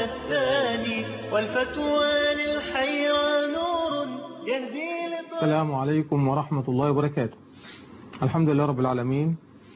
الثاني والفتوى للحيرى نور يهدي لطريق السلام عليكم ورحمة الله وبركاته الحمد لله رب العالمين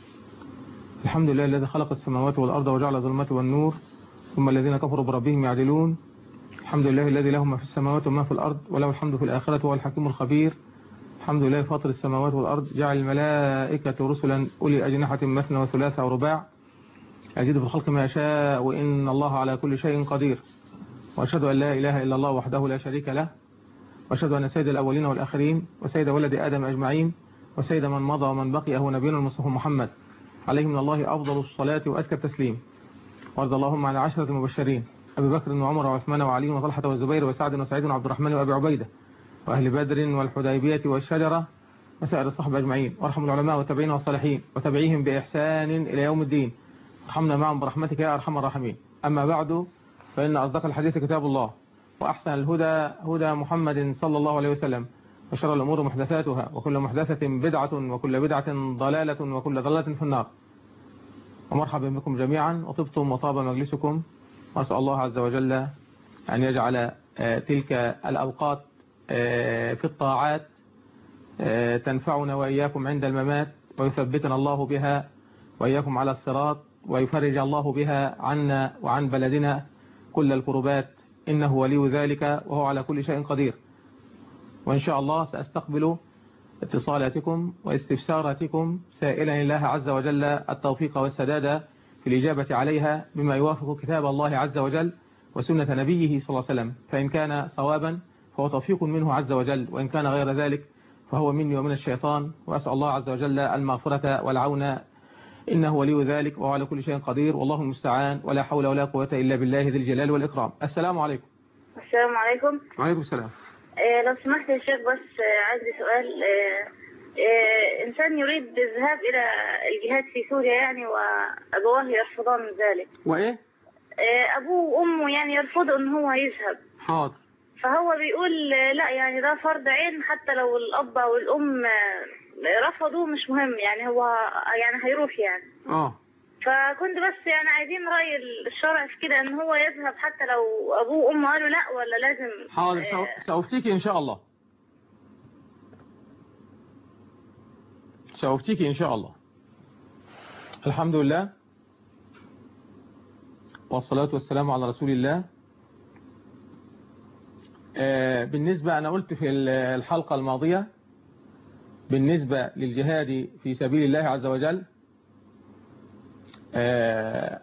الحمد لله الذي خلق السماوات والأرض وجعل الظلمات والنور ثم الذين كفروا بربهم يعدلون الحمد لله الذي له ما في السماوات وما في الأرض وله الحمد في الآخرة وهو الحكيم الخبير الحمد لله فاطر السماوات والأرض جعل الملائكة رسلا أولي أجنحة مثنى وثلاثة ورباع يزيد في الخلق ما يشاء وإن الله على كل شيء قدير وأشهد أن لا إله إلا الله وحده لا شريك له وأشهد أن سيد الأولين والآخرين وسيد ولد آدم أجمعين وسيد من مضى ومن بقي هو نبينا المصطفى محمد عليه من الله أفضل الصلاة وأزكى التسليم وارض اللهم عن عشرة المبشرين أبي بكر وعمر وعثمان وعلي وطلحة والزبير وسعد وسعيد وعبد الرحمن وأبي عبيدة وأهل بدر والحديبية والشجرة وسائر الصحبة أجمعين وارحم العلماء والتابعين والصالحين وتبعيهم بإحسان إلى يوم الدين ارحمنا معهم برحمتك يا أرحم الراحمين أما بعد فإن أصدق الحديث كتاب الله وأحسن الهدى هدى محمد صلى الله عليه وسلم وشر الأمور محدثاتها وكل محدثة بدعة وكل بدعة ضلالة وكل ضلالة في النار ومرحبا بكم جميعا وطبتم وطاب مجلسكم وأسأل الله عز وجل أن يجعل آه، تلك الأوقات آه، في الطاعات آه، تنفعنا وإياكم عند الممات ويثبتنا الله بها وإياكم على الصراط ويفرج الله بها عنا وعن بلدنا كل الكربات إنه ولي ذلك وهو على كل شيء قدير وإن شاء الله سأستقبل اتصالاتكم واستفساراتكم سائلا الله عز وجل التوفيق والسداد في الإجابة عليها بما يوافق كتاب الله عز وجل وسنة نبيه صلى الله عليه وسلم فإن كان صوابا فهو توفيق منه عز وجل وإن كان غير ذلك فهو مني ومن الشيطان وأسأل الله عز وجل المغفرة والعون إنه ولي ذلك وهو على كل شيء قدير والله المستعان ولا حول ولا قوة إلا بالله ذي الجلال والإكرام السلام عليكم السلام عليكم وعليكم السلام آه، لو سمحت يا شيخ بس آه، عندي سؤال آه، آه، إنسان يريد الذهاب إلى الجهاد في سوريا يعني وأبواه يرفضان ذلك وإيه آه، أبوه وأمه يعني يرفضوا إن هو يذهب حاضر فهو بيقول آه، لا يعني ده فرض عين حتى لو الأب أو الأم آه، رفضوه مش مهم يعني هو يعني هيروح يعني آه فكنت بس يعني عايزين رأي الشرع في كده إن هو يذهب حتى لو أبوه وأمه قالوا لا ولا لازم حاضر آه، سأ- سأفتيك إن شاء الله سأفتيك إن شاء الله الحمد لله والصلاة والسلام على رسول الله آه، بالنسبة أنا قلت في ال- الحلقة الماضية بالنسبة للجهاد في سبيل الله عز وجل آه،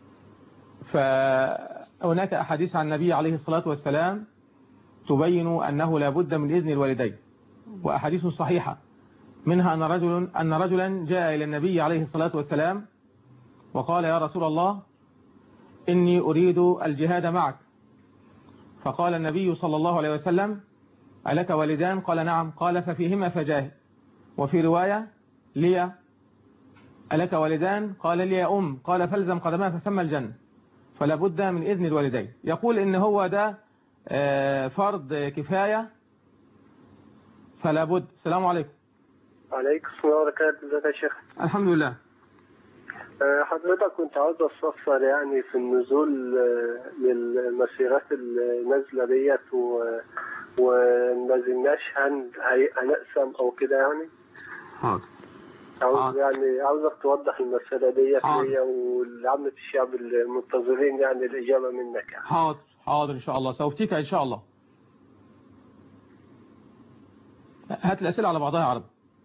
فهناك أحاديث عن النبي عليه الصلاة والسلام تبين أنه لا بد من إذن الوالدين وأحاديث صحيحة منها أن رجل أن رجلا جاء إلى النبي عليه الصلاة والسلام وقال يا رسول الله إني أريد الجهاد معك فقال النبي صلى الله عليه وسلم ألك والدان قال نعم قال ففيهما فجاهد وفي رواية لي ألك والدان قال لي يا أم قال فالزم قدمها فسمى الجنة فلا بد من إذن الوالدين يقول إن هو ده آه، فرض كفاية فلا بد السلام عليكم عليكم السلام وبركاته ازيك يا شيخ الحمد لله آه، حضرتك كنت عاوز استفسر يعني في النزول آه، للمسيرات النازله ديت و- وما زلناش هن- هي- هنقسم او كده يعني حاضر عاوز حاضر. يعني عاوزك توضح المسألة ديت حاضر. ليا ولعامة الشعب المنتظرين يعني الإجابة منك يعني حاضر حاضر إن شاء الله سأفتيك إن شاء الله هات الأسئلة على بعضها يا عرب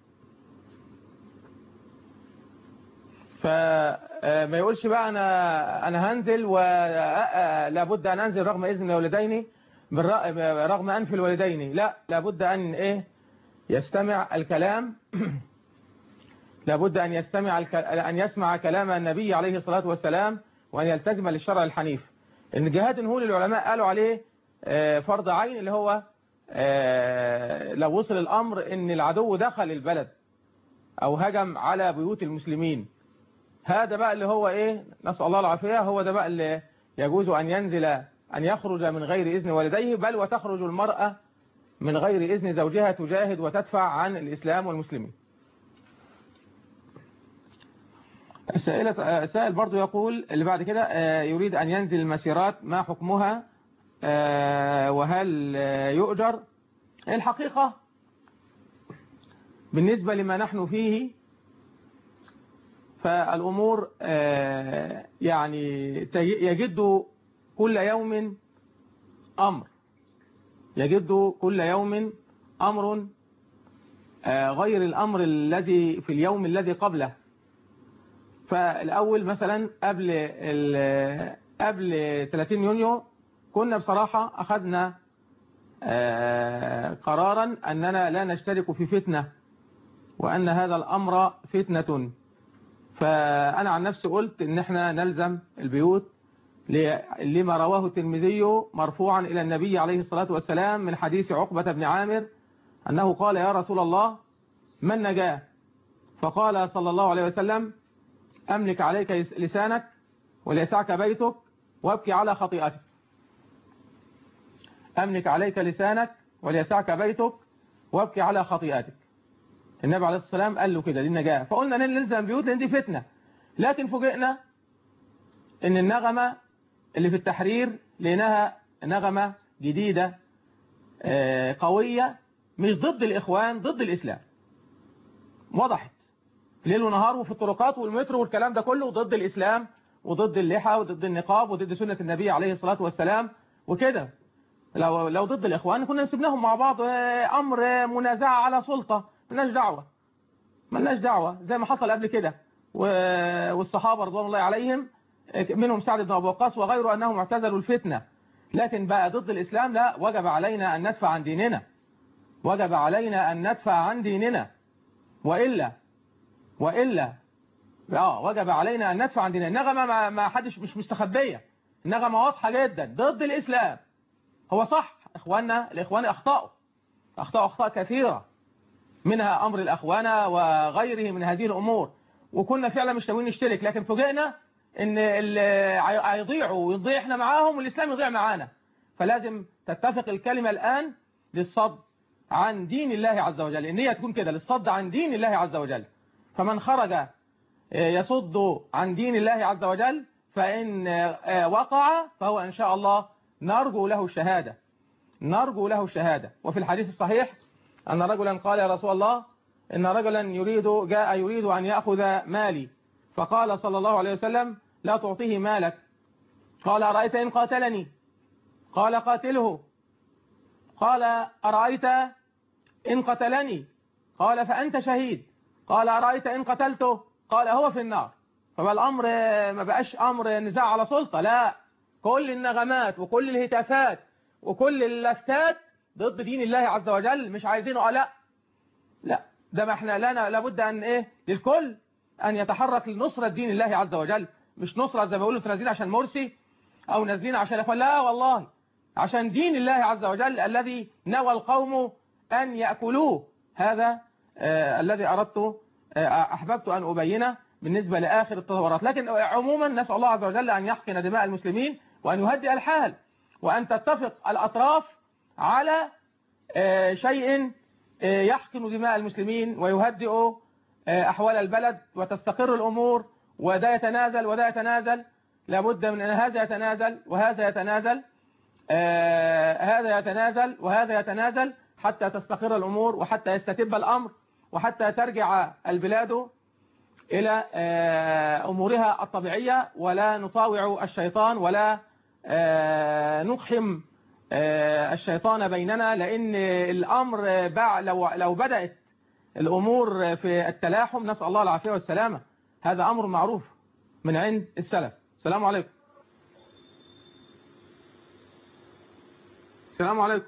فما يقولش بقى أنا أنا هنزل ولابد أن أنزل رغم إذن الوالدين بالر- رغم أنف الوالدين لا لابد أن إيه يستمع الكلام لابد أن يستمع الك... أن يسمع كلام النبي عليه الصلاة والسلام وأن يلتزم للشرع الحنيف إن جهاد نهول العلماء قالوا عليه آه، فرض عين اللي هو آه، لو وصل الأمر إن العدو دخل البلد أو هجم على بيوت المسلمين هذا بقى اللي هو إيه نسأل الله العافية هو ده بقى اللي يجوز أن ينزل أن يخرج من غير إذن والديه بل وتخرج المرأة من غير إذن زوجها تجاهد وتدفع عن الإسلام والمسلمين سائلة سائل برضو يقول اللي بعد كده آه، يريد أن ينزل المسيرات ما حكمها آه، وهل آه، يؤجر الحقيقة بالنسبة لما نحن فيه فالأمور آه، يعني تج- يجد كل يوم أمر يجد كل يوم أمر آه، غير الأمر الذي في اليوم الذي قبله فالأول مثلا قبل ال- قبل 30 يونيو كنا بصراحة أخذنا آه، قرارا أننا لا نشترك في فتنة وأن هذا الأمر فتنة فأنا عن نفسي قلت إن احنا نلزم البيوت ل- لما رواه الترمذي مرفوعا إلى النبي عليه الصلاة والسلام من حديث عقبة بن عامر أنه قال يا رسول الله من نجاه فقال صلى الله عليه وسلم أملك عليك لسانك وليسعك بيتك وابكي على خطيئتك أملك عليك لسانك وليسعك بيتك وابكي على خطيئتك النبي عليه الصلاة والسلام قال له كده دي النجاة فقلنا نلزم بيوت لأن دي فتنة لكن فوجئنا ان النغمة اللي في التحرير لقيناها نغمة جديدة آه، قوية مش ضد الإخوان ضد الإسلام وضحت ليل ونهار وفي الطرقات والمترو والكلام ده كله ضد الإسلام وضد اللحى وضد النقاب وضد سنة النبي عليه الصلاة والسلام وكده لو لو ضد الإخوان كنا نسيبناهم مع بعض آه، أمر آه، منازعة على سلطة ملناش دعوة ملناش دعوة زي ما حصل قبل كده و- والصحابة رضوان الله عليهم آه، منهم سعد بن أبو وقاص وغيره أنهم اعتزلوا الفتنة لكن بقى ضد الإسلام لا وجب علينا أن ندفع عن ديننا وجب علينا أن ندفع عن ديننا وإلا وإلا اه وجب علينا أن ندفع عن ديننا النغمة ما, ما حدش مش مستخبية النغمة واضحة جدا ضد الإسلام هو صح إخواننا الإخوان أخطأوا أخطأوا أخطاء كثيرة منها أمر الأخوانة وغيره من هذه الأمور وكنا فعلا مش ناويين نشترك لكن فوجئنا ان ال- هيضيعوا ويضيع احنا معاهم والإسلام يضيع معانا فلازم تتفق الكلمة الآن للصد عن دين الله عز وجل النية تكون كده للصد عن دين الله عز وجل فمن خرج يصد عن دين الله عز وجل فإن وقع فهو إن شاء الله نرجو له الشهادة نرجو له الشهادة وفي الحديث الصحيح أن رجلا قال يا رسول الله إن رجلا يريد جاء يريد أن يأخذ مالي فقال صلى الله عليه وسلم لا تعطيه مالك قال أرأيت إن قاتلني قال قاتله قال أرأيت إن قتلني قال فأنت شهيد قال أرأيت إن قتلته قال هو في النار فبقى الأمر ما بقاش أمر نزاع على سلطة لا كل النغمات وكل الهتافات وكل اللفتات ضد دين الله عز وجل مش عايزينه لا لا ده ما احنا لنا لابد أن إيه للكل أن يتحرك لنصرة دين الله عز وجل مش نصرة زي ما بيقولوا انتوا نازلين عشان مرسي أو نازلين عشان أخوان لا والله عشان دين الله عز وجل الذي نوى القوم أن يأكلوه هذا آه الذي أردت آه أحببت أن أبينه بالنسبة لآخر التطورات لكن عموما نسأل الله عز وجل أن يحقن دماء المسلمين وأن يهدئ الحال وأن تتفق الأطراف على آه شيء آه يحقن دماء المسلمين ويهدئ آه أحوال البلد وتستقر الأمور وده يتنازل وده يتنازل لابد من أن هذا يتنازل وهذا يتنازل آه هذا يتنازل وهذا يتنازل حتى تستقر الأمور وحتى يستتب الأمر وحتى ترجع البلاد إلى آه أمورها الطبيعية ولا نطاوع الشيطان ولا آه نقحم الشيطان بيننا لأن الأمر لو لو بدأت الأمور في التلاحم نسأل الله العافية والسلامة هذا أمر معروف من عند السلف السلام عليكم السلام عليكم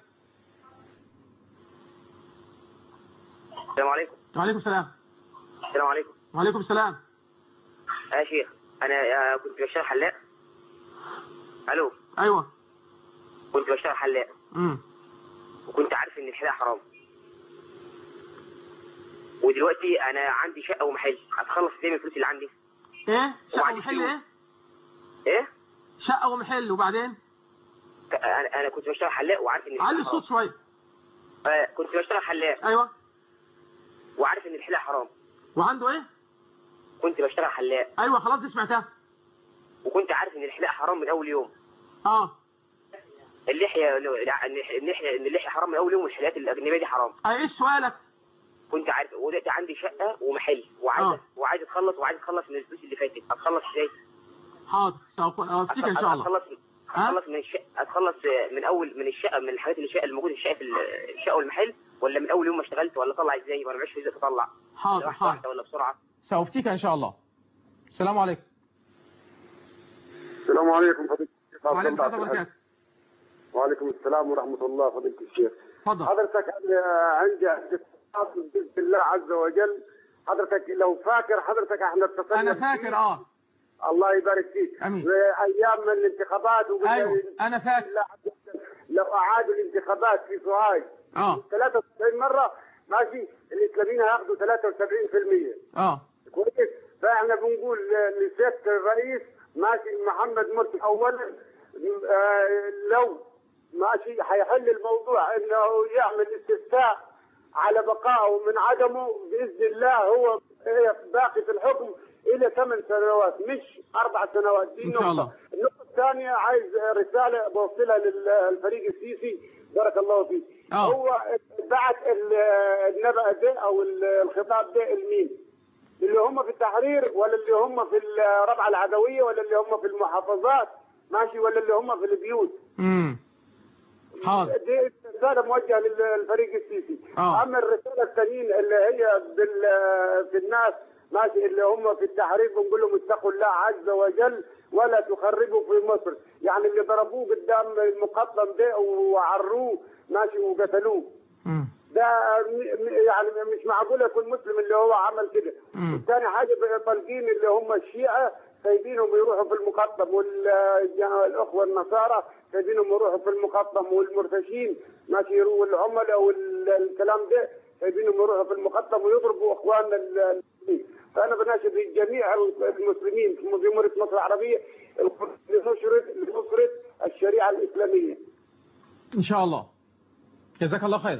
السلام عليكم وعليكم السلام السلام عليكم وعليكم السلام يا شيخ انا آه، كنت بشتغل حلاق الو ايوه كنت بشتغل حلاق امم وكنت عارف ان الحلاقه حرام ودلوقتي انا عندي شقه ومحل هتخلص ازاي من الفلوس اللي عندي ايه شقه وعندي ومحل فلوس. ايه ايه شقه ومحل وبعدين ك- انا انا كنت بشتغل حلاق وعارف ان الحلاقه علي حرام الصوت شويه آه، كنت بشتغل حلاق ايوه وعارف ان الحلاقه حرام وعنده ايه كنت بشتغل حلاق ايوه خلاص دي سمعتها وكنت عارف ان الحلاقه حرام من اول يوم اه اللحيه اللحيه ان اللحيه حرام من اول يوم والحلاقات الاجنبيه دي حرام ايه سؤالك كنت عارف ودلوقتي عندي شقه ومحل وعايز آه. وعايز اتخلص وعايز اتخلص من الفلوس اللي فاتت اتخلص ازاي؟ حاضر سوف افتيك ان شاء الله اتخلص ها؟ اتخلص من الشقه اتخلص من اول من الشقه من الحاجات اللي الشقه الموجوده في الشقه في الشقه والمحل ولا من اول يوم ما اشتغلت ولا اطلع ازاي وانا معيش فلوس اطلع حاضر واحده حاضر واحده ولا بسرعه سأفتيك ان شاء الله السلام عليكم السلام عليكم فضيلة الشيخ عبد وعليكم الله السلام عبد الحليم. وبركاته وعليكم السلام ورحمة الله فضيلة الشيخ اتفضل حضرتك أنا عندي اعتقاد بإذن الله عز وجل حضرتك لو فاكر حضرتك احنا اتصلنا انا فيه. فاكر اه الله يبارك فيك أمين. ايام من الانتخابات وقلنا ايوه انا فاكر بالله عز وجل لو اعادوا الانتخابات في سوهاج اه 93 مرة ماشي الاسلاميين هياخدوا 73% اه كويس فاحنا بنقول لسياده الرئيس ماشي محمد مرسي اولا آه، لو ماشي هيحل الموضوع انه يعمل استفتاء على بقائه من عدمه باذن الله هو باقي في الحكم الى ثمان سنوات مش اربع سنوات دي إن شاء نقطة. الله. النقطه الثانيه عايز رساله بوصلها للفريق السيسي بارك الله فيه آه. هو بعت ال- النبأ ده او الخطاب ده لمين؟ اللي هم في التحرير ولا اللي هم في الربعه العدويه ولا اللي هم في المحافظات ماشي ولا اللي هم في البيوت امم حاضر دي رساله موجهه للفريق السيسي آه. اما الرساله الثانيين اللي هي بال في الناس ماشي اللي هم في التحرير بنقول لهم اتقوا الله عز وجل ولا تخربوا في مصر يعني اللي ضربوه قدام المقطم ده وعروه ماشي وقتلوه امم ده م- م- يعني مش معقول يكون مسلم اللي هو عمل كده مم. ثاني حاجه طالقين اللي هم الشيعه سايبينهم يروحوا في المقطم والاخوه النصارى سايبينهم يروحوا في المقطم والمرتشين ماشي يروحوا العملاء والكلام ده سايبينهم يروحوا في المقطم ويضربوا اخواننا المسلمين فانا بناشد جميع المسلمين في جمهوريه مصر العربيه لنشر لنصره الشريعه الاسلاميه ان شاء الله جزاك الله خير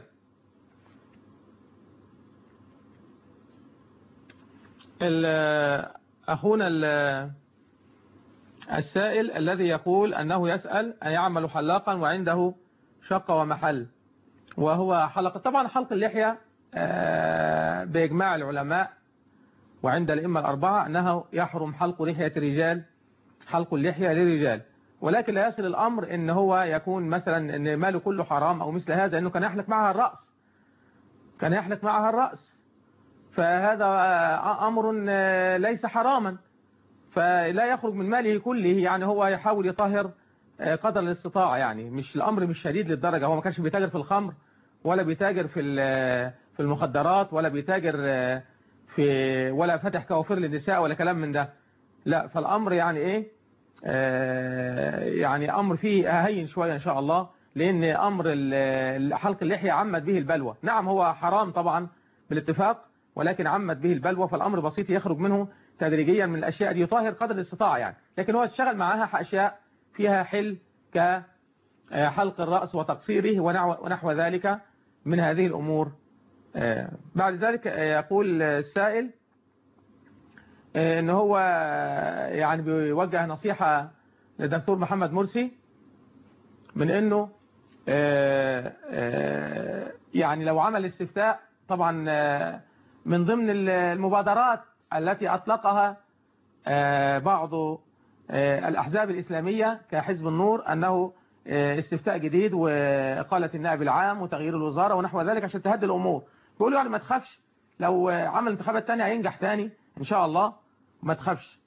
ال- اخونا ال- السائل الذي يقول انه يسأل ان يعمل حلاقا وعنده شقة ومحل وهو حلقة طبعا حلق اللحية آه، بإجماع العلماء وعند الأئمة الأربعة أنه يحرم حلق لحية الرجال حلق اللحية للرجال ولكن لا يصل الأمر أن هو يكون مثلا أن ماله كله حرام أو مثل هذا أنه كان يحلق معها الرأس كان يحلق معها الرأس فهذا آه، أمر آه، ليس حراما فلا يخرج من ماله كله يعني هو يحاول يطهر آه، قدر الاستطاعة يعني مش الأمر مش شديد للدرجة هو ما كانش بيتاجر في الخمر ولا بيتاجر في ال- في المخدرات ولا بيتاجر آه، في ولا فتح كوافير للنساء ولا كلام من ده لا فالأمر يعني إيه آه، يعني أمر فيه هين شوية إن شاء الله لأن أمر ال- حلق اللحية عمت به البلوى نعم هو حرام طبعا بالاتفاق ولكن عمت به البلوى فالأمر بسيط يخرج منه تدريجيا من الأشياء دي يطهر قدر الاستطاعة يعني لكن هو اشتغل معاها أشياء فيها حل كحلق الرأس وتقصيره ونحو, ونحو ذلك من هذه الأمور آه، بعد ذلك آه، يقول السائل آه، ان هو آه، يعني بيوجه نصيحة للدكتور محمد مرسي من انه آه، آه، يعني لو عمل استفتاء طبعا آه، من ضمن المبادرات التي اطلقها آه، بعض آه، الأحزاب الإسلامية كحزب النور أنه آه، استفتاء جديد وإقالة النائب العام وتغيير الوزارة ونحو ذلك عشان تهدي الأمور بيقولوا يعني ما تخافش لو آه، عمل انتخابات تانية هينجح تاني إن شاء الله ما تخافش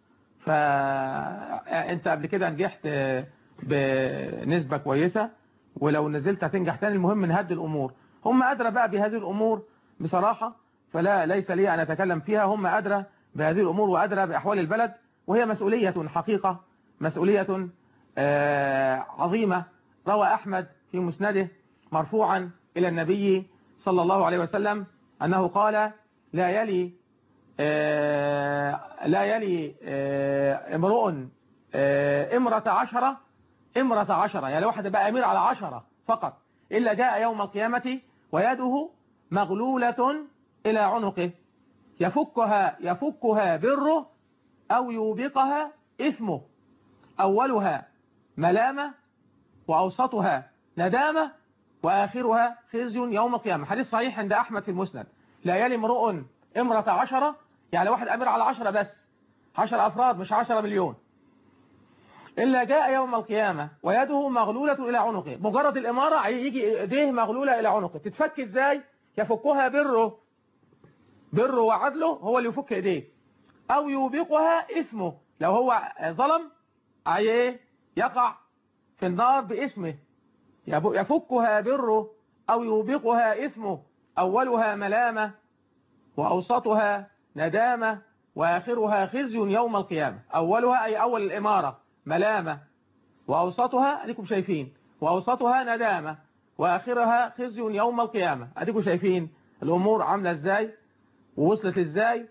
فأنت قبل كده نجحت آه، بنسبة كويسة ولو نزلت هتنجح تاني المهم نهدي الأمور هم أدرى بقى بهذه الأمور بصراحة فلا ليس لي أن أتكلم فيها هم أدرى بهذه الأمور وأدرى بأحوال البلد وهي مسؤولية حقيقة مسؤولية آه، عظيمة روى أحمد في مسنده مرفوعا إلى النبي صلى الله عليه وسلم أنه قال لا يلي آه، لا يلي آه، امرؤ آه، امرة عشرة امرة عشرة يعني واحد بقى أمير على عشرة فقط إلا جاء يوم القيامة ويده مغلولة إلى عنقه يفكها يفكها بره أو يوبقها إثمه أولها ملامة وأوسطها ندامة وآخرها خزي يوم القيامة حديث صحيح عند أحمد في المسند لا يلي امرؤ امرة عشرة يعني واحد أمير على عشرة بس عشرة أفراد مش عشرة مليون إلا جاء يوم القيامة ويده مغلولة إلى عنقه مجرد الإمارة يجي إيديه مغلولة إلى عنقه تتفك إزاي يفكها بره بره وعدله هو اللي يفك إيديه أو يوبقها اسمه لو هو ظلم ايه يقع في النار باسمه يفكها بره أو يوبقها اسمه أولها ملامة وأوسطها ندامة وآخرها خزي يوم القيامة أولها أي أول الإمارة ملامة وأوسطها أديكم شايفين وأوسطها ندامة وآخرها خزي يوم القيامة أديكم شايفين الأمور عاملة إزاي ووصلت إزاي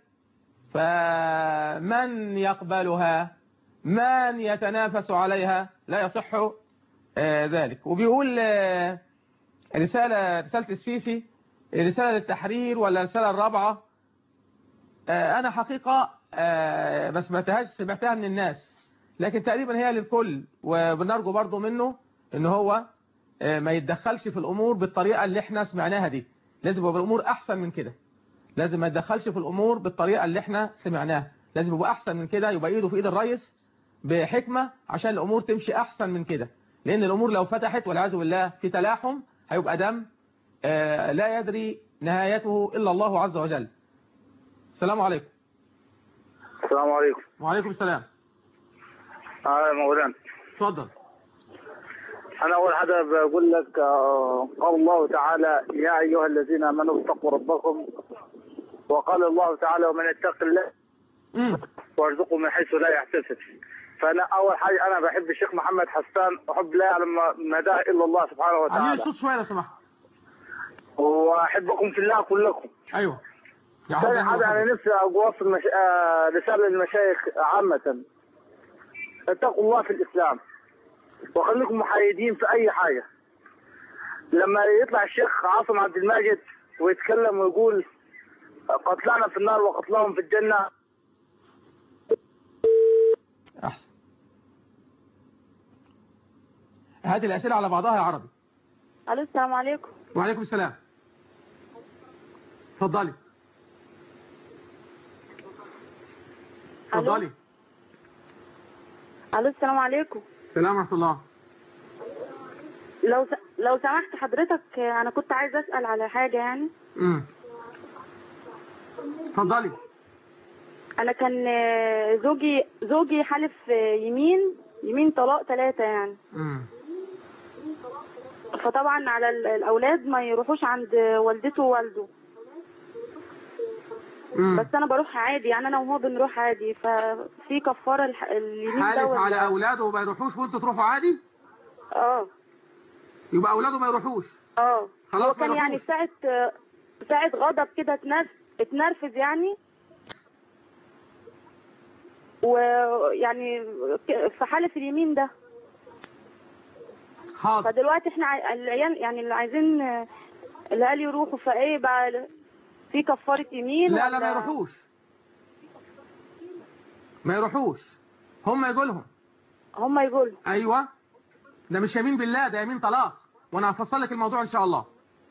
فمن يقبلها من يتنافس عليها لا يصح آه ذلك وبيقول آه رسالة رسالة السيسي رسالة للتحرير ولا رسالة الرابعة آه أنا حقيقة ما سمعتهاش سمعتها من الناس لكن تقريبا هي للكل وبنرجو برضو منه ان هو ما يتدخلش في الأمور بالطريقة اللي احنا سمعناها دي لازم يبقى الأمور أحسن من كده لازم ما يتدخلش في الأمور بالطريقة اللي احنا سمعناها لازم يبقى أحسن من كده يبقى إيده في إيد الرئيس بحكمة عشان الأمور تمشي أحسن من كده لأن الأمور لو فتحت والعياذ بالله في تلاحم هيبقى دم آه لا يدري نهايته إلا الله عز وجل السلام عليكم السلام عليكم وعليكم السلام اه مولانا اتفضل انا اول حاجه بقول لك آه قال الله تعالى يا ايها الذين امنوا اتقوا ربكم وقال الله تعالى ومن يتق الله وارزقه من حيث لا يحتسب فانا اول حاجه انا بحب الشيخ محمد حسان احب لا يعلم مداه الا الله سبحانه علي وتعالى الصوت شويه لو سمحت واحبكم في الله كلكم ايوه يا ثاني حاجة حاجه انا نفسي اوصل مش... آه رساله للمشايخ عامه اتقوا الله في الاسلام وخليكم محايدين في اي حاجه لما يطلع الشيخ عاصم عبد الماجد ويتكلم ويقول قتلانا في النار وقتلاهم في الجنه احسن هذه الأسئلة على بعضها يا عربي الو السلام عليكم وعليكم السلام اتفضلي اتفضلي الو السلام عليكم السلام ورحمة الله لو س... لو سمحت حضرتك انا كنت عايزه اسال على حاجه يعني امم اتفضلي انا كان آه، زوجي زوجي حلف آه، يمين يمين طلاق ثلاثة يعني امم فطبعا على ال- الاولاد ما يروحوش عند والدته ووالده امم بس انا بروح عادي يعني انا وهو بنروح عادي ففي كفاره الح... اليمين حالف دوت على يعني. أولاده وما يروحوش وانتوا تروحوا عادي اه يبقى أولاده ما يروحوش اه خلاص هو كان ما يعني يروحوش. ساعة ساعة غضب كده اتنرف اتنرفز يعني ويعني ك- في حالة اليمين ده حاضر فدلوقتي احنا عاي- العيال يعني اللي عايزين آه، العيال يروحوا فايه بقى في كفارة يمين لا لا ولا- ما يروحوش ما يروحوش هم يقولهم هم يقولوا ايوه ده مش يمين بالله ده يمين طلاق وانا هفصل لك الموضوع ان شاء الله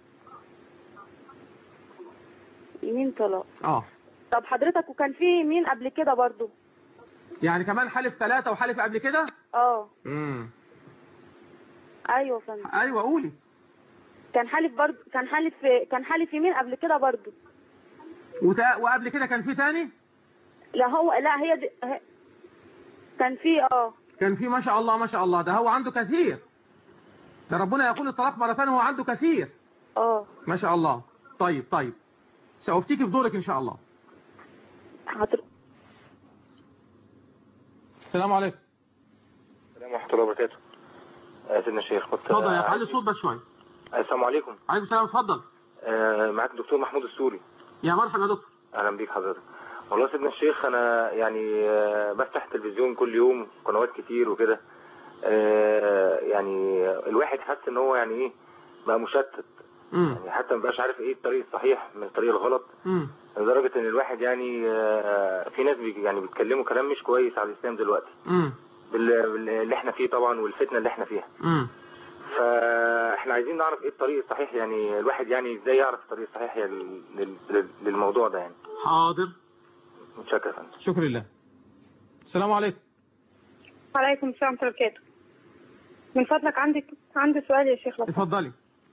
يمين طلاق اه طب حضرتك وكان في يمين قبل كده برضو يعني كمان حلف ثلاثة وحلف قبل كده اه امم ايوه فندم ايوه قولي كان حالف برضو كان حالف كان حالف يمين قبل كده برضو وتا... وقبل كده كان في تاني لا هو لا هي دي ه- كان في اه كان في ما شاء الله ما شاء الله ده هو عنده كثير ده ربنا يقول الطلاق مرتين هو عنده كثير اه ما شاء الله طيب طيب سأفتيك في دورك ان شاء الله حضر... السلام عليكم السلام ورحمة الله وبركاته آه، سيدنا الشيخ كنت اتفضل يا آه، علي الصوت بس شويه آه، السلام عليكم عليكم السلام اتفضل آه، معاك الدكتور محمود السوري يا مرحبا يا دكتور اهلا بيك حضرتك والله سيدنا الشيخ انا يعني آه، بفتح التلفزيون كل يوم قنوات كتير وكده آه، يعني الواحد حس ان هو يعني ايه بقى مشتت امم يعني حتى ما بقاش عارف ايه الطريق الصحيح من الطريق الغلط امم لدرجة ان الواحد يعني آه، في ناس بي- يعني بيتكلموا كلام مش كويس على الاسلام دلوقتي امم بال- بال- اللي احنا فيه طبعا والفتنة اللي احنا فيها امم فاحنا عايزين نعرف ايه الطريق الصحيح يعني الواحد يعني ازاي يعرف الطريق الصحيح يعني لل- لل- للموضوع ده يعني حاضر متشكر يا فندم شكرا لله السلام عليكم وعليكم السلام ورحمة الله وبركاته من فضلك عندك عندي سؤال يا شيخ لطيف اتفضلي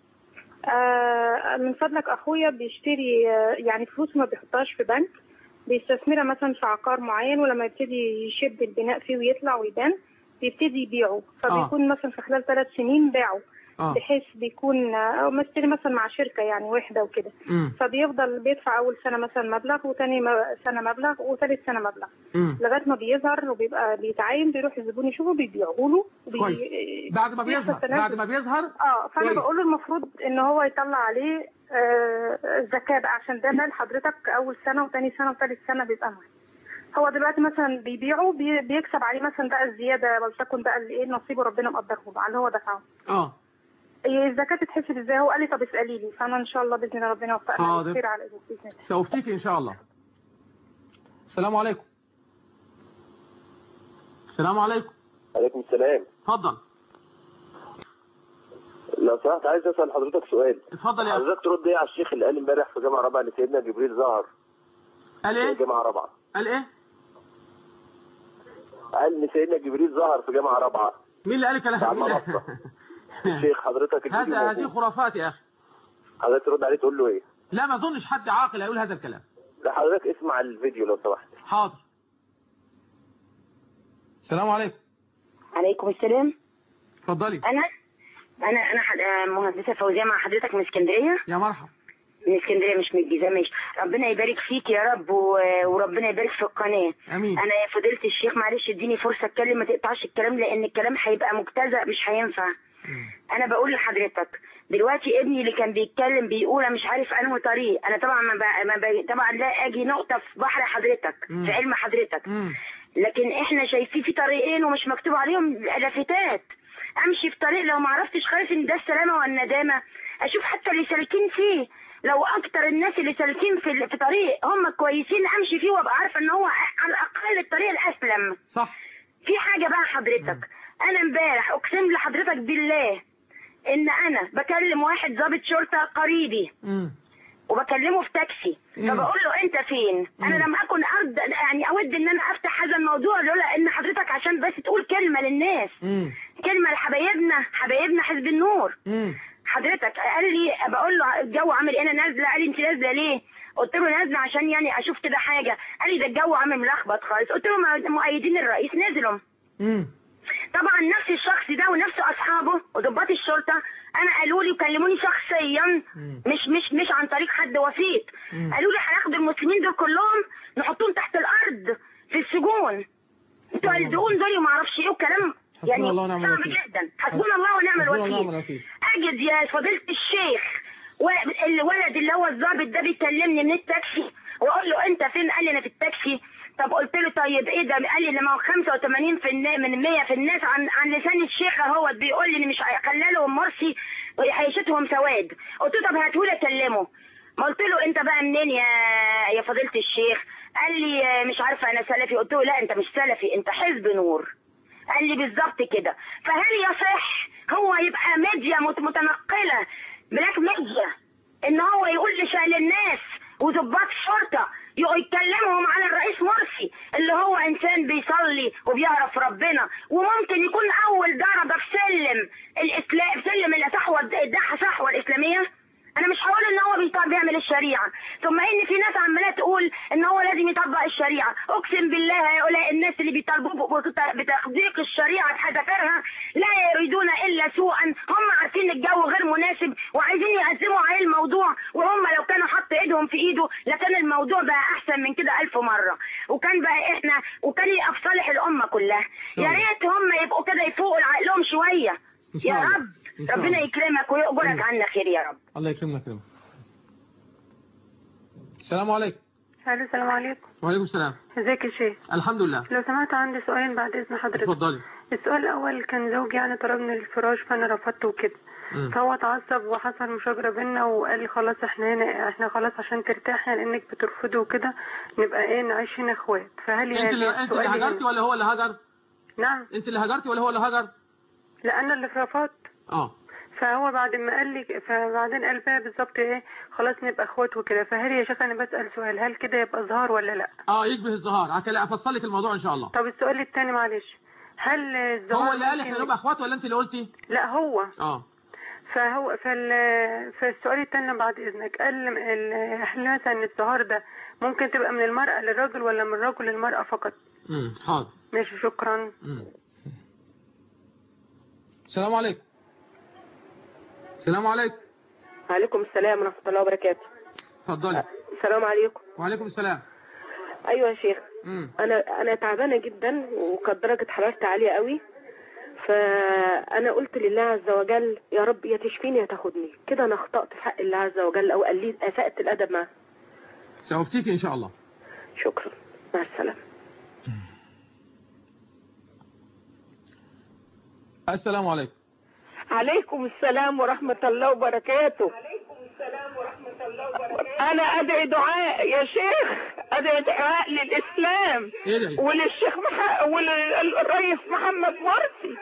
آه من فضلك أخويا بيشتري آه يعني فلوسه ما بيحطهاش في بنك بيستثمرها مثلا في عقار معين ولما يبتدي يشد البناء فيه ويطلع ويبان بيبتدي يبيعه فبيكون مثلا في خلال ثلاث سنين باعه اه بحيث بيكون آه، أو مشتري مثلا مع شركة يعني وحدة وكده امم فبيفضل بيدفع أول سنة مثلا مبلغ وتاني م- سنة مبلغ وثالث سنة مبلغ امم لغايه ما بيظهر وبيبقى بيتعين بيروح الزبون يشوفه بيبيعه له وبي- كويس بعد ما بيحصل بيظهر تنازل. بعد ما بيظهر اه فانا كويس. بقول له المفروض ان هو يطلع عليه آه الزكاه بقى عشان ده مال حضرتك اول سنه وثاني سنه وثالث سنه بيبقى معاه هو دلوقتي مثلا بيبيعه بي بيكسب عليه مثلا بقى الزياده ولتكن بقى اللي ايه نصيبه ربنا مقدره له على اللي هو دفعه اه إيه الزكاه تتحسب ازاي هو قال لي طب اسالي لي فانا ان شاء الله باذن الله ربنا يوفقنا حاضر. خير على ايدك باذن الله سأفتيك إن شاء الله السلام عليكم السلام عليكم عليكم السلام اتفضل لو سمحت عايز اسال حضرتك سؤال اتفضل يا أخي. حضرتك ترد ايه على الشيخ اللي قال امبارح في جامعه رابعه ان سيدنا جبريل ظهر قال في ايه جامعه رابعه قال ايه قال ان سيدنا جبريل ظهر في جامعه رابعه مين اللي قال الكلام بعد مين ما اللي- الشيخ حضرتك الفيديو هذا هذه موجود. خرافات يا اخي حضرتك ترد عليه تقول له ايه لا ما اظنش حد عاقل هيقول هذا الكلام لا حضرتك اسمع الفيديو لو سمحت حاضر السلام عليكم عليكم السلام اتفضلي انا انا انا حد... آه، مهندسه فوزيه مع حضرتك من اسكندريه يا مرحبا من اسكندريه مش من الجيزه ماشي ربنا يبارك فيك يا رب و... وربنا يبارك في القناه امين انا يا فضيله الشيخ معلش اديني فرصه اتكلم ما تقطعش الكلام لان الكلام هيبقى مجتزأ مش هينفع انا بقول لحضرتك دلوقتي ابني اللي كان بيتكلم بيقول أنا مش عارف انه طريق انا طبعا ما, ب... ما ب... طبعا لا اجي نقطه في بحر حضرتك مم. في علم حضرتك مم. لكن احنا شايفين في طريقين ومش مكتوب عليهم لافتات امشي في طريق لو ما عرفتش خايف ان ده السلامه والندامه اشوف حتى اللي سالكين فيه لو اكتر الناس اللي سالكين في ال- في طريق هم كويسين امشي فيه وابقى عارفه ان هو على الاقل الطريق الاسلم صح في حاجه بقى حضرتك انا امبارح اقسم لحضرتك بالله ان انا بكلم واحد ضابط شرطه قريبي مم. وبكلمه في تاكسي مم. فبقول له انت فين انا مم. لما اكن ارد يعني اود ان انا افتح هذا الموضوع لولا ان حضرتك عشان بس تقول كلمه للناس مم. كلمه لحبايبنا حبايبنا حزب النور مم. حضرتك قال لي بقول له الجو عامل ايه انا نازله قال لي انت نازله ليه قلت له نازله عشان يعني اشوف كده حاجه قال لي ده الجو عامل ملخبط خالص قلت له ما- مؤيدين الرئيس نزلوا مم. طبعا نفس الشخص ده ونفس اصحابه وضباط الشرطه انا قالوا لي وكلموني شخصيا مم. مش مش مش عن طريق حد وسيط مم. قالوا لي هياخدوا المسلمين دول كلهم نحطهم تحت الارض في السجون انتوا الله. الدقون دول وما اعرفش ايه وكلام حسبنا يعني الله ونعم صعب الوكيل. جدا حسبنا الله ونعم حسبنا الله الوكيل ونعم الوكيل اجد يا فضيله الشيخ و- الولد اللي هو الضابط ده بيكلمني من التاكسي واقول له انت فين قال لي انا في التاكسي طب قلت له طيب ايه ده قال لي لما هو 85 في النا- من 100 في الناس عن عن لسان الشيخ اهوت بيقول لي إن مش خلى لهم مرسي وهيشتهم سواد قلت له طب هاتهولي اكلمه ما قلت له انت بقى منين يا يا فضيله الشيخ قال لي آه، مش عارفه انا سلفي قلت له لا انت مش سلفي انت حزب نور قال لي بالظبط كده فهل يصح هو يبقى ميديا مت- متنقله بلاك ميديا ان هو يقول لشأن الناس وضباط شرطه يقوا يتكلمهم على الرئيس مرسي اللي هو انسان بيصلي وبيعرف ربنا وممكن يكون اول درجه في سلم الاسلام سلم اللي صحوه الدحه صحوه الاسلاميه انا مش هقول ان هو بيطبق بيعمل الشريعه ثم ان في ناس عماله تقول ان هو لازم يطبق الشريعه اقسم بالله هؤلاء الناس اللي بيطالبوا بت- بتطبيق الشريعه بحذافيرها لا يريدون الا سوءا هم عارفين الجو غير مناسب وعايزين يقدموا عليه الموضوع وهم لو كانوا حطوا ايدهم في ايده لكان الموضوع بقى احسن من كده الف مره وكان بقى احنا وكان يبقى في صالح الامه كلها يا ريت هم يبقوا كده يفوقوا لعقلهم شويه إن شاء يا الله. رب إن شاء ربنا الله. يكرمك ويأجرك آمين. عنا خير يا رب الله يكرمك يكرمك السلام عليكم الو السلام عليكم وعليكم السلام ازيك يا شيخ الحمد لله لو سمحت عندي سؤالين بعد اذن حضرتك اتفضلي السؤال الأول كان زوجي يعني طلبني الفراش فأنا رفضته وكده مم. فهو اتعصب وحصل مشاجرة بينا وقال لي خلاص احنا هنا احنا خلاص عشان ترتاحي لانك بترفضه وكده نبقى ايه نعيش هنا اخوات فهل انت اللي يعني انت اللي سؤالي هجرتي ولا هو اللي هجر نعم انت اللي هجرتي ولا هو اللي هجر لا انا اللي رفضت اه فهو بعد ما قال لي فبعدين قال بقى بالظبط ايه خلاص نبقى اخوات وكده فهل يا شيخ انا بسأل سؤال هل كده يبقى ظهار ولا لا اه يشبه الظهار هكلا افصل لك الموضوع ان شاء الله طب السؤال الثاني معلش هل الظهار هو اللي قال ممكن- احنا نبقى اخوات ولا انت اللي قلتي لا هو اه فهو فال فالسؤال التاني بعد اذنك قال ال- هل مثلا الظهار ده ممكن تبقى من المرأة للرجل ولا من الرجل للمرأة فقط امم حاضر ماشي شكرا مم. السلام عليكم السلام عليكم وعليكم السلام ورحمة الله وبركاته اتفضلي السلام عليكم وعليكم السلام أيوة يا شيخ امم أنا أنا تعبانة جدا وكانت درجة حرارتي عالية قوي فأنا قلت لله عز وجل يا رب يا تشفيني يا تاخدني كده أنا أخطأت في حق الله عز وجل أو قال لي أسأت الأدب معه سأفتيك ان شاء الله شكرا مع السلامة السلام عليكم عليكم السلام ورحمة الله وبركاته أنا أدعي دعاء يا شيخ أدعي دعاء للإسلام ادعي. وللشيخ مح... وللرئيس محمد مرسي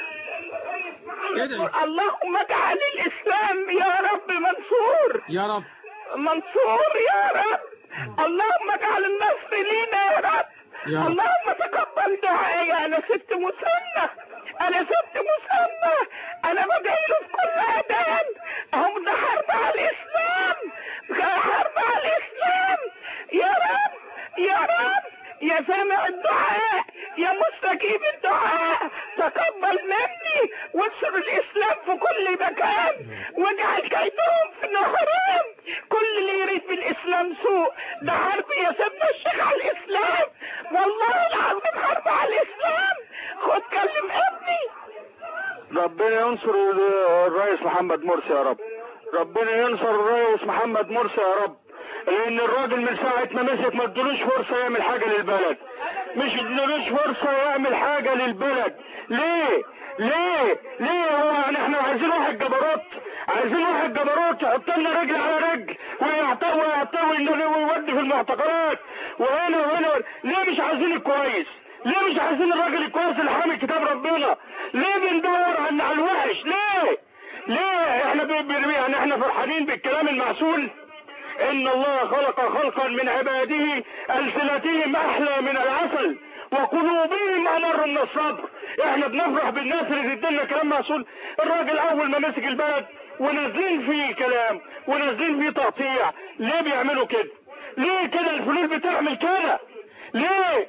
ادعي. اللهم اجعل الإسلام يا رب منصور يا رب منصور يا رب اللهم اجعل النصر لينا يا رب يا رب. اللهم تقبل دعائي انا ست مسنة انا ست مسنة انا بدعي له في كل اذان هم ده حرب على الاسلام حرب على الاسلام يا رب يا رب يا سامع الدعاء يا مستجيب الدعاء تقبل مني وانصر الاسلام في كل مكان واجعل كيدهم في نهرهم كل اللي يريد بالاسلام سوء ده حرب يا سيدنا الشيخ على الاسلام والله العظيم حرب على الاسلام خد كلم ابني ربنا ينصر الرئيس محمد مرسي يا رب ربنا ينصر الرئيس محمد مرسي يا رب لان الراجل من ساعة ما مسك ما ادلوش فرصة يعمل حاجة للبلد مش ادلوش فرصة يعمل حاجة للبلد ليه ليه ليه هو يعني احنا عايزين واحد جبروت عايزين واحد جبروت يحط لنا رجل على رجل ويعطوي ويعطوي ويودي في المعتقلات وهنا وهنا ليه مش عايزين الكويس ليه مش عايزين الراجل الكويس اللي حامل كتاب ربنا ليه بندور عن على الوحش ليه ليه احنا ب- ب- يعني احنا فرحانين بالكلام المعسول ان الله خلق خلقا من عباده السنتهم احلى من العسل وقلوبهم امر من الصبر احنا بنفرح بالناس اللي تدينا كلام معسول الراجل اول ما مسك البلد ونازلين فيه كلام ونازلين فيه تقطيع ليه بيعملوا كده ليه كده الفلول بتعمل كده ليه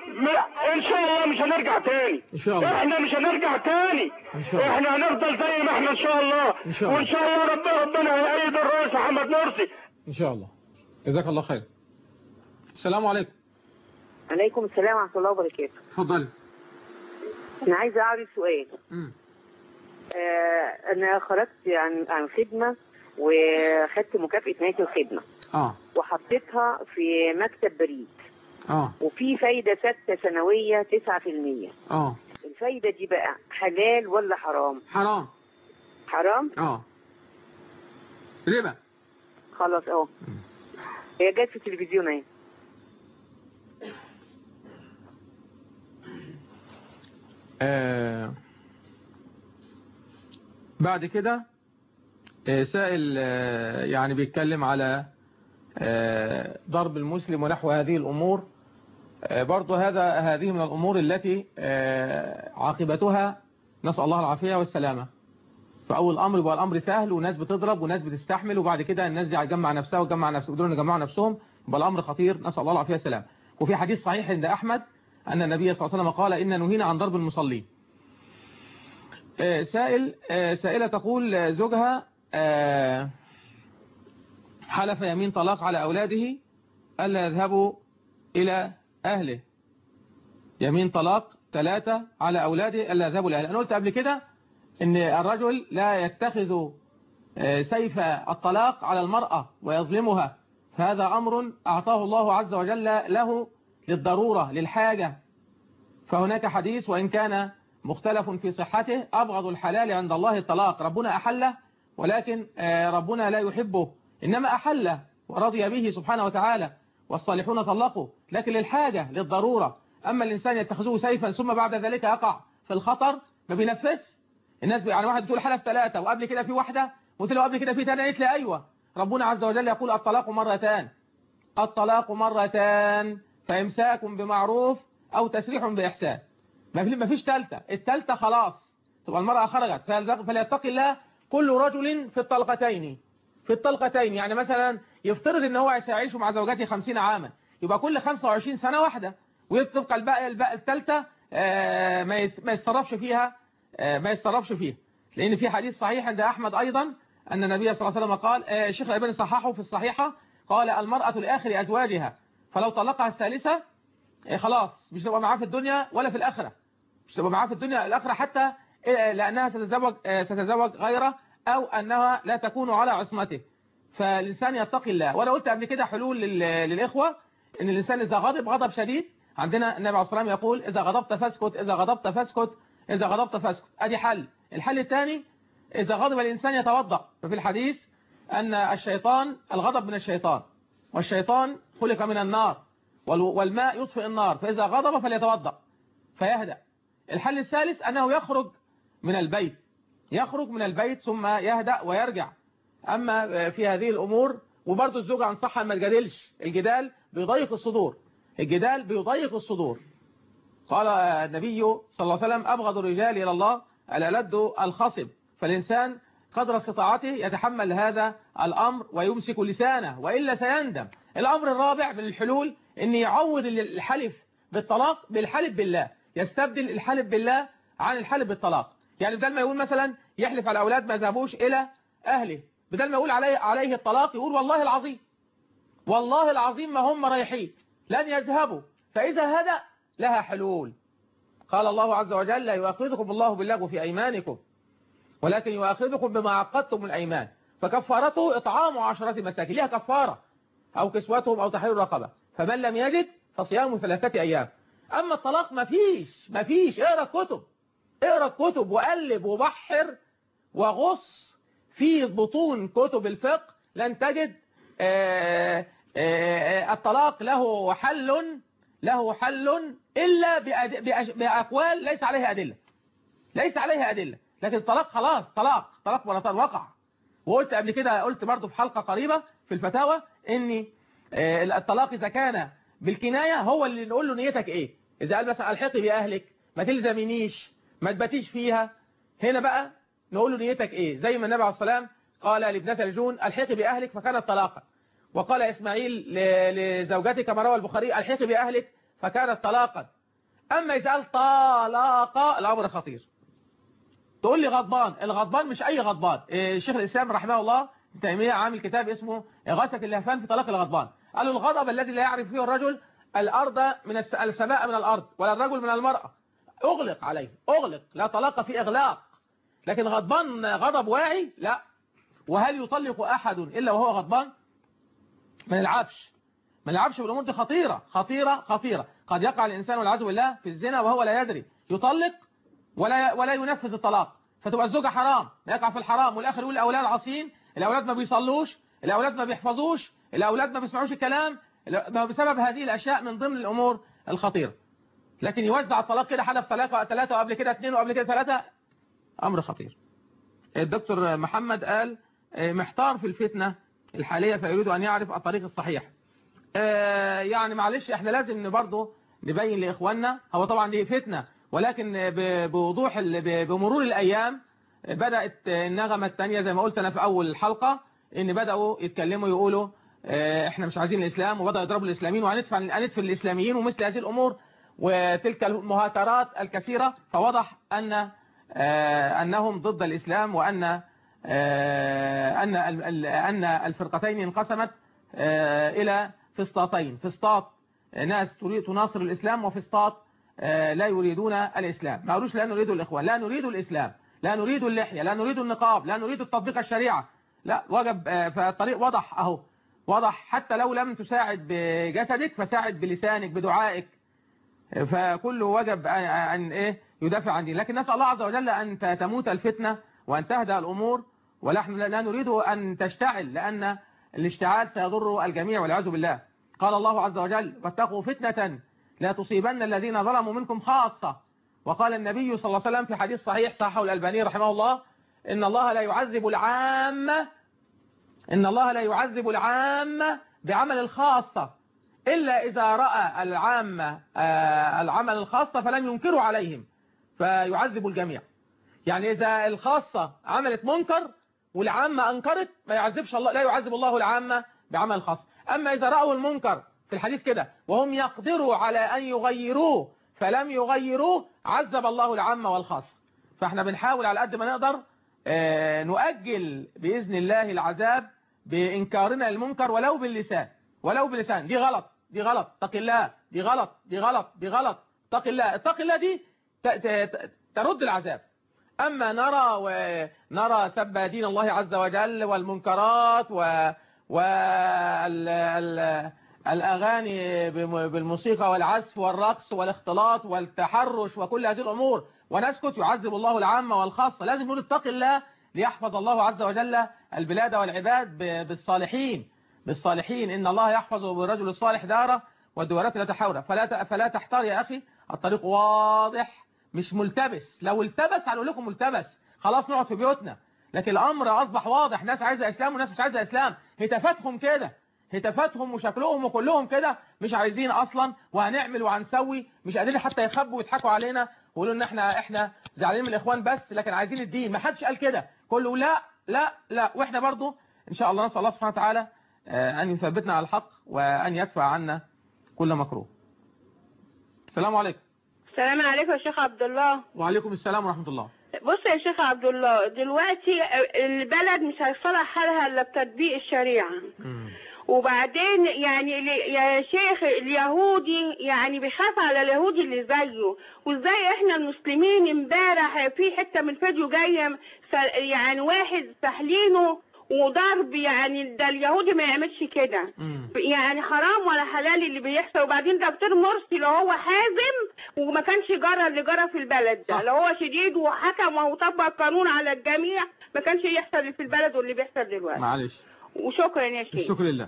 م- ان شاء الله مش هنرجع تاني ان شاء الله احنا مش هنرجع تاني ان شاء الله احنا هنفضل زي ما احنا ان شاء الله إن شاء الله. وان شاء الله رب ربنا هيأيد الرئيس محمد مرسي ان شاء الله جزاك الله خير السلام عليكم عليكم السلام ورحمة الله وبركاته اتفضلي أنا عايزة أعرف سؤال مم. آه أنا خرجت عن عن خدمة وخدت مكافأة نهاية الخدمة اه وحطيتها في مكتب بريد اه وفي فايدة ثابتة سنوية 9% اه الفايدة دي بقى حلال ولا حرام؟ حرام حرام؟ اه ربا خلاص أهو هي جت في التلفزيون أهي آه بعد كده آه سائل آه يعني بيتكلم على آه ضرب المسلم ونحو هذه الأمور آه برضو هذا هذه من الأمور التي آه عاقبتها نسأل الله العافية والسلامة فأول أمر يبقى الأمر سهل وناس بتضرب وناس بتستحمل وبعد كده الناس دي هتجمع نفسها وتجمع نفسها يقدرون يجمعوا نفسهم يبقى الأمر خطير نسأل الله العافية والسلامة وفي حديث صحيح عند أحمد أن النبي صلى الله عليه وسلم قال إن نهينا عن ضرب المصلين آه، سائل آه، سائلة تقول آه، زوجها آه، حلف يمين طلاق على أولاده ألا يذهبوا إلى أهله يمين طلاق ثلاثة على أولاده ألا يذهبوا لأهله أنا قلت قبل كده أن الرجل لا يتخذ آه، سيف الطلاق على المرأة ويظلمها فهذا أمر أعطاه الله عز وجل له للضرورة للحاجة فهناك حديث وإن كان مختلف في صحته أبغض الحلال عند الله الطلاق ربنا أحله ولكن آه، ربنا لا يحبه إنما أحله ورضي به سبحانه وتعالى والصالحون طلقوا لكن للحاجة للضرورة أما الإنسان يتخذوه سيفا ثم بعد ذلك يقع في الخطر ما بينفذش الناس يعني واحد بتقول حلف ثلاثة وقبل كده في واحدة قلت له قبل كده في ثانية قالت لي أيوة ربنا عز وجل يقول الطلاق مرتان الطلاق مرتان فإمساك بمعروف أو تسريح بإحسان ما في- ما فيش ثالثة الثالثة خلاص تبقى المرأة خرجت فليتق- فليتقي الله كل رجل في الطلقتين في الطلقتين يعني مثلا يفترض ان هو سيعيش مع زوجته 50 عاما يبقى كل 25 سنة واحدة ويبقى الباقي الباقي الثالثة آه، ما يس- ما يتصرفش فيها آه، ما يتصرفش فيها لان في حديث صحيح عند احمد ايضا ان النبي صلى الله عليه وسلم قال آه، الشيخ الالباني صححه في الصحيحة قال المرأة لاخر ازواجها فلو طلقها الثالثة آه، خلاص مش تبقى معاه في الدنيا ولا في الاخره مش تبقى معاه في الدنيا الآخرة حتى آه، لأنها ستتزوج آه، ستتزوج غيره أو أنها لا تكون على عصمته فالإنسان يتقي الله وأنا قلت قبل كده حلول لل- للإخوة إن الإنسان إذا غضب غضب شديد عندنا النبي عليه الصلاة والسلام يقول إذا غضبت فاسكت إذا غضبت فاسكت إذا غضبت فاسكت أدي حل الحل الثاني إذا غضب الإنسان يتوضأ ففي الحديث أن الشيطان الغضب من الشيطان والشيطان خلق من النار وال- والماء يطفئ النار فإذا غضب فليتوضأ فيهدأ الحل الثالث أنه يخرج من البيت يخرج من البيت ثم يهدأ ويرجع أما في هذه الأمور وبرضه الزوجة أنصحها ما تجادلش الجدال بيضيق الصدور الجدال بيضيق الصدور قال النبي صلى الله عليه وسلم أبغض الرجال إلى الله الألد الخصب فالإنسان قدر استطاعته يتحمل هذا الأمر ويمسك لسانه وإلا سيندم الأمر الرابع من الحلول أن يعوض الحلف بالطلاق بالحلف بالله يستبدل الحلف بالله عن الحلف بالطلاق يعني بدل ما يقول مثلا يحلف على الأولاد ما ذهبوش إلى أهله بدل ما يقول عليه, عليه الطلاق يقول والله العظيم والله العظيم ما هم رايحين لن يذهبوا فإذا هدأ لها حلول قال الله عز وجل لا يؤاخذكم الله باللغو في أيمانكم ولكن يؤاخذكم بما عقدتم الأيمان فكفارته إطعام عشرة مساكين لها كفارة أو كسوتهم أو تحرير رقبة فمن لم يجد فصيام ثلاثة أيام أما الطلاق ما فيش ما فيش اقرأ الكتب اقرأ الكتب وقلب وبحر وغص في بطون كتب الفقه لن تجد آآ آآ الطلاق له حل له حل إلا بأد... بأج... بأقوال ليس عليها أدلة ليس عليها أدلة لكن الطلاق خلاص طلاق طلاق مرتين وقع وقلت قبل كده قلت برضو في حلقة قريبة في الفتاوى ان الطلاق إذا كان بالكناية هو اللي نقول له نيتك ايه إذا قال مثلا الحقي بأهلك ما تلزمنيش ما تباتيش فيها هنا بقى نقول له نيتك ايه زي ما النبي عليه الصلاة والسلام قال لابنة الجون الحقي بأهلك فكانت طلاقا وقال إسماعيل لزوجته كما روى البخاري الحقي بأهلك فكانت طلاقا أما إذا قال طلاق الأمر خطير تقول لي غضبان الغضبان مش أي غضبان الشيخ الإسلام رحمه الله تيمية عامل كتاب اسمه إغاثة اللهفان في طلاق الغضبان قالوا الغضب الذي لا يعرف فيه الرجل الأرض من السماء من الأرض ولا الرجل من المرأة أغلق عليه أغلق لا طلاق في إغلاق لكن غضبان غضب واعي لا وهل يطلق أحد إلا وهو غضبان ما نلعبش ما نلعبش بالأمور دي خطيرة خطيرة خطيرة قد يقع الإنسان والعياذ بالله في الزنا وهو لا يدري يطلق ولا ولا ينفذ الطلاق فتبقى الزوجة حرام يقع في الحرام والآخر يقول الأولاد عاصين الأولاد ما بيصلوش الأولاد ما بيحفظوش الأولاد ما بيسمعوش الكلام بسبب هذه الأشياء من ضمن الأمور الخطيرة لكن يوزع الطلاق كده حلف ثلاثة ثلاثة وقبل كده اثنين وقبل كده ثلاثة أمر خطير الدكتور محمد قال محتار في الفتنة الحالية فيريد أن يعرف الطريق الصحيح يعني معلش احنا لازم برضه نبين لإخواننا هو طبعا دي فتنة ولكن بوضوح بمرور الأيام بدأت النغمة الثانية زي ما قلت أنا في أول الحلقة إن بدأوا يتكلموا يقولوا احنا مش عايزين الإسلام وبدأوا يضربوا الإسلاميين وهندفع هندفع الإسلاميين ومثل هذه الأمور وتلك المهاترات الكثيرة فوضح أن أنهم ضد الإسلام وأن أن أن الفرقتين انقسمت إلى فسطاطين فسطاط ناس تريد تناصر الإسلام وفسطاط لا يريدون الإسلام ما قالوش لا نريد الإخوان لا نريد الإسلام لا نريد اللحية لا نريد النقاب لا نريد تطبيق الشريعة لا وجب فالطريق وضح أهو وضح حتى لو لم تساعد بجسدك فساعد بلسانك بدعائك فكله وجب أن إيه يدافع عن دين لكن نسأل الله عز وجل أن ت- تموت الفتنة وأن تهدأ الأمور ونحن لا نريد أن تشتعل لأن الاشتعال سيضر الجميع والعياذ بالله قال الله عز وجل واتقوا فتنة لا تصيبن الذين ظلموا منكم خاصة وقال النبي صلى الله عليه وسلم في حديث صحيح صححه الألباني رحمه الله إن الله لا يعذب العامة إن الله لا يعذب العامة بعمل الخاصة إلا إذا رأى العامة آه، العمل الخاصة فلم ينكروا عليهم فيعذب الجميع يعني إذا الخاصة عملت منكر والعامة أنكرت ما يعذبش الله لا يعذب الله العامة بعمل الخاص أما إذا رأوا المنكر في الحديث كده وهم يقدروا على أن يغيروه فلم يغيروه عذب الله العامة والخاصة فاحنا بنحاول على قد ما نقدر آه، نؤجل بإذن الله العذاب بإنكارنا للمنكر ولو باللسان ولو باللسان دي غلط دي غلط اتق الله دي غلط دي غلط دي غلط اتق الله اتق الله دي ت- ت- ت- ترد العذاب أما نرى ونرى سب دين الله عز وجل والمنكرات و وال ال- الأغاني بم- بالموسيقى والعزف والرقص والاختلاط والتحرش وكل هذه الأمور ونسكت يعذب الله العامة والخاصة لازم نقول اتق الله ليحفظ الله عز وجل البلاد والعباد ب- بالصالحين بالصالحين إن الله يحفظ بالرجل الصالح داره والدورات لا تحوله فلا ت- فلا تحتار يا أخي الطريق واضح مش ملتبس لو التبس هنقول لكم ملتبس خلاص نقعد في بيوتنا لكن الأمر أصبح واضح ناس عايزة إسلام وناس مش عايزة إسلام هتافاتهم كده هتافاتهم وشكلهم وكلهم كده مش عايزين أصلا وهنعمل وهنسوي مش قادرين حتى يخبوا ويضحكوا علينا ويقولوا ان احنا احنا زعلانين من الاخوان بس لكن عايزين الدين ما حدش قال كده كله لا لا لا واحنا برضو ان شاء الله نسال الله سبحانه وتعالى آه، ان يثبتنا على الحق وان يدفع عنا كل مكروه السلام عليكم السلام عليكم يا شيخ عبد الله وعليكم السلام ورحمة الله بص يا شيخ عبد الله دلوقتي البلد مش هيصلح حالها الا بتطبيق الشريعه وبعدين يعني ال- يا شيخ اليهودي يعني بيخاف على اليهودي اللي زيه وازاي احنا المسلمين امبارح في حته من الفيديو جايه ف- يعني واحد سحلينه وضرب يعني ده اليهودي ما يعملش كده يعني حرام ولا حلال اللي بيحصل وبعدين دكتور مرسي لو هو حازم وما كانش جرى اللي جرى في البلد ده لو هو شديد وحكم وطبق القانون على الجميع ما كانش يحصل اللي في البلد واللي بيحصل دلوقتي معلش وشكرا يا شيخ الشكر لله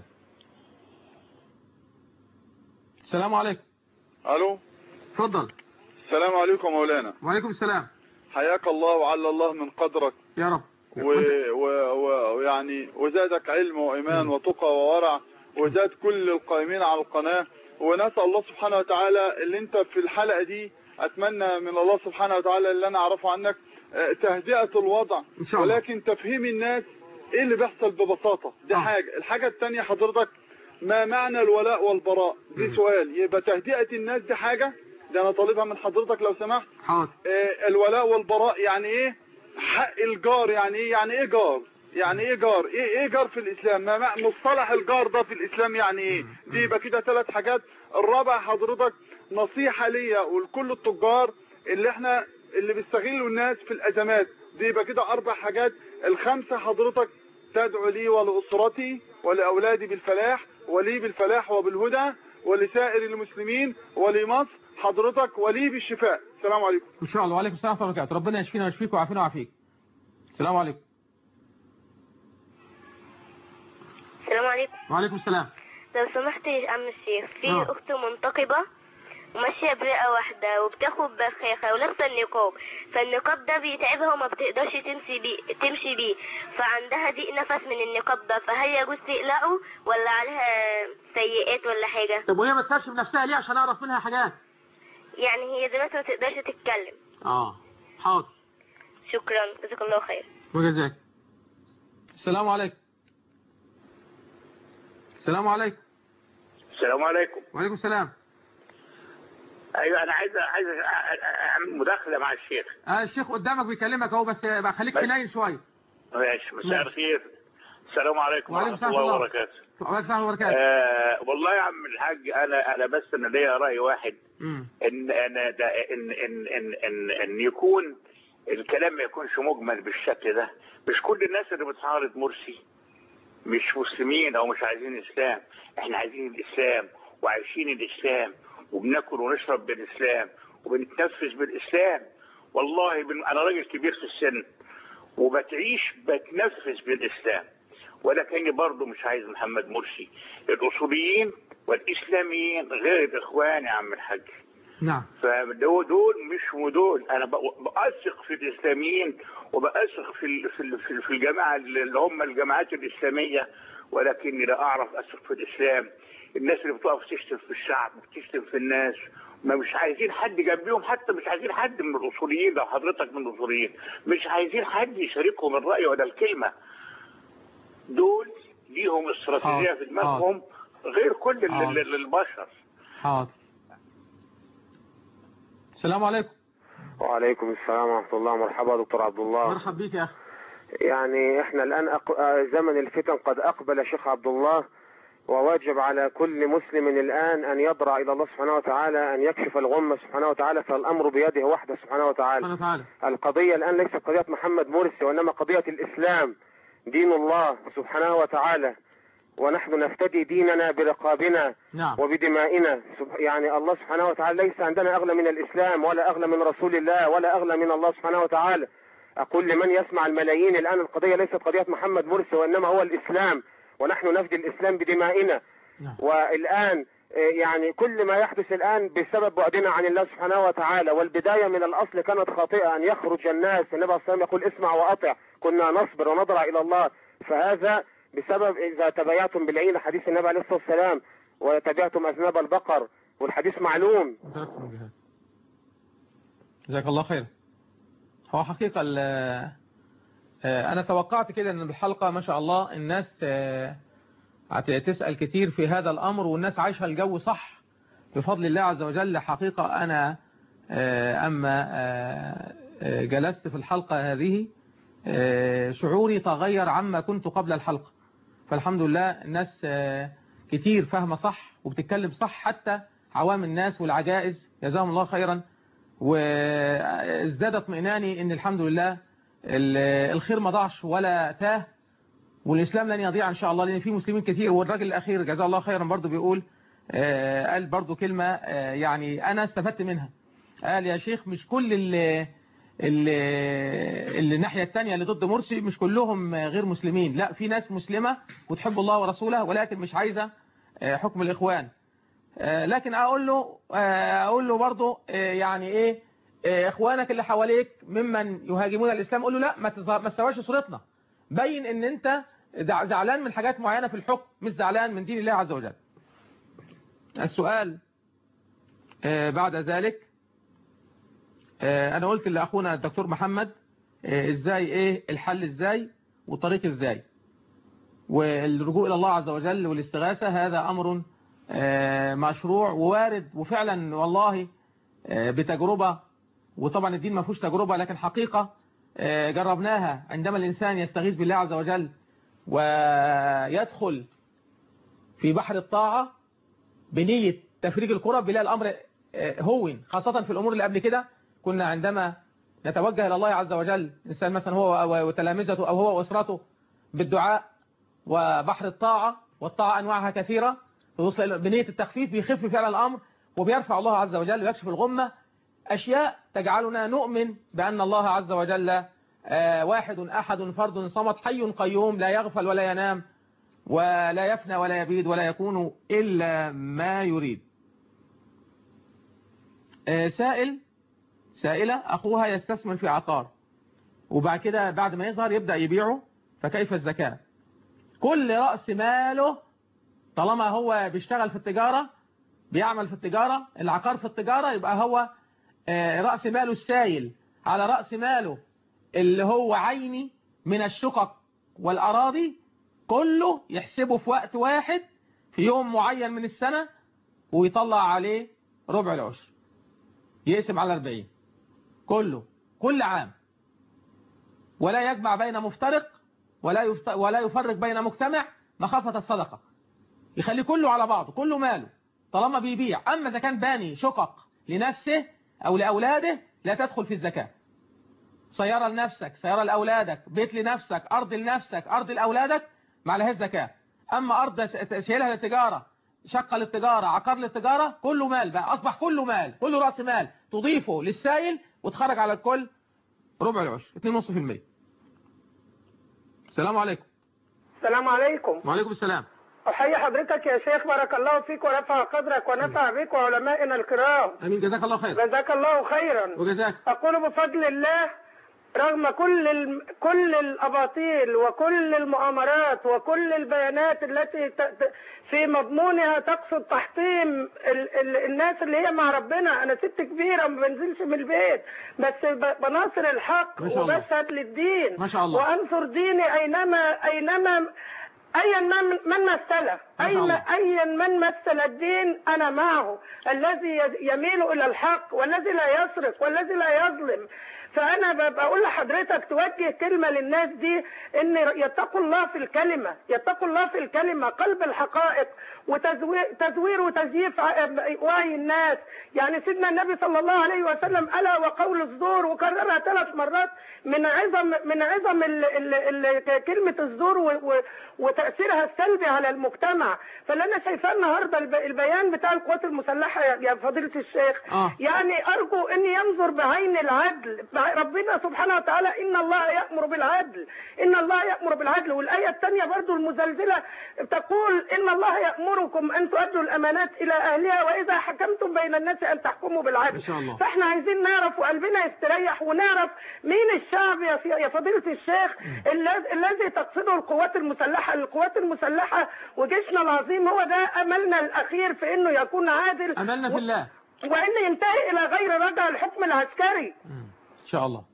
السلام عليكم الو اتفضل السلام عليكم مولانا وعليكم السلام حياك الله وعلى الله من قدرك يا رب و- و- و- ويعني وزادك علم وإيمان وتقى وورع وزاد كل القائمين على القناة ونسأل الله سبحانه وتعالى اللي انت في الحلقة دي أتمنى من الله سبحانه وتعالى اللي أنا أعرفه عنك آه، تهدئة الوضع إن شاء الله. ولكن تفهيم الناس إيه اللي بيحصل ببساطة دي حاجة الحاجة التانية حضرتك ما معنى الولاء والبراء دي سؤال يبقى تهدئة الناس دي حاجة ده أنا طالبها من حضرتك لو سمحت حاضر آه، الولاء والبراء يعني ايه حق الجار يعني ايه يعني ايه جار يعني ايه جار ايه ايه جار في الاسلام ما مع- مصطلح الجار ده في الاسلام يعني ايه دي يبقى كده ثلاث حاجات الرابع حضرتك نصيحة ليا ولكل التجار اللي احنا اللي بيستغلوا الناس في الازمات دي يبقى كده اربع حاجات الخمسة حضرتك تدعو لي ولأسرتي ولأولادي بالفلاح ولي بالفلاح وبالهدى ولسائر المسلمين ولمصر حضرتك ولي بالشفاء السلام عليكم ان شاء الله وعليكم السلام ورحمة الله وبركاته ربنا يشفينا ويشفيك ويعافينا ويعافيك السلام عليكم السلام عليكم وعليكم السلام لو سمحت يا عم الشيخ في آه. اخت منتقبة وماشية برئة واحدة وبتاخد بخاخة ولابسة النقاب فالنقاب ده بيتعبها وما بتقدرش تمشي بيه تمشي بيه فعندها ضيق نفس من النقاب ده فهل يجوز تقلعه ولا عليها سيئات ولا حاجة طب وهي ما تخافش بنفسها ليه عشان اعرف منها حاجات يعني هي دلوقتي ما تقدرش تتكلم اه حاضر شكرا جزاك الله خير وجزاك السلام عليكم السلام عليكم السلام عليكم وعليكم السلام ايوه انا عايز عايز اعمل مداخله مع الشيخ آه الشيخ قدامك بيكلمك اهو بس بقى خليك بس. حنين شويه ماشي مساء ماشي. الخير السلام عليكم وعليكم ورحمه السلام الله ورحمة الله. وبركاته وعليكم السلام وبركاته آه والله يا عم الحاج انا انا بس انا ليا راي واحد مم. ان انا ده ان ان ان ان, إن يكون الكلام ما يكونش مجمل بالشكل ده مش كل الناس اللي بتعارض مرسي مش مسلمين او مش عايزين اسلام احنا عايزين الاسلام وعايشين الاسلام وبناكل ونشرب بالاسلام وبنتنفس بالاسلام والله بن- انا راجل كبير في السن وبتعيش بتنفس بالاسلام ولكني برضه مش عايز محمد مرسي الاصوليين والاسلاميين غير الاخوان يا عم الحاج نعم فدول دول مش ودول انا بق- بأثق في الاسلاميين وبأثق في ال- في ال- في ال- في الجماعه اللي هم الجماعات الاسلاميه ولكني لا اعرف اثق في الاسلام الناس اللي بتقف تشتم في الشعب بتشتم في الناس ما مش عايزين حد جنبيهم حتى مش عايزين حد من الاصوليين لو حضرتك من الاصوليين مش عايزين حد يشاركهم الراي ولا الكلمه دول ليهم استراتيجيه حاضر، في دماغهم غير كل ال- حاضر. ال- البشر حاضر السلام عليكم وعليكم السلام ورحمة الله مرحبا دكتور عبد الله مرحب بيك يا أخي يعني احنا الآن أق... آه، زمن الفتن قد أقبل شيخ عبد الله وواجب على كل مسلم الآن أن يضرع إلى الله سبحانه وتعالى أن يكشف الغمة سبحانه وتعالى فالأمر بيده وحده سبحانه وتعالى سبحانه وتعالى القضية الآن ليست قضية محمد مرسي وإنما قضية الإسلام دين الله سبحانه وتعالى ونحن نفتدي ديننا برقابنا نعم وبدمائنا سب- يعني الله سبحانه وتعالى ليس عندنا أغلى من الإسلام ولا أغلى من رسول الله ولا أغلى من الله سبحانه وتعالى أقول لمن يسمع الملايين الآن القضية ليست قضية محمد مرسي وإنما هو الإسلام ونحن نفدي الإسلام بدمائنا والآن آه، يعني كل ما يحدث الآن بسبب بعدنا عن الله سبحانه وتعالى والبداية من الأصل كانت خاطئة أن يخرج الناس النبي صلى الله عليه وسلم يقول اسمع وأطع كنا نصبر ونضرع إلى الله فهذا بسبب إذا تبايعتم بالعين حديث النبي عليه الصلاة والسلام وتبعتم أذناب البقر والحديث معلوم تركتم الجهاد جزاك الله خير هو حقيقة ال- آه، أنا توقعت كده أن بالحلقة ما شاء الله الناس آه، هتسأل كتير في هذا الأمر والناس عايشة الجو صح بفضل الله عز وجل حقيقة أنا آه، أما آه، آه، جلست في الحلقة هذه آه، شعوري تغير عما كنت قبل الحلقة فالحمد لله الناس آه، كتير فاهمة صح وبتتكلم صح حتى عوام الناس والعجائز جزاهم الله خيرا وازداد اطمئناني ان الحمد لله ال- الخير ما ضاعش ولا تاه والاسلام لن يضيع ان شاء الله لان في مسلمين كتير والراجل الاخير جزاه الله خيرا برضو بيقول آه، قال برضو كلمة آه، يعني انا استفدت منها قال يا شيخ مش كل اللي اللي اللي الناحية التانية اللي ضد مرسي مش كلهم غير مسلمين لا في ناس مسلمة وتحب الله ورسوله ولكن مش عايزة آه، حكم الإخوان آه، لكن أقول له آه، أقول له برضه آه، يعني إيه آه، إخوانك اللي حواليك ممن يهاجمون الإسلام قول له لا ما تظهر- ما تسواش صورتنا بين إن أنت دع- زعلان من حاجات معينة في الحكم مش زعلان من دين الله عز وجل السؤال آه، بعد ذلك آه، انا قلت لاخونا الدكتور محمد آه، ازاي ايه الحل ازاي والطريق ازاي والرجوع الى الله عز وجل والاستغاثة هذا امر آه، مشروع ووارد وفعلا والله آه، بتجربة وطبعا الدين ما فيهوش تجربة لكن حقيقة آه، جربناها عندما الانسان يستغيث بالله عز وجل ويدخل في بحر الطاعة بنية تفريج الكرة بلا الامر آه، هون خاصة في الامور اللي قبل كده كنا عندما نتوجه إلى الله عز وجل إنسان مثلا هو وتلامذته أو هو وأسرته بالدعاء وبحر الطاعة والطاعة أنواعها كثيرة توصل إلى بنية التخفيف بيخف فعلا الأمر وبيرفع الله عز وجل ويكشف الغمة أشياء تجعلنا نؤمن بأن الله عز وجل آه، واحد أحد فرد صمد حي قيوم لا يغفل ولا ينام ولا يفنى ولا يبيد ولا يكون إلا ما يريد آه، سائل سائلة أخوها يستثمر في عقار وبعد كده بعد ما يظهر يبدأ يبيعه فكيف الزكاة كل رأس ماله طالما هو بيشتغل في التجارة بيعمل في التجارة العقار في التجارة يبقى هو آه، رأس ماله السائل على رأس ماله اللي هو عيني من الشقق والأراضي كله يحسبه في وقت واحد في يوم معين من السنة ويطلع عليه ربع العشر يقسم على 40 كله كل عام ولا يجمع بين مفترق ولا يفت... ولا يفرق بين مجتمع مخافة الصدقة يخلي كله على بعضه كله ماله طالما بيبيع أما إذا كان باني شقق لنفسه أو لأولاده لا تدخل في الزكاة سيارة لنفسك سيارة لأولادك بيت لنفسك أرض لنفسك أرض لأولادك ما عليهاش زكاة أما أرض شايلها للتجارة شقة للتجارة عقار للتجارة كله مال بقى أصبح كله مال كله رأس مال تضيفه للسائل وتخرج على الكل ربع العشر 2.5% السلام عليكم السلام عليكم وعليكم السلام أحيي حضرتك يا شيخ بارك الله فيك ورفع قدرك ونفع بك وعلمائنا الكرام امين جزاك الله خير جزاك الله خيرا وجزاك أقول بفضل الله رغم كل الم... كل الأباطيل وكل المؤامرات وكل البيانات التي ت... ت... في مضمونها تقصد تحطيم ال... ال... الناس اللي هي مع ربنا أنا ست كبيرة ما بنزلش من البيت بس ب... بناصر الحق ما شاء الله. وبشهد للدين ما شاء الله. وأنصر ديني أينما أينما أيا من من مثله ما شاء الله. أين أيا من مثل الدين أنا معه الذي يميل إلى الحق والذي لا يسرق والذي لا يظلم فأنا ب- بقول لحضرتك توجه كلمة للناس دي إن يتقوا الله في الكلمة يتقوا الله في الكلمة قلب الحقائق وتزوير تزوير وتزييف ع- وعي الناس يعني سيدنا النبي صلى الله عليه وسلم ألا وقول الزور وكررها ثلاث مرات من عظم من عظم ال ال ال كلمة الزور و- و- وتأثيرها السلبي على المجتمع فاللي أنا شايفاه النهارده الب- البيان بتاع القوات المسلحة يا يا فضيلة الشيخ آه. يعني أرجو أن ينظر بعين العدل ربنا سبحانه وتعالى إن الله يأمر بالعدل إن الله يأمر بالعدل والآية الثانية برضو المزلزلة تقول إن الله يأمركم أن تؤدوا الأمانات إلى أهلها وإذا حكمتم بين الناس أن تحكموا بالعدل إن شاء الله. فاحنا عايزين نعرف وقلبنا يستريح ونعرف مين الشعب يا في- يا فضيلة الشيخ الذي الذي تقصده القوات المسلحة القوات المسلحة وجيشنا العظيم هو ده أملنا الأخير في إنه يكون عادل املنا في الله وإن ينتهي إلى غير رجع الحكم العسكري ان شاء الله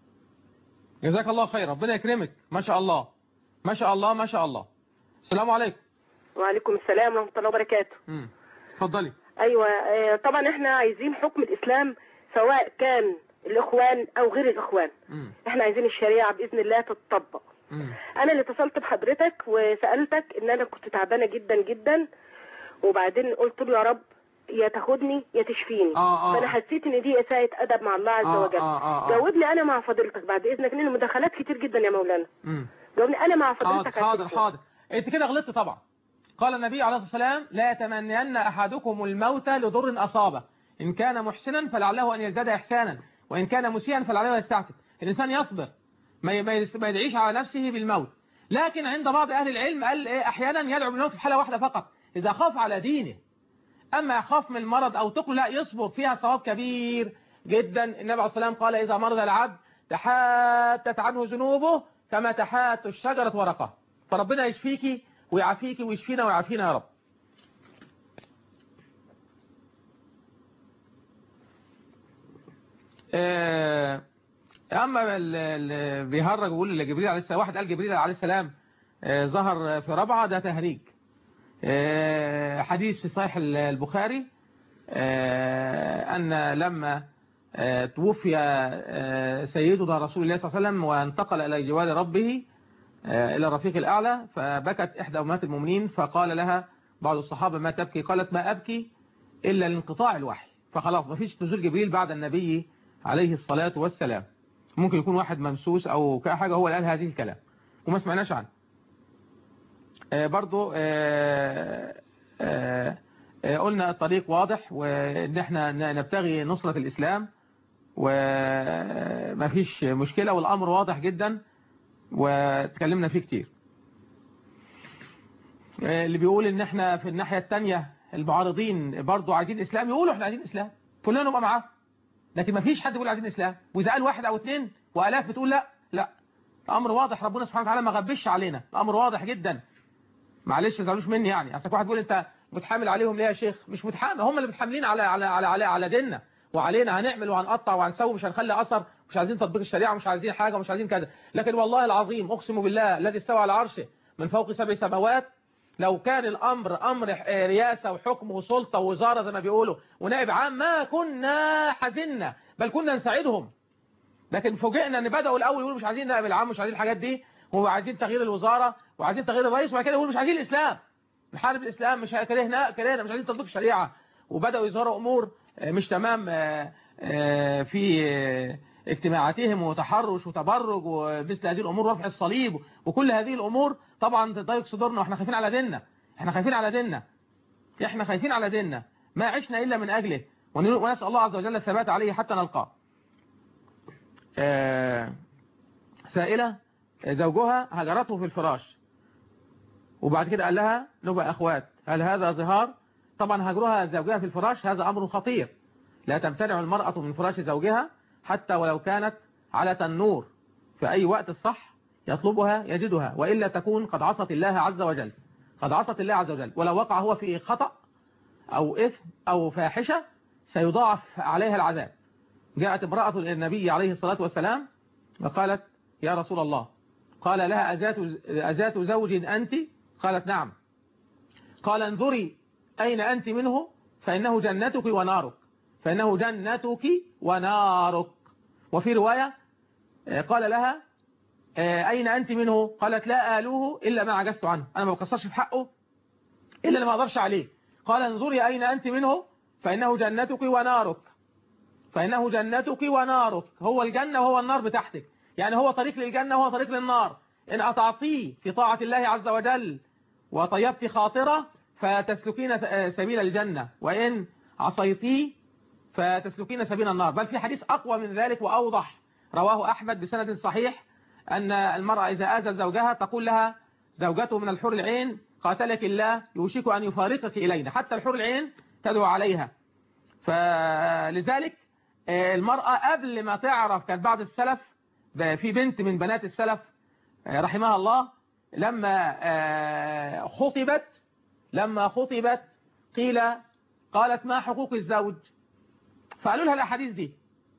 جزاك الله خير ربنا يكرمك ما شاء الله ما شاء الله ما شاء الله السلام عليكم وعليكم السلام ورحمة الله وبركاته امم اتفضلي أيوة آه، طبعا احنا عايزين حكم الإسلام سواء كان الإخوان أو غير الإخوان امم احنا عايزين الشريعة بإذن الله تتطبق امم أنا اللي اتصلت بحضرتك وسألتك إن أنا كنت تعبانة جدا جدا وبعدين قلت له يا رب يا تاخدني يا تشفيني آه، آه. فأنا حسيت إن دي إساءة أدب مع الله عز آه، وجل آه، آه، آه. جاوبني أنا مع فضيلتك بعد إذنك لأن المداخلات كتير جدا يا مولانا امم جاوبني أنا مع حاضر فضيلتك على حاضر التليفون. حاضر انت كده غلطت طبعا قال النبي عليه الصلاة والسلام لا يتمنين أحدكم الموت لضر أصابه إن كان محسنا فلعله أن يزداد إحسانا وإن كان مسيئا فلعله يستعتب الإنسان يصبر ما ي- ما يس- ما يدعيش على نفسه بالموت لكن عند بعض أهل العلم قال إيه أحيانا يدعو بالموت في حالة واحدة فقط إذا خاف على دينه أما يخاف من المرض أو تقل لا يصبر فيها صواب كبير جدا النبي عليه الصلاة والسلام قال إذا مرض العبد تحاتت عنه ذنوبه كما تحات الشجرة ورقها فربنا يشفيكي ويعافيكي ويشفينا ويعافينا يا رب آه، أما اللي بيهرج ويقول لجبريل عليه السلام واحد قال جبريل عليه السلام آه، ظهر في ربعة ده تهريج آه، حديث في صحيح البخاري آه، أن لما آه، توفي آه، سيدنا رسول الله صلى الله عليه وسلم وانتقل إلى جوار ربه آه، إلى الرفيق الأعلى فبكت إحدى أمهات المؤمنين فقال لها بعض الصحابة ما تبكي قالت ما أبكي إلا لانقطاع الوحي فخلاص ما فيش نزول جبريل بعد النبي عليه الصلاة والسلام ممكن يكون واحد ممسوس أو كحاجة هو اللي قال هذه الكلام وما سمعناش عنه آه، برضو آه، آه، آه، قلنا الطريق واضح وان احنا ن- نبتغي نصرة الاسلام وما فيش مشكلة والامر واضح جدا وتكلمنا فيه كتير آه، اللي بيقول ان احنا في الناحية التانية المعارضين برضو عايزين اسلام يقولوا احنا عايزين اسلام كلنا نبقى معاه لكن ما فيش حد بيقول عايزين اسلام واذا قال واحد او اتنين والاف بتقول لا لا الامر واضح ربنا سبحانه وتعالى ما غبش علينا الامر واضح جدا معلش ما تزعلوش مني يعني اصل واحد بيقول انت متحامل عليهم ليه يا شيخ مش متحامل هم اللي متحاملين على على على على, على ديننا وعلينا هنعمل وهنقطع وهنسوي مش هنخلي اثر مش عايزين تطبيق الشريعه مش عايزين حاجه ومش عايزين كذا لكن والله العظيم اقسم بالله الذي استوى على عرشه من فوق سبع سماوات لو كان الامر امر آه، رياسه وحكم وسلطه ووزاره زي ما بيقولوا ونائب عام ما كنا حزنا بل كنا نساعدهم لكن فوجئنا ان بداوا الاول يقولوا مش عايزين نائب العام مش عايزين الحاجات دي وعايزين تغيير الوزاره وعايزين تغيير الرئيس وبعد كده يقولوا مش عايزين الاسلام نحارب الاسلام مش كرهنا كرهنا مش عايزين تطبيق الشريعه وبداوا يظهروا امور آه، مش تمام آه، آه، في آه، اجتماعاتهم وتحرش وتبرج ومثل هذه الامور ورفع الصليب وكل هذه الامور طبعا تضايق صدورنا واحنا خايفين على ديننا احنا خايفين على ديننا احنا خايفين على ديننا ما عشنا الا من اجله ون- ونسال الله عز وجل الثبات عليه حتى نلقاه آه، سائلة زوجها هجرته في الفراش وبعد كده قال لها نبقى أخوات هل هذا ظهار طبعا هجرها زوجها في الفراش هذا أمر خطير لا تمتنع المرأة من فراش زوجها حتى ولو كانت على تنور في أي وقت الصح يطلبها يجدها وإلا تكون قد عصت الله عز وجل قد عصت الله عز وجل ولو وقع هو في خطأ أو إثم أو فاحشة سيضاعف عليها العذاب جاءت امرأة إلى النبي عليه الصلاة والسلام وقالت يا رسول الله قال لها أزات, أزات زوج أنت قالت نعم قال انظري أين أنت منه فإنه جنتك ونارك فإنه جنتك ونارك وفي رواية آه، قال لها آه، أين أنت منه قالت لا آلوه إلا ما عجزت عنه أنا ما بقصرش في حقه إلا اللي ما أقدرش عليه قال انظري أين أنت منه فإنه جنتك ونارك فإنه جنتك ونارك هو الجنة وهو النار بتاعتك يعني هو طريق للجنة وهو طريق للنار إن أطعتيه في طاعة الله عز وجل وطيبت خاطرة فتسلكين سبيل الجنة وإن عصيتيه فتسلكين سبيل النار بل في حديث أقوى من ذلك وأوضح رواه أحمد بسند صحيح أن المرأة إذا آذت زوجها تقول لها زوجته من الحور العين قاتلك الله يوشك أن يفارقك إلينا حتى الحور العين تدعو عليها فلذلك آه، المرأة قبل ما تعرف كان بعض السلف ده في بنت من بنات السلف آه، رحمها الله لما آه، خطبت لما خطبت قيل قالت ما حقوق الزوج فقالوا لها الأحاديث دي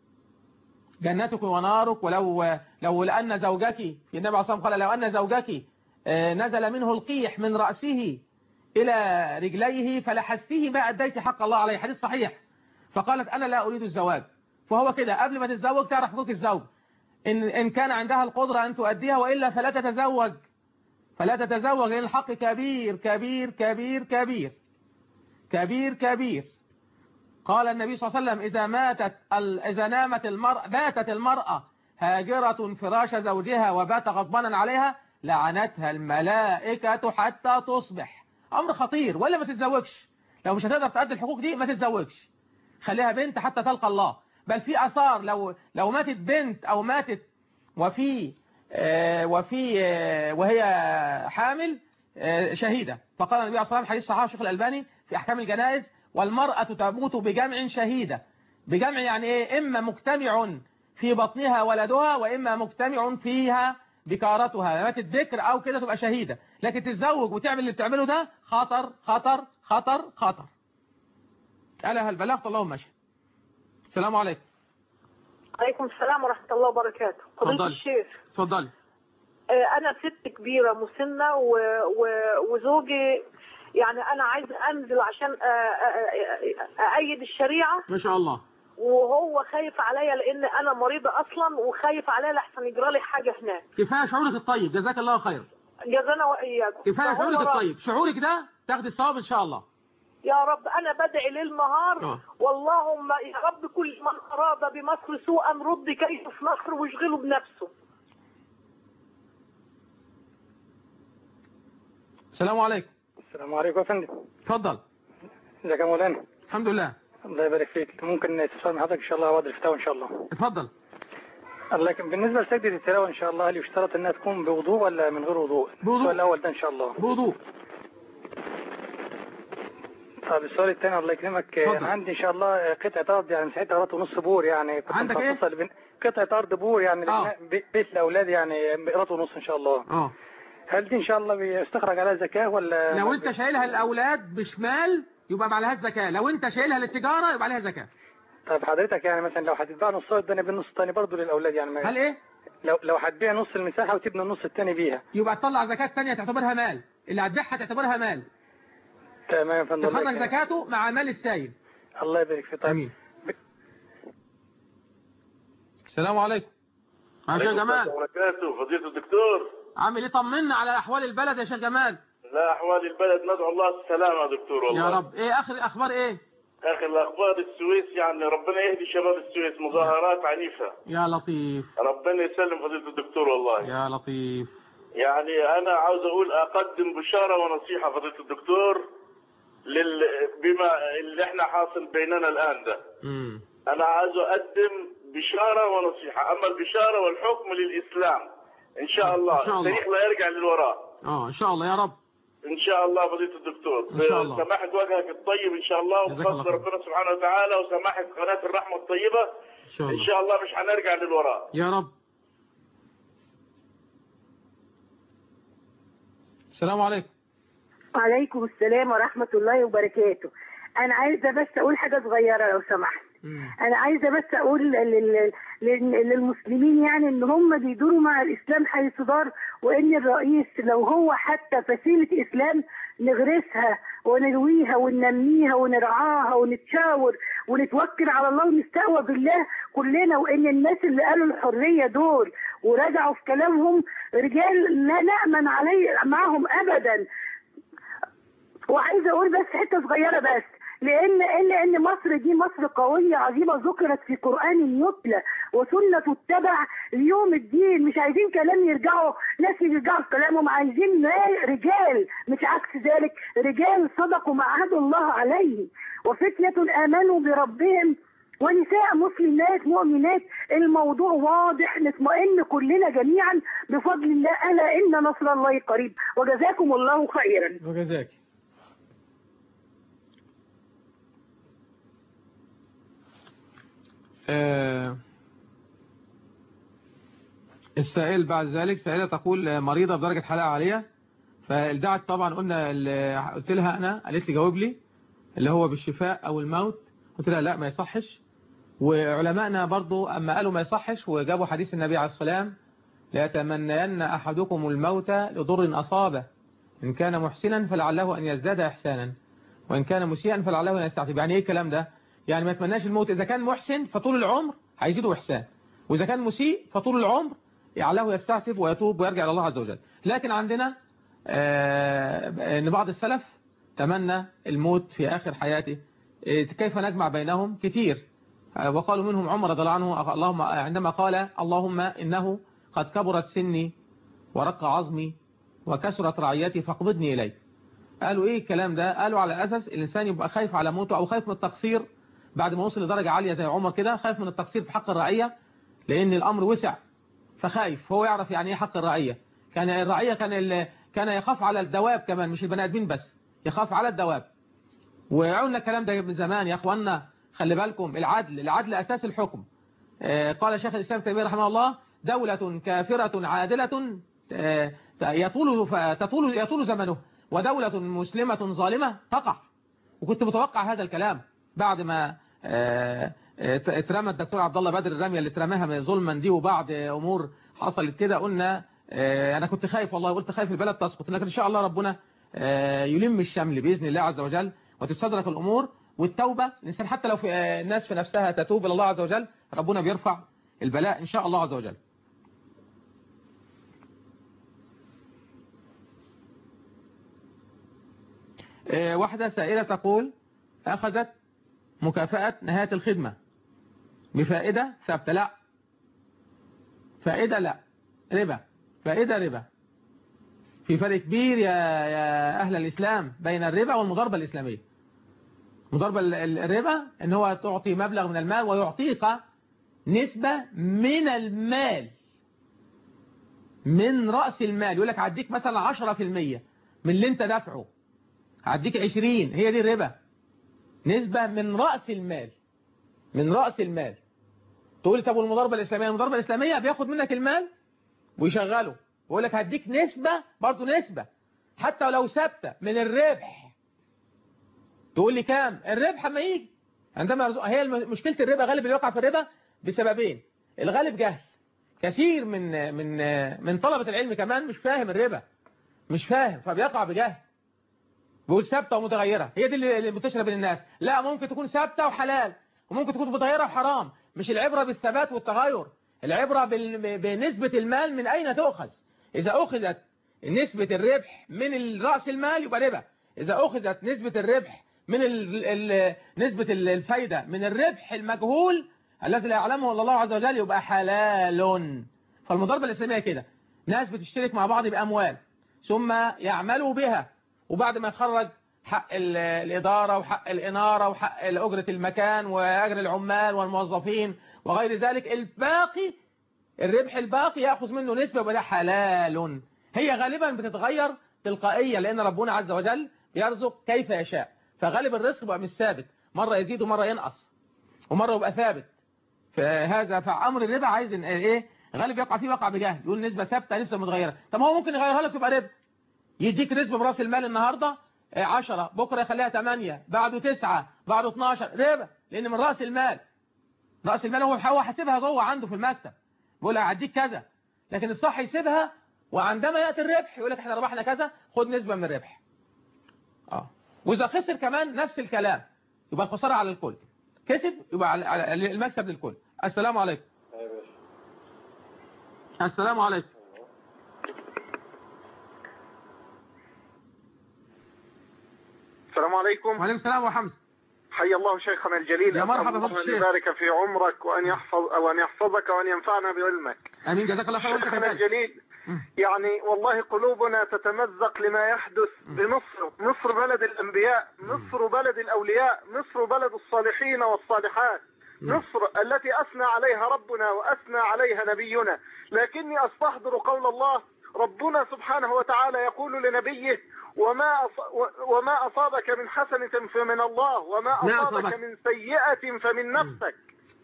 جنتك ونارك ولو لو لأن زوجك النبي عليه الصلاة والسلام قال لو أن زوجك آه، نزل منه القيح من رأسه إلى رجليه فلحسته ما أديت حق الله عليه حديث صحيح فقالت أنا لا أريد الزواج فهو كده قبل ما تتزوج تعرف حقوق الزوج إن, إن كان عندها القدرة أن تؤديها وإلا فلا تتزوج فلا تتزوج لأن الحق كبير كبير كبير كبير كبير كبير قال النبي صلى الله عليه وسلم إذا ماتت ال- إذا نامت المرأة باتت المرأة هاجرة فراش زوجها وبات غضبانا عليها لعنتها الملائكة حتى تصبح أمر خطير ولا ما تتزوجش لو مش هتقدر تأدي الحقوق دي ما تتزوجش خليها بنت حتى تلقى الله بل في أثار لو لو ماتت بنت أو ماتت وفي آه، وفي آه، وهي حامل آه، شهيدة فقال النبي عليه الصلاة والسلام حديث صحيح الشيخ الألباني في أحكام الجنائز والمرأة تموت بجمع شهيدة بجمع يعني إيه إما مجتمع في بطنها ولدها وإما مجتمع فيها بكارتها ماتت ذكر أو كده تبقى شهيدة لكن تتزوج وتعمل اللي بتعمله ده خطر خطر خطر خطر ألا هل بلغت اللهم ماشي السلام عليكم عليكم السلام ورحمة الله وبركاته فضيلة اتفضلي. الشيخ اتفضلي آه، أنا ست كبيرة مسنة و... و... وزوجي يعني أنا عايزة أنزل عشان آه، آه، آه، أأيد الشريعة ما شاء الله وهو خايف عليا لأن أنا مريضة أصلا وخايف عليا لحسن يجرى لي حاجة هناك كفاية شعورك الطيب جزاك الله خير جزانا وإياكم كفاية فهو شعورك رب- الطيب شعورك ده تاخد الثواب إن شاء الله يا رب أنا بدعي ليل نهار آه. واللهم يا رب كل من أراد بمصر سوءا رد كيده في مصر واشغله بنفسه السلام عليكم السلام عليكم يا فندم اتفضل ازيك يا مولانا الحمد لله الله يبارك فيك ممكن تسأل من حضرتك ان شاء الله بعد الفتاوى ان شاء الله اتفضل لكن بالنسبه لسجده التلاوه ان شاء الله هل يشترط انها تكون بوضوء ولا من غير وضوء بوضوء. السؤال الاول ده ان شاء الله بوضوء طب السؤال الثاني الله يكرمك اتفضل. انا عندي ان شاء الله قطعه ارض يعني مساحتها أربعة ونص بور يعني كنت عندك إيه؟ مخصصة لبن... قطعه ارض بور يعني آه. لبناء بي- بيت لاولادي يعني قطعه ونص ان شاء الله اه هل دي ان شاء الله بيستخرج عليها زكاه ولا لو انت شايلها الاولاد بشمال يبقى ما عليهاش زكاه لو انت شايلها للتجاره يبقى عليها زكاه طب حضرتك يعني مثلا لو هتتباع نص الدنيا بالنص الثاني برضه للاولاد يعني ما... هل ايه لو لو هتبيع نص المساحه وتبني النص الثاني بيها يبقى تطلع زكاه ثانيه تعتبرها مال اللي هتبيعها تعتبرها مال تمام يا فندم الله تخرج يكرمك. زكاته مع مال السايل الله يبارك فيك طيب امين السلام عليكم يا شيخ جمال وبركاته فضيلة الدكتور عامل ايه طمنا على احوال البلد يا شيخ جمال لا أحوال البلد ندعو الله السلامة يا دكتور والله يا رب ايه اخر اخبار ايه آخر الأخبار السويس يعني ربنا يهدي شباب السويس مظاهرات عنيفة يا لطيف ربنا يسلم فضيلة الدكتور والله يا لطيف يعني أنا عاوز أقول أقدم بشارة ونصيحة فضيلة الدكتور لل... بما اللي احنا حاصل بيننا الآن ده امم انا عايز اقدم بشاره ونصيحه اما البشاره والحكم للاسلام ان شاء الله إن شاء الله. التاريخ لا يرجع للوراء اه ان شاء الله يا رب ان شاء الله فضيله الدكتور إن شاء الله. بسماحه وجهك الطيب ان شاء الله جزاك الله وبفضل خير. ربنا سبحانه وتعالى وسماحه قناه الرحمه الطيبه ان شاء ان الله شاء الله مش هنرجع للوراء يا رب السلام عليكم وعليكم السلام ورحمة الله وبركاته أنا عايزة بس أقول حاجة صغيرة لو سمحت أنا عايزة بس أقول لل- لل- للمسلمين يعني إن هم بيدوروا مع الإسلام حيث دار وإن الرئيس لو هو حتى فسيلة إسلام نغرسها ونرويها وننميها ونرعاها ونتشاور ونتوكل على الله ونستقوى بالله كلنا وإن الناس اللي قالوا الحرية دول ورجعوا في كلامهم رجال لا نأمن عليه معهم أبدا وعايزه اقول بس حته صغيره بس لان ان ان مصر دي مصر قويه عظيمه ذكرت في قران يتلى وسنه تتبع ليوم الدين مش عايزين كلام يرجعوا ناس يرجعوا في كلامهم عايزين نا- رجال مش عكس ذلك رجال صدقوا ما عهد الله عليه وفتية امنوا بربهم ونساء مسلمات مؤمنات الموضوع واضح نطمئن كلنا جميعا بفضل الله الا ان نصر الله قريب وجزاكم الله خيرا وجزاك آه، السائل بعد ذلك سائلة تقول آه، مريضة بدرجة حرارة عالية فالدعت طبعا قلنا ال- قلت لها أنا قالت لي جاوب لي اللي هو بالشفاء أو الموت قلت لها لا ما يصحش وعلمائنا برضو أما قالوا ما يصحش وجابوا حديث النبي عليه السلام لا يتمنين أحدكم الموت لضر أصابه إن كان محسنا فلعله أن يزداد إحسانا وإن كان مسيئا فلعله أن يستعتب يعني إيه الكلام ده يعني ما يتمناش الموت إذا كان محسن فطول العمر هيزيده إحسان وإذا كان مسيء فطول العمر لعله يستعتب ويتوب ويرجع إلى الله عز وجل لكن عندنا آه، أن بعض السلف تمنى الموت في آخر حياته إيه، كيف نجمع بينهم كثير آه، وقالوا منهم عمر رضي الله عنه اللهم عندما قال اللهم إنه قد كبرت سني ورق عظمي وكسرت رعيتي فاقبضني إليك قالوا إيه الكلام ده قالوا على أساس الإنسان يبقى خايف على موته أو خايف من التقصير بعد ما وصل لدرجة عالية زي عمر كده خايف من التقصير في حق الرعية لأن الأمر وسع فخايف هو يعرف يعني إيه حق الرعية كان الرعية كان ال... كان يخاف على الدواب كمان مش البني آدمين بس يخاف على الدواب وقلنا الكلام ده من زمان يا أخوانا خلي بالكم العدل العدل أساس الحكم آه، قال شيخ الإسلام تيمية رحمه الله دولة كافرة عادلة آه، يطول تطول يطول زمنه ودولة مسلمة ظالمة تقع وكنت متوقع هذا الكلام بعد ما آه، آه، اترمى الدكتور عبد الله بدر الرمية اللي اترماها من ظلما دي وبعد امور حصلت كده قلنا آه، انا كنت خايف والله قلت خايف البلد تسقط لكن ان شاء الله ربنا آه، يلم الشمل باذن الله عز وجل وتتصدرك الامور والتوبه الانسان حتى لو في آه، الناس في نفسها تتوب الى الله عز وجل ربنا بيرفع البلاء ان شاء الله عز وجل آه، واحدة سائلة تقول أخذت مكافأة نهاية الخدمة بفائدة ثابتة لا فائدة لا ربا فائدة ربا في فرق كبير يا, يا أهل الإسلام بين الربا والمضاربة الإسلامية مضاربة ال- ال- الربا ان هو تعطي مبلغ من المال ويعطيك نسبة من المال من رأس المال يقول لك هديك مثلا 10% من اللي انت دافعه هديك 20 هي دي الربا نسبة من رأس المال من رأس المال تقول لي طب والمضاربة الإسلامية المضاربة الإسلامية بياخد منك المال ويشغله ويقول لك هديك نسبة برضه نسبة حتى ولو ثابتة من الربح تقول لي كام الربح اما يجي عندما يرزق هي الم- مشكلة الربا غالب اللي وقع في الربا بسببين الغالب جهل كثير من من من طلبة العلم كمان مش فاهم الربا مش فاهم فبيقع بجهل بيقول ثابته ومتغيره هي دي اللي اللي منتشره بين الناس لا ممكن تكون ثابته وحلال وممكن تكون متغيره وحرام مش العبره بالثبات والتغير العبره بال- بنسبه المال من اين تؤخذ اذا اخذت نسبه الربح من راس المال يبقى ربا اذا اخذت نسبه الربح من ال ال نسبه ال- الفايده من الربح المجهول الذي لا يعلمه الا الله عز وجل يبقى حلال فالمضاربه الاسلاميه كده ناس بتشترك مع بعض باموال ثم يعملوا بها وبعد ما يخرج حق ال- الإدارة وحق الإنارة وحق أجرة المكان وأجر العمال والموظفين وغير ذلك الباقي الربح الباقي يأخذ منه نسبة وده حلال هي غالبا بتتغير تلقائيا لأن ربنا عز وجل يرزق كيف يشاء فغالب الرزق بقى مش ثابت مرة يزيد ومرة ينقص ومرة يبقى ثابت فهذا فأمر الربا عايز إن ايه غالب يقع فيه وقع بجهل يقول نسبة ثابتة نسبة متغيرة طب ما هو ممكن يغيرها لك تبقى ربا يديك نسبة براس المال النهاردة 10 بكرة يخليها 8 بعده 9 بعده 12 ربا لأن من رأس المال رأس المال هو هو حاسبها جوه عنده في المكتب بيقول لها هديك كذا لكن الصح يسيبها وعندما يأتي الربح يقول لك احنا ربحنا كذا خد نسبة من الربح اه وإذا خسر كمان نفس الكلام يبقى الخسارة على الكل كسب يبقى على على المكسب للكل السلام عليكم السلام عليكم السلام عليكم وعليكم السلام وحمزة حي الله شيخنا الجليل يا مرحبا أسأل فضل الله أن الشيخ. يبارك في عمرك وأن يحفظ وأن يحفظك وأن ينفعنا بعلمك امين جزاك الله خير وانت شيخنا كذلك الجليل يعني والله قلوبنا تتمزق لما يحدث بمصر مصر بلد الأنبياء مصر بلد الأولياء مصر بلد الصالحين والصالحات مصر التي أثنى عليها ربنا وأثنى عليها نبينا لكني أستحضر قول الله ربنا سبحانه وتعالى يقول لنبيه وما أص- و- وما أصابك من حسنة فمن الله وما ما أصابك أصابك. من سيئة فمن نفسك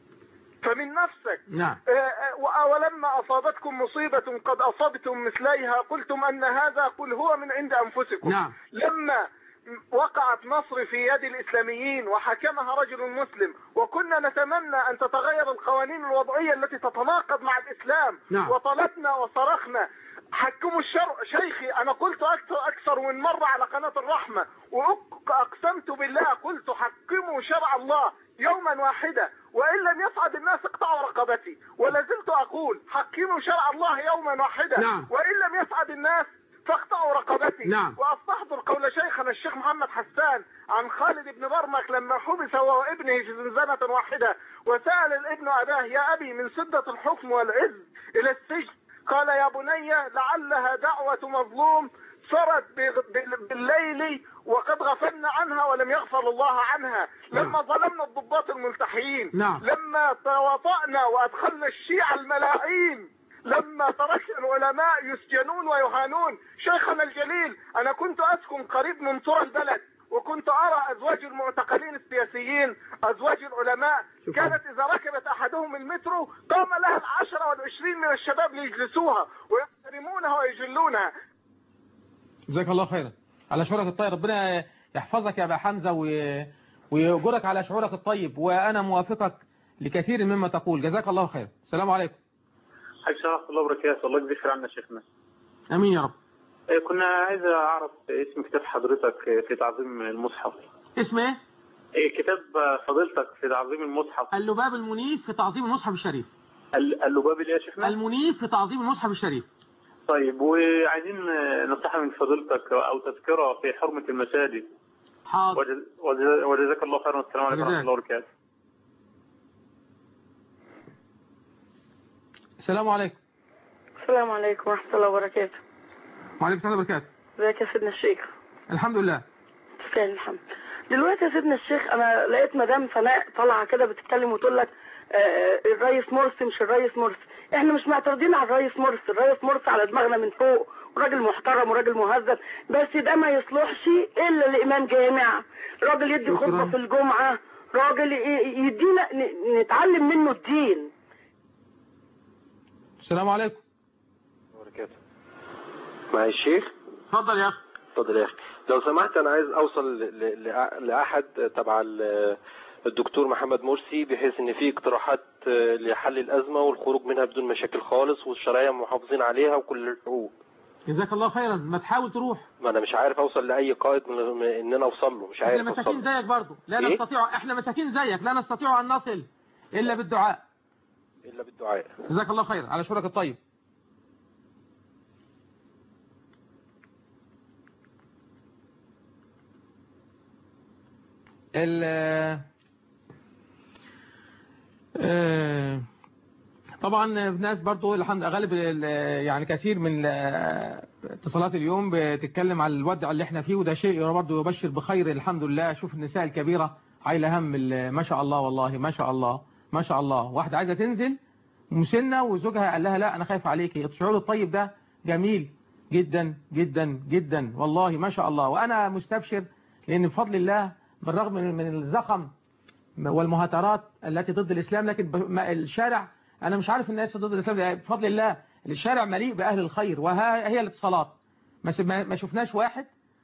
فمن نفسك نعم آه، آه، ولما أصابتكم مصيبة قد أصبتم مثليها قلتم أن هذا قل هو من عند أنفسكم نعم. لما وقعت مصر في يد الإسلاميين وحكمها رجل مسلم وكنا نتمنى أن تتغير القوانين الوضعية التي تتناقض مع الإسلام نعم. وطلبنا وصرخنا حكموا الشرع شيخي أنا قلت أكثر, أكثر من مرة على قناة الرحمة وأقسمت بالله قلت حكموا شرع الله يوما واحدا وإن لم يسعد الناس اقطعوا رقبتي ولا زلت أقول حكموا شرع الله يوما واحدا نعم. وإن لم يسعد الناس فاقطعوا رقبتي نعم. واستحضر قول شيخنا الشيخ محمد حسان عن خالد بن برمك لما حبس هو وابنه في زنزانة واحدة وسأل الابن أباه يا أبي من سدة الحكم والعز إلى السجن قال يا بني لعلها دعوة مظلوم سرت بغ- بال- بالليل وقد غفلنا عنها ولم يغفر الله عنها لما ظلمنا الضباط الملتحيين نعم. لما تواطأنا وأدخلنا الشيعة الملاعين لما تركنا العلماء يسجنون ويهانون شيخنا الجليل أنا كنت أسكن قريب من طرى البلد وكنت أرى أزواج المعتقلين السياسيين أزواج العلماء كانت إذا ركبت أحدهم المترو قام لها العشرة والعشرين من الشباب ليجلسوها ويحترمونها ويجلونها جزاك الله خيرا على شعورك الطيب ربنا يحفظك يا ابا حمزة وي- ويأجرك على شعورك الطيب وأنا موافقك لكثير مما تقول جزاك الله خيرا السلام عليكم حياك الله الله وبركاته الله يجزيك خير عنا شيخنا أمين يا رب إيه، كنا عايز اعرف اسم كتاب حضرتك في تعظيم المصحف اسمه ايه؟ إيه، كتاب فضيلتك في تعظيم المصحف اللباب المنيف في تعظيم المصحف الشريف ال- اللباب اللي يا شيخنا المنيف في تعظيم المصحف الشريف طيب وعايزين نصيحة من فضيلتك او تذكرة في حرمة المساجد حاضر وجز- وجز- وجزاك الله خيرا والسلام عليكم ورحمة جزاك. الله وبركاته السلام عليكم السلام عليكم ورحمة الله وبركاته وعليكم السلام وبركاته ازيك يا سيدنا الشيخ الحمد لله تستاهل الحمد دلوقتي يا سيدنا الشيخ انا لقيت مدام سناء طالعه كده بتتكلم وتقول لك آه، الرئيس مرسي مش الرئيس مرسي احنا مش معترضين على الرئيس مرسي الرئيس مرسي على دماغنا من فوق وراجل محترم وراجل مهذب بس ده ما يصلحش الا لامام جامع راجل يدي شكراً. خطبه في الجمعه راجل ي- يدينا ن- نتعلم منه الدين السلام عليكم وبركاته معي الشيخ اتفضل يا اخي اتفضل يا اخي لو سمحت انا عايز اوصل ل- ل- لأ- لاحد تبع ال- الدكتور محمد مرسي بحيث ان في اقتراحات آه، لحل الازمه والخروج منها بدون مشاكل خالص والشرعيه محافظين عليها وكل الحقوق جزاك الله خيرا ما تحاول تروح ما انا مش عارف اوصل لاي قائد من من ان انا اوصل له مش احنا عارف مساكين اوصل له زيك برضو لا إيه؟ نستطيع احنا مساكين زيك لا نستطيع ان نصل الا بالدعاء الا بالدعاء جزاك الله خير على شعورك الطيب ال آه، طبعا في ناس برضو الحمد غالب ال- يعني كثير من ال- اتصالات اليوم بتتكلم على الوضع اللي احنا فيه وده شيء برضو يبشر بخير الحمد لله شوف النساء الكبيرة عايلة هم ال- ما شاء الله والله ما شاء الله ما شاء الله واحدة عايزة تنزل مسنة وزوجها قال لها لا انا خايف عليكي الشعور الطيب ده جميل جدا جدا جدا والله ما شاء الله وانا مستبشر لان بفضل الله بالرغم من من الزخم والمهاترات التي ضد الإسلام لكن ب- ما- الشارع أنا مش عارف الناس ضد الإسلام بفضل الله الشارع مليء بأهل الخير وهي الاتصالات ما س- ما ما شفناش واحد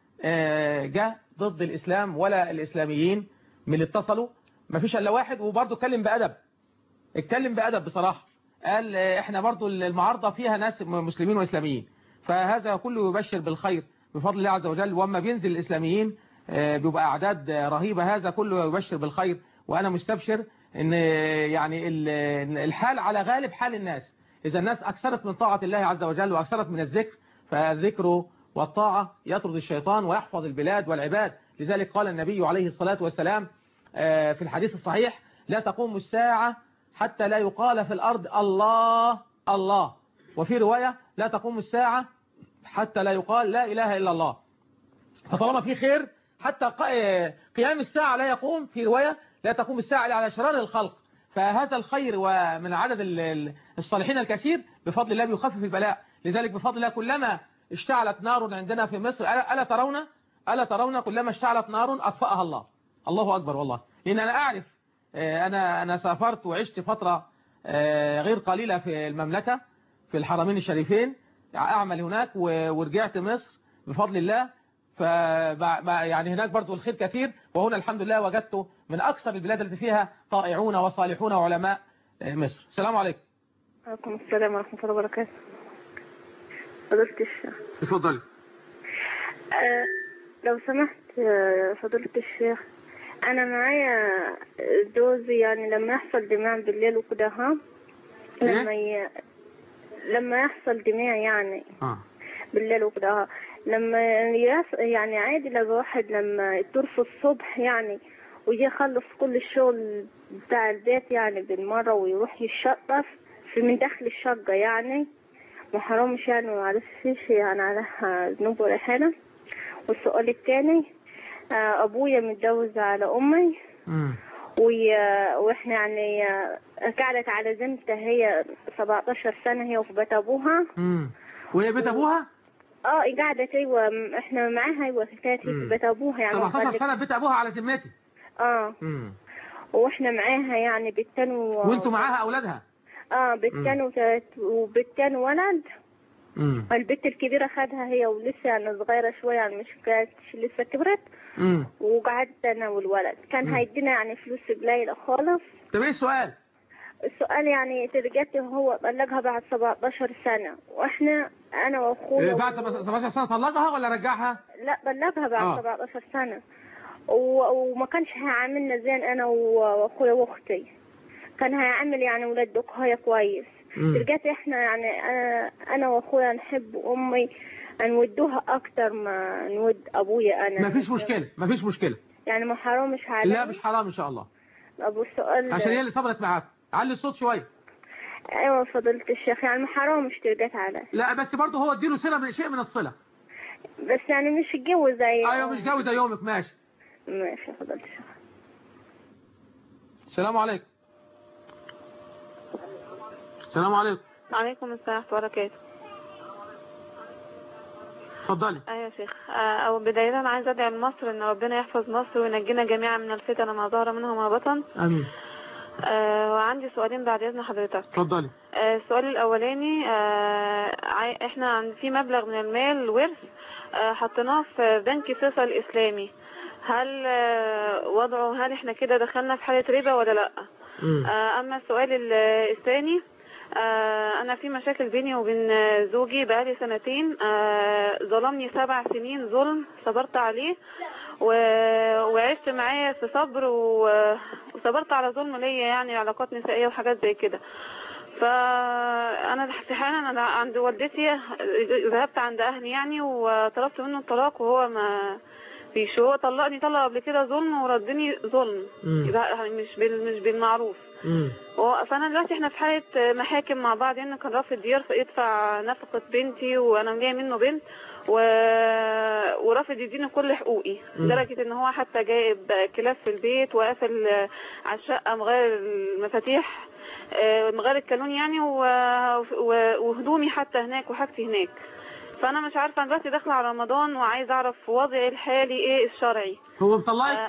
آه، جاء ضد الإسلام ولا الإسلاميين من اللي اتصلوا ما فيش إلا واحد وبرضه اتكلم بأدب اتكلم بأدب بصراحة قال آه، احنا برضه المعارضة فيها ناس م- مسلمين وإسلاميين فهذا كله يبشر بالخير بفضل الله عز وجل وأما بينزل الإسلاميين آه، بيبقى أعداد آه، رهيبة هذا كله يبشر بالخير وأنا مستبشر ان يعني ال- الحال على غالب حال الناس إذا الناس أكثرت من طاعة الله عز وجل وأكثرت من الذكر فالذكر والطاعة يطرد الشيطان ويحفظ البلاد والعباد لذلك قال النبي عليه الصلاة والسلام آه، في الحديث الصحيح لا تقوم الساعة حتى لا يقال في الأرض الله الله وفي رواية لا تقوم الساعة حتى لا يقال لا إله إلا الله فطالما في خير حتى ق- قيام الساعة لا يقوم في رواية لا تقوم الساعة إلا على شرار الخلق فهذا الخير ومن عدد ال- ال- الصالحين الكثير بفضل الله بيخفف البلاء لذلك بفضل الله كلما اشتعلت نار عندنا في مصر ألا ألا ترون ألا ترون كلما اشتعلت نار أطفأها الله الله أكبر والله لأن أنا أعرف آه، أنا أنا سافرت وعشت فترة آه، غير قليلة في المملكة في الحرمين الشريفين أعمل هناك و- ورجعت مصر بفضل الله ف يعني هناك برضو الخير كثير وهنا الحمد لله وجدت من أكثر البلاد التي فيها طائعون وصالحون وعلماء آه، مصر السلام عليكم عليكم السلام ورحمة الله وبركاته فضيلة الشيخ اتفضلي آه، لو سمحت آه، فضيلة الشيخ أنا معايا جوزي يعني لما يحصل دماء بالليل وكده ها لما ي... لما يحصل دماء يعني آه. بالليل وكده ها لما يس... يعني عادي لو واحد لما يطير في الصبح يعني ويجي يخلص كل الشغل بتاع البيت يعني بالمرة ويروح يشطف في من داخل الشقة يعني محرمش يعني معرفش يعني عليها ذنوب ولا حاجة والسؤال التاني آه، أبويا متجوز على أمي وي- واحنا يعني آه، قعدت على ذمتها هي 17 سنة هي وفي بيت أبوها امم وهي بيت أبوها اه قعدت ايوه م- احنا معاها ايوه كانت هي في بيت ابوها يعني 17 وخلت- سنة بيت أبوها على ذمتي اه امم واحنا معاها يعني بنتين و... وانتوا معاها أولادها اه بنتين وتلات وبنتين ولد امم البنت الكبيرة خدها هي ولسه يعني صغيرة شوية يعني مش كانتش لسه كبرت امم وقعدت انا والولد كان مم. هيدينا يعني فلوس قليلة خالص طب ايه السؤال السؤال يعني ترجعت هو بلغها بعد 17 سنة واحنا انا إيه، واخويا بعد 17 سنة طلقها ولا رجعها لا بلغها بعد آه. 17 سنة و... وما كانش هيعاملنا زين انا و- واخويا واختي كان هيعامل يعني ولاد دقهاية كويس مم. رجعت احنا يعني انا, أنا واخويا نحب امي نودوها اكتر ما نود ابويا انا مفيش مشكلة مفيش مشكلة يعني ما حرامش علي لا مش حرام إن شاء الله ابو السؤال عشان هي اللي صبرت معاك علي الصوت شوية ايوه فضيلة الشيخ يعني ما حرامش ترجعت علي لا بس برضه هو اديله صلة من شيء من الصلة بس يعني مش اتجوز زي ايوه مش جوزة يومك ماشي ماشي يا فضيلة الشيخ السلام عليكم السلام عليكم وعليكم السلام ورحمة الله وبركاته اتفضلي أيوة يا شيخ آه، أو بداية عايزة أدعي لمصر إن ربنا يحفظ مصر وينجينا جميعا من الفتن ما ظهر منها وما بطن امين آه، وعندي سؤالين بعد إذن حضرتك اتفضلي آه، السؤال الأولاني آه، عاي- إحنا عند في مبلغ من المال ورث آه، حطيناه في بنك فيصل الإسلامي هل آه، وضعه هل إحنا كده دخلنا في حالة ربا ولا لأ؟ آه، أما السؤال ال- الثاني آه، أنا في مشاكل بيني وبين آه، زوجي بقالي سنتين آه، ظلمني سبع سنين ظلم صبرت عليه و- وعشت معاه في صبر و- وصبرت على ظلم ليا يعني علاقات نسائية وحاجات زي كده فأنا في حال أنا عند والدتي ذهبت عند أهلي يعني وطلبت منه الطلاق وهو ما فيش هو طلقني طلق قبل كده ظلم وردني ظلم مم. يبقى مش بال مش بالمعروف مم. هو فانا دلوقتي احنا في حاله محاكم مع بعض يعني كان رافض يرفع يدفع نفقه بنتي وانا جايه منه بنت و... ورافض يديني كل حقوقي مم. لدرجه ان هو حتى جايب كلاب في البيت وقافل على الشقه مغير المفاتيح آه، مغير الكالون يعني و... و... وهدومي حتى هناك وحاجتي هناك فانا مش عارفه انا دلوقتي داخله على رمضان وعايزه اعرف وضعي الحالي ايه الشرعي هو مطلقك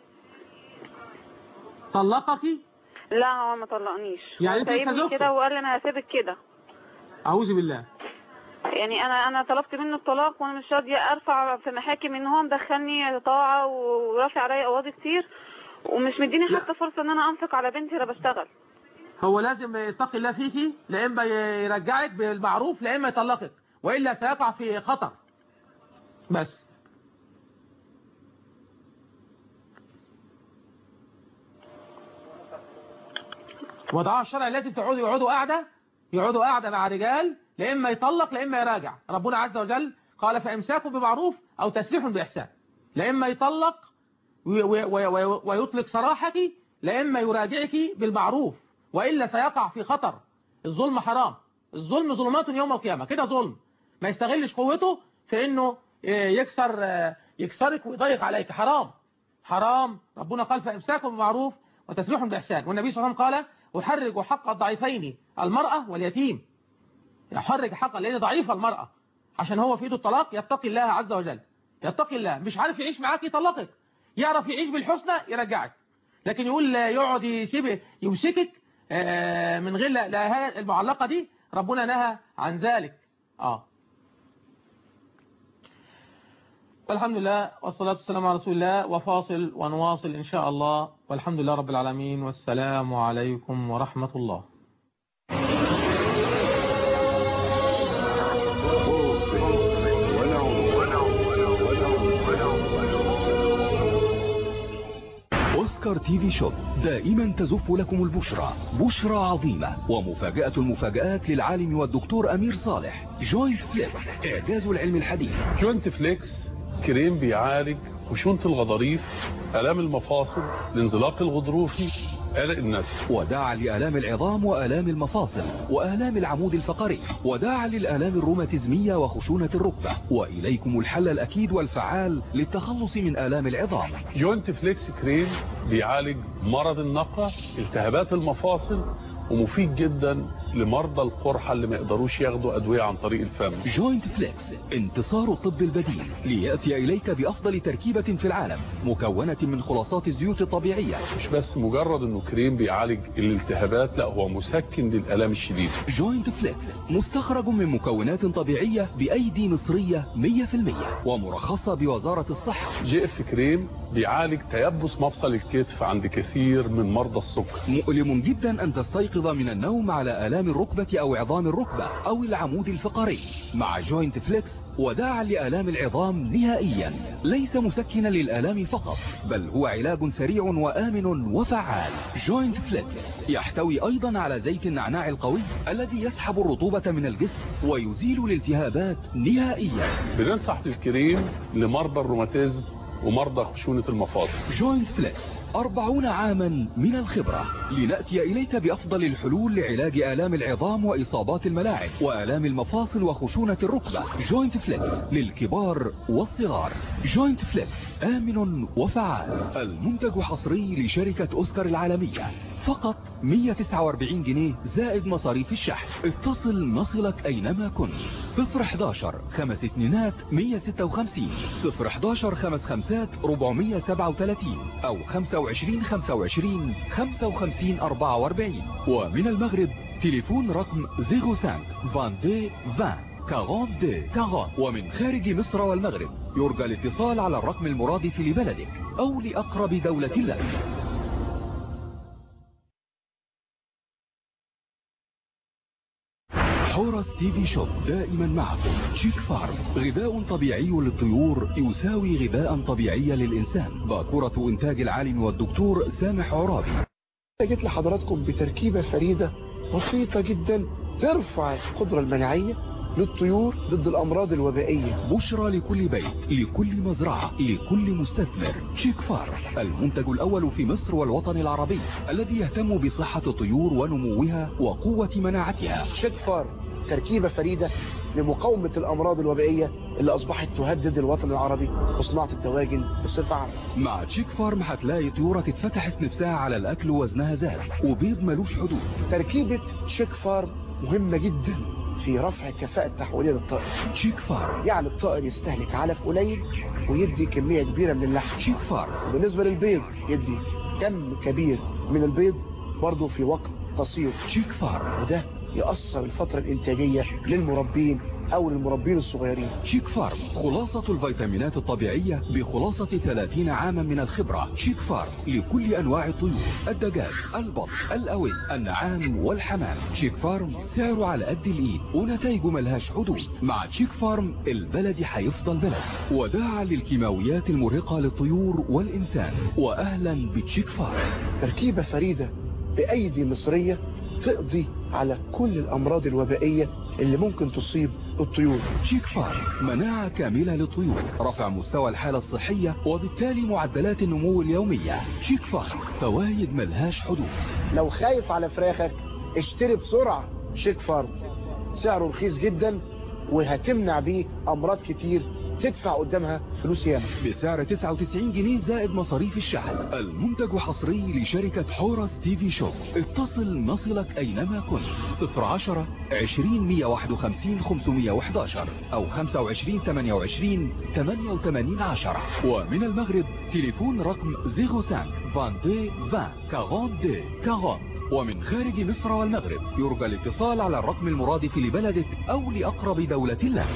طلقك لا هو ما طلقنيش يعني هو انت لسه سايبني زوجته؟ كده وقال لي انا هسيبك كده اعوذ بالله يعني انا انا طلبت منه الطلاق وانا مش راضيه ارفع في محاكم ان هو مدخلني طاعه ورافع عليا قواضي كتير ومش مديني حتى فرصه ان انا انفق على بنتي انا بشتغل هو لازم يتقي الله فيكي لا اما يرجعك بالمعروف لا اما يطلقك والا سيقع في خطر بس وضعها الشرعي لازم تقعدوا يقعدوا قاعده يقعدوا قاعده مع رجال لا اما يطلق لا اما يراجع ربنا عز وجل قال فامساك بمعروف او تسريح باحسان لا اما يطلق وي- وي- وي- ويطلق سراحك لا اما يراجعك بالمعروف والا سيقع في خطر الظلم حرام الظلم ظلمات يوم القيامه كده ظلم ما يستغلش قوته في انه آه، يكسر آه، يكسرك ويضيق عليك حرام حرام ربنا قال فامساك بمعروف وتسريح باحسان والنبي صلى الله عليه وسلم قال احرج حق الضعيفين المراه واليتيم يحرج حقا لان ضعيفه المراه عشان هو في ايده الطلاق يتقي الله عز وجل يتقي الله مش عارف يعيش معاك يطلقك يعرف يعيش بالحسنى يرجعك لكن يقول يقعد يسيب يمسكك آه، من غير لا لا هي المعلقه دي ربنا نهى عن ذلك اه الحمد لله والصلاة والسلام على رسول الله وفاصل ونواصل إن شاء الله والحمد لله رب العالمين والسلام عليكم ورحمة الله أوسكار تي في شوب دائما تزف لكم البشرى بشرى عظيمة ومفاجأة المفاجآت للعالم والدكتور أمير صالح جوينت فليكس إعجاز العلم الحديث جوينت فليكس كريم بيعالج خشونة الغضاريف آلام المفاصل الانزلاق الغضروفي قلق النسل وداعا لآلام العظام وآلام المفاصل وآلام العمود الفقري وداعا للآلام الروماتيزمية وخشونة الركبة وإليكم الحل الأكيد والفعال للتخلص من آلام العظام جوينت فليكس كريم بيعالج مرض النقع التهابات المفاصل ومفيد جدا لمرضى القرحة اللي ما يقدروش ياخدوا أدوية عن طريق الفم جوينت فليكس انتصار الطب البديل ليأتي إليك بأفضل تركيبة في العالم مكونة من خلاصات الزيوت الطبيعية مش بس مجرد انه كريم بيعالج الالتهابات لا هو مسكن للآلام الشديدة جوينت فليكس مستخرج من مكونات طبيعية بأيدي مصرية 100% ومرخصة بوزارة الصحة جي اف كريم بيعالج تيبس مفصل الكتف عند كثير من مرضى السكر مؤلم جدا أن تستيقظ من النوم على آلام الركبة أو عظام الركبة أو العمود الفقري مع جوينت فليكس وداعا لآلام العظام نهائيا ليس مسكنا للآلام فقط بل هو علاج سريع وآمن وفعال جوينت فليكس يحتوي أيضا على زيت النعناع القوي الذي يسحب الرطوبة من الجسم ويزيل الالتهابات نهائيا بننصح بالكريم لمرضى الروماتيزم ومرضى خشونة المفاصل جوينت فليكس أربعون عاما من الخبرة لنأتي إليك بأفضل الحلول لعلاج آلام العظام وإصابات الملاعب وآلام المفاصل وخشونة الركبة جوينت فليكس للكبار والصغار جوينت فليكس آمن وفعال المنتج حصري لشركة أوسكار العالمية فقط 149 جنيه زائد مصاريف الشحن اتصل نصلك أينما كنت 011 خمس اتنينات 156 011 خمس خمسات 437 أو 25 25 55 44 ومن المغرب تليفون رقم 05 22 20 42 40 ومن خارج مصر والمغرب يرجى الاتصال على الرقم المرادف لبلدك أو لأقرب دولة لك حورس تي في شوب دائما معكم شيك فارم غذاء طبيعي للطيور يساوي غذاء طبيعي للإنسان باكورة إنتاج العالم والدكتور سامح عرابي جيت لحضراتكم بتركيبة فريدة بسيطة جدا ترفع القدرة المناعية للطيور ضد الأمراض الوبائية بشرى لكل بيت لكل مزرعة لكل مستثمر تشيك فارم المنتج الأول في مصر والوطن العربي الذي يهتم بصحة الطيور ونموها وقوة مناعتها شيك فارم تركيبة فريدة لمقاومة الأمراض الوبائية اللي أصبحت تهدد الوطن العربي وصناعة الدواجن بصفة عامة مع تشيك فارم هتلاقي طيورك اتفتحت نفسها على الأكل ووزنها زاد وبيض ملوش حدود تركيبة شيك فارم مهمة جدا في رفع كفاءة التحويلية للطائر تشيك فارم يعني الطائر يستهلك علف قليل ويدي كمية كبيرة من اللحم تشيك فارم وبالنسبة للبيض يدي كم كبير من البيض برضه في وقت قصير تشيك فارم وده يأثر الفترة الإنتاجية للمربين أو للمربين الصغيرين شيك فارم خلاصة الفيتامينات الطبيعية بخلاصة 30 عاما من الخبرة شيك فارم لكل أنواع الطيور الدجاج البط الأوز النعام والحمام شيك فارم سعره على قد الإيد ونتائجه ملهاش حدود مع شيك فارم البلد هيفضل بلد وداعا للكيماويات المرهقة للطيور والإنسان وأهلا بتشيك فارم تركيبة فريدة بأيدي مصرية تقضي على كل الأمراض الوبائية اللي ممكن تصيب الطيور شيك فارم مناعة كاملة للطيور رفع مستوى الحالة الصحية وبالتالي معدلات النمو اليومية شيك فارم فوايد ملهاش حدود لو خايف على فراخك اشتري بسرعة شيك فارم سعره رخيص جدا وهتمنع بيه أمراض كتير تدفع قدامها فلوس ياما بسعر 99 جنيه زائد مصاريف الشحن المنتج حصري لشركة حورس تي في شوب اتصل نصلك أينما كنت 010 20 151 511 أو 25 28 88 10 ومن المغرب تليفون رقم 05 22 20 42 40 ومن خارج مصر والمغرب يرجى الاتصال على الرقم المرادف لبلدك أو لأقرب دولة لك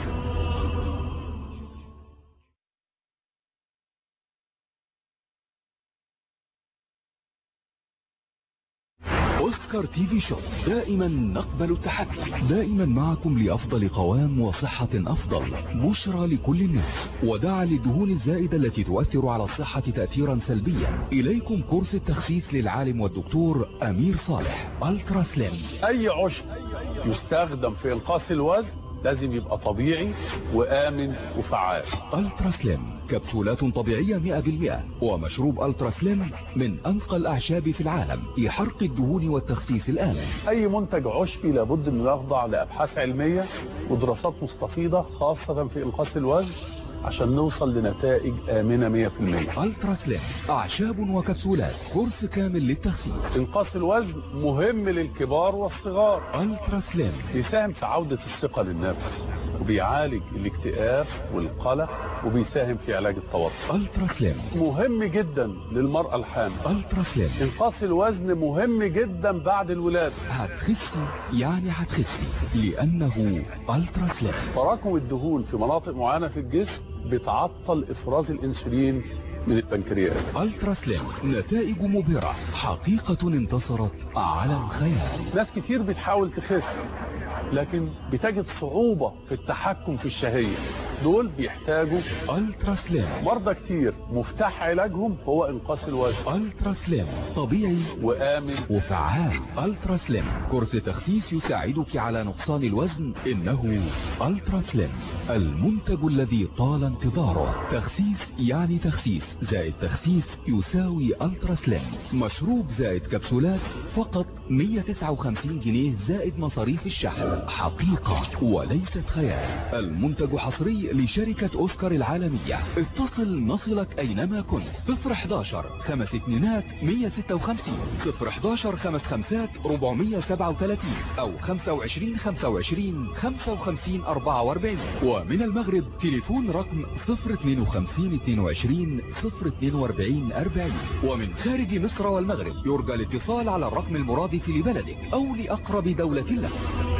اوسكار تي في شوب دائما نقبل التحدي دائما معكم لافضل قوام وصحة افضل بشرى لكل الناس ودعا للدهون الزائدة التي تؤثر على الصحة تأثيرا سلبيا اليكم كورس التخسيس للعالم والدكتور امير صالح الترا سليم اي عشب يستخدم في انقاص الوزن لازم يبقى طبيعي وآمن وفعال الترا سليم كبسولات طبيعية 100% ومشروب الترا سليم من انقى الاعشاب في العالم لحرق الدهون والتخسيس الآمن اي منتج عشبي لابد انه يخضع لابحاث علمية ودراسات مستفيضة خاصة في انقاص الوزن عشان نوصل لنتائج آمنة 100% الترا سليم اعشاب وكبسولات كورس كامل للتخسيس انقاص الوزن مهم للكبار والصغار الترا سليم بيساهم في عودة الثقة للنفس وبيعالج الاكتئاب والقلق وبيساهم في علاج التوتر الترا سليم مهم جدا للمرأة الحامل الترا سليم انقاص الوزن مهم جدا بعد الولادة هتخسي يعني هتخسي لانه الترا سليم تراكم الدهون في مناطق معينة في الجسم بتعطل افراز الانسولين من البنكرياس الترا سليم نتائج مبهرة حقيقة انتصرت على الخيال ناس كتير بتحاول تخس لكن بتجد صعوبة في التحكم في الشهية دول بيحتاجوا الترا سليم مرضى كتير مفتاح علاجهم هو انقاص الوزن الترا سليم طبيعي وآمن وفعال الترا سليم كورس تخسيس يساعدك على نقصان الوزن انه الترا سليم المنتج الذي طال انتظاره تخسيس يعني تخسيس زائد تخسيس يساوي الترا سليم مشروب زائد كبسولات فقط 159 جنيه زائد مصاريف الشحن حقيقة وليست خيال المنتج حصري لشركة اوسكار العالمية اتصل نصلك اينما كنت 011 خمس اتنينات 156 011 خمس خمسات 437 او 25 25 55 44 ومن المغرب تليفون رقم 052 22 042 40 ومن خارج مصر والمغرب يرجى الاتصال على الرقم المرادف لبلدك او لاقرب دولة لك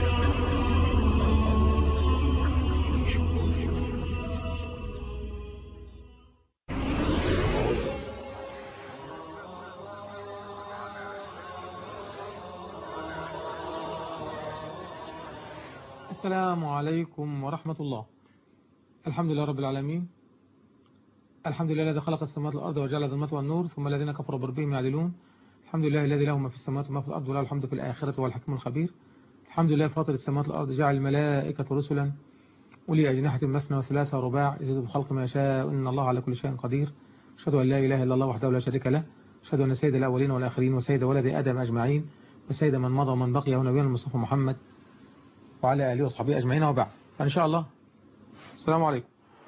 السلام عليكم ورحمة الله الحمد لله رب العالمين الحمد لله الذي خلق السماوات والأرض وجعل الظلمات والنور ثم الذين كفروا بربهم يعدلون الحمد لله الذي له ما في السماوات وما في الأرض وله الحمد في الآخرة والحكم الخبير الحمد لله فاطر السماوات والأرض جعل الملائكة رسلا أولي أجنحة مثنى وثلاثة ورباع يزيد بالخلق ما يشاء إن الله على كل شيء قدير أشهد أن لا إله إلا الله وحده لا شريك له أشهد أن سيد الأولين والآخرين وسيد ولد آدم أجمعين وسيد من مضى ومن بقي ونبينا المصطفى محمد وعلى آله وصحبه أجمعين وبعد فإن شاء الله السلام عليكم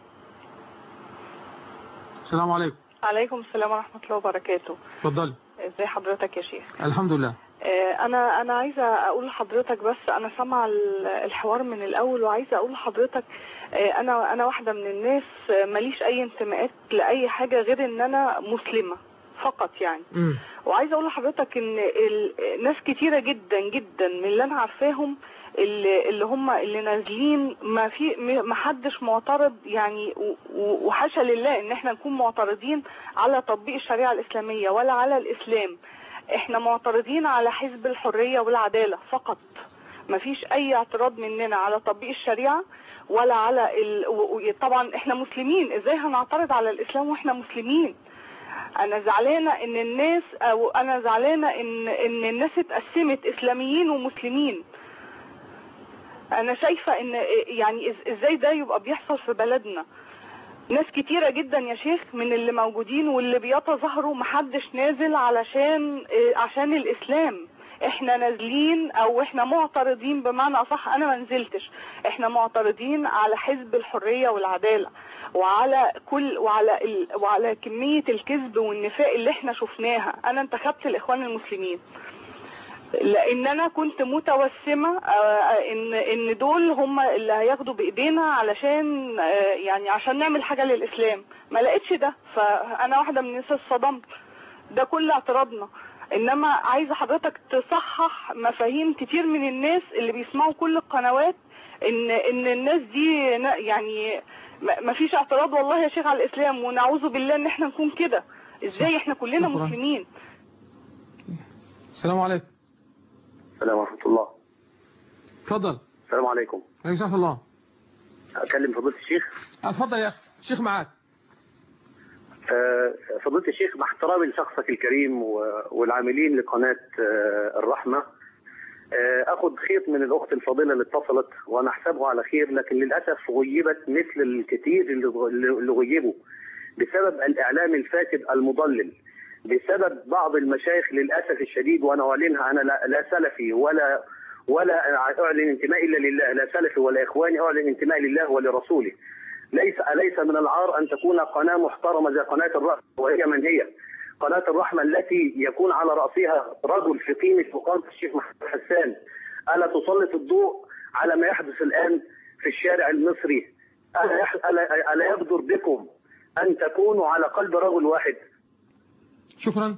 السلام عليكم عليكم السلام ورحمة الله وبركاته اتفضلي ازي حضرتك يا شيخ الحمد لله آه، انا انا عايزه اقول لحضرتك بس انا سامعه ال- الحوار من الاول وعايزه اقول لحضرتك آه، انا انا واحده من الناس آه، ماليش اي انتماءات لاي حاجه غير ان انا مسلمه فقط يعني مم. وعايزه اقول لحضرتك ان ال- ناس كتيره جدا جدا من اللي انا عارفاهم اللي, اللي هم اللي نازلين ما في ما حدش معترض يعني و- و- وحاشا لله ان احنا نكون معترضين على تطبيق الشريعه الاسلاميه ولا على الاسلام احنا معترضين على حزب الحريه والعداله فقط ما فيش اي اعتراض مننا على تطبيق الشريعه ولا على ال... و- و- طبعا احنا مسلمين ازاي هنعترض على الاسلام واحنا مسلمين انا زعلانه ان الناس او انا زعلانه ان ان الناس اتقسمت اسلاميين ومسلمين انا شايفه ان يعني إز- ازاي ده يبقى بيحصل في بلدنا ناس كتيرة جدا يا شيخ من اللي موجودين واللي بيتظاهروا محدش نازل علشان إيه، عشان الاسلام احنا نازلين او احنا معترضين بمعنى اصح انا ما نزلتش احنا معترضين على حزب الحرية والعدالة وعلى كل وعلى ال... وعلى كمية الكذب والنفاق اللي احنا شفناها انا انتخبت الاخوان المسلمين لان انا كنت متوسمه آه، ان ان دول هم اللي هياخدوا بايدينا علشان آه، يعني عشان نعمل حاجه للاسلام ما لقيتش ده فانا واحده من الناس اتصدمت ده كل اعتراضنا انما عايزه حضرتك تصحح مفاهيم كتير من الناس اللي بيسمعوا كل القنوات ان ان الناس دي نا- يعني ما فيش اعتراض والله يا شيخ على الاسلام ونعوذ بالله ان احنا نكون كده ازاي احنا كلنا شكراً. مسلمين السلام عليكم السلام ورحمة الله اتفضل السلام عليكم عليكم ورحمة الله أكلم فضيلة الشيخ اتفضل يا أخي الشيخ معاك آه، فضيلة الشيخ مع احترامي لشخصك الكريم و- والعاملين لقناة آه، الرحمة آه، أخذ خيط من الأخت الفاضلة اللي اتصلت وأنا أحسبه على خير لكن للأسف غيبت مثل الكثير اللي اللي غيبوا بسبب الإعلام الفاسد المضلل بسبب بعض المشايخ للأسف الشديد وأنا أعلنها أنا لا, لا سلفي ولا ولا أعلن انتمائي إلا لله لا سلفي ولا إخواني أعلن انتمائي لله ولرسوله ليس أليس من العار أن تكون قناة محترمة زي قناة الرحمة وهي من هي قناة الرحمة التي يكون على رأسها رجل في قيمة وقامة الشيخ محمد حسان ألا تسلط الضوء على ما يحدث الآن في الشارع المصري ألا, يح... ألا... ألا يقدر بكم أن تكونوا على قلب رجل واحد شكرا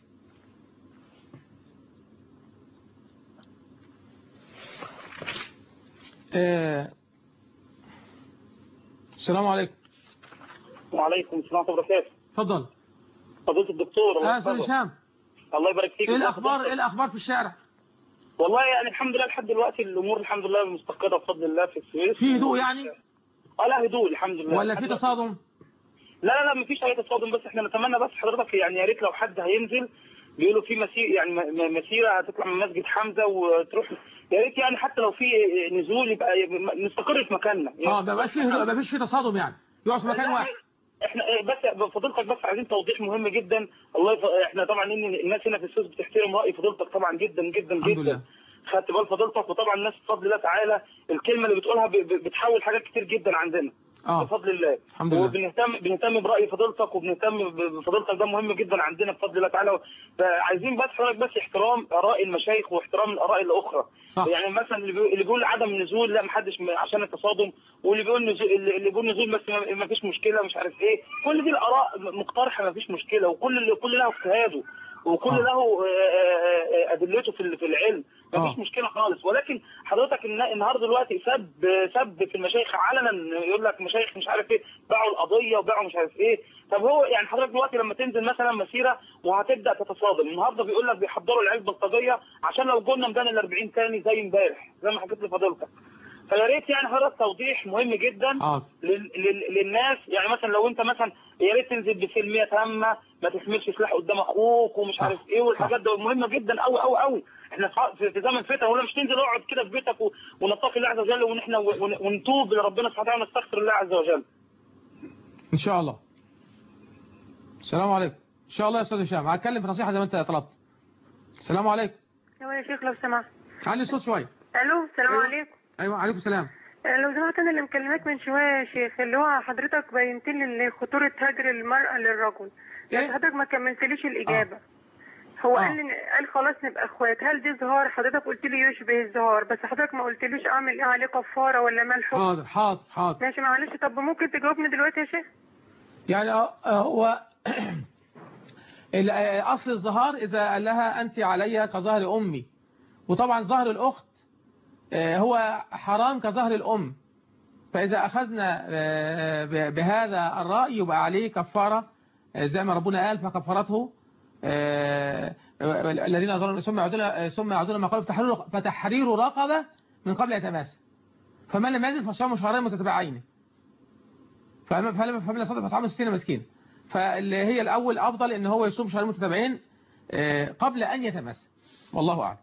آه، السلام عليكم وعليكم السلام ورحمه الله وبركاته اتفضل فضيله الدكتور الله اه استاذ يحفظك. هشام الله يبارك فيك ايه الاخبار ايه الاخبار في الشارع والله يعني الحمد لله لحد دلوقتي الامور الحمد لله مستقره بفضل الله في السويس في هدوء يعني اه لا هدوء الحمد لله ولا في الحمد لله. تصادم لا لا لا مفيش اي تصادم بس احنا نتمنى بس حضرتك يعني يا ريت لو حد هينزل بيقولوا في مسير يعني م- م- مسيره هتطلع من مسجد حمزه وتروح يا ريت يعني حتى لو في نزول يبقى نستقر في مكاننا اه ما بقاش فيه هدوء ما فيش فيه تصادم يعني يقعد في مكان واحد احنا إيه بس فضيلتك بس عايزين توضيح مهم جدا الله يف... احنا طبعا إن الناس هنا في السويس بتحترم راي فضيلتك طبعا جدا جدا الحمد جدا لله. خدت بال فضيلتك وطبعا الناس بفضل الله تعالى الكلمه اللي بتقولها ب... ب- بتحول حاجات كتير جدا عندنا اه بفضل الله الحمد لله. وبنهتم بنهتم براي فضيلتك وبنهتم ب- بفضيلتك ده مهم جدا عندنا بفضل الله تعالى فعايزين بس حضرتك بس احترام اراء المشايخ واحترام الاراء الاخرى صح. يعني مثلا اللي بيقول, اللي بيقول عدم النزول لا محدش م- عشان التصادم واللي بيقول نزول اللي بيقول نزول بس ما- ما فيش مشكله مش عارف ايه كل دي الاراء مقترحه ما فيش مشكله وكل كل له اجتهاده وكل آه. له آه، آه، آه، ادلته في ال- في العلم ما آه. فيش مشكله خالص ولكن حضرتك النا- النهارده دلوقتي سب سب في المشايخ علنا يقول لك مشايخ مش عارف ايه باعوا القضيه وباعوا مش عارف ايه طب هو يعني حضرتك دلوقتي لما تنزل مثلا مسيره وهتبدا تتصادم النهارده بيقول لك بيحضروا العيال البلطجيه عشان لو جولنا ميدان ال 40 تاني زي امبارح زي ما حكيت لفضيلتك فيا ريت يعني حضرتك توضيح مهم جدا اه لل- لل- للناس يعني مثلا لو انت مثلا يا ريت تنزل بسلميه تامه ما تحملش سلاح قدام اخوك ومش صح. عارف ايه والحاجات دي مهمه جدا قوي قوي قوي احنا في- في في زمن فتن ولا مش تنزل اقعد كده في بيتك و- ونتقي الله عز وجل وان احنا ون- ونتوب لربنا سبحانه وتعالى ونستغفر الله عز وجل ان شاء الله السلام عليكم ان شاء الله يا استاذ هشام هتكلم في نصيحه زي ما انت طلبت السلام عليكم ايوه يا شيخ لو سمحت علي الصوت شويه الو السلام عليكم ايوه عليكم السلام آه، لو سمحت انا اللي مكلماك من شويه يا شيخ اللي هو حضرتك بينت لي خطوره هجر المراه للرجل بس حضرتك ما كملتليش الاجابه هو آه. قال لي قال خلاص نبقى اخوات هل دي ظهار حضرتك قلت لي يشبه الظهار بس حضرتك ما قلتليش اعمل ايه عليه كفاره ولا ما الحكم حاضر حاضر حاضر ماشي معلش طب ممكن تجاوبني دلوقتي يا شيخ يعني آه، آه، هو ال- آه، أصل الظهار إذا قال لها أنت علي كظهر أمي وطبعا ظهر الأخت آه، هو حرام كظهر الأم فإذا أخذنا آه، ب- بهذا الرأي يبقى عليه كفارة آه، زي ما ربنا قال فكفرته آه، الذين ظلموا ثم يعودون ثم يعودون ما قالوا فتحرير فتحرير رقبة من قبل يتماسى فمن لم يجد فصام شهرين متتابعين فلما فلما فمن يستطيع فطعام 60 مسكين فاللي هي الأول أفضل إن هو يصوم شهرين متتابعين آه، قبل أن يتمس والله أعلم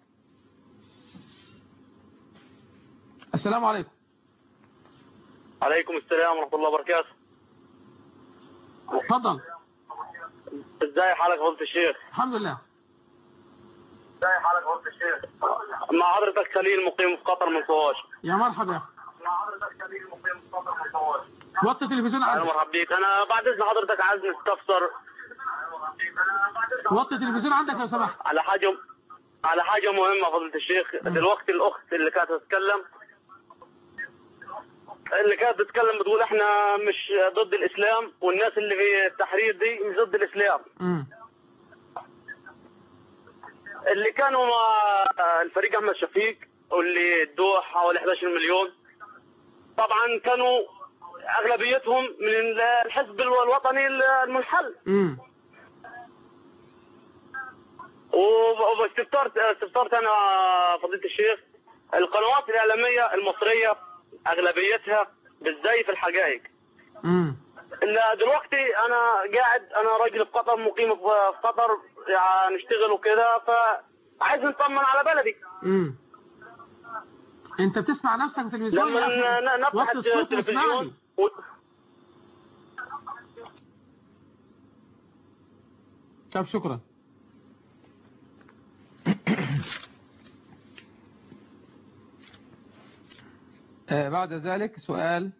السلام عليكم عليكم السلام ورحمة الله وبركاته اتفضل ازاي حالك فضيلة الشيخ الحمد لله ازاي حالك فضيلة الشيخ مع حضرتك خليل مقيم في قطر من صواج يا مرحبا يا أخي مع حضرتك خليل مقيم في قطر من صواج وطي التلفزيون اهلا عندك مرحبا بيك انا بعد اذن حضرتك عايز نستفسر وطي التلفزيون عندك لو سمحت على حاجة على حاجة مهمة فضيلة الشيخ دلوقتي الأخت اللي كانت تتكلم اللي كانت بتتكلم بتقول احنا مش ضد الإسلام والناس اللي في التحرير دي مش ضد الإسلام مم. اللي كانوا مع الفريق أحمد شفيق واللي ادوه حوالي 11 مليون طبعا كانوا أغلبيتهم من الحزب الوطني المنحل مم. وب- واستفسرت استفسرت انا فضيله الشيخ القنوات الاعلاميه المصريه اغلبيتها بتزيف الحقائق مم. إلا دلوقتي انا قاعد انا راجل في قطر مقيم في في قطر يعني نشتغل وكده فعايز نطمن على بلدي مم. انت بتسمع نفسك في التلفزيون لما يا أخي. ن- نفتح وطي الصوت التلفزيون واسمعني و- طب شكرا آه، بعد ذلك سؤال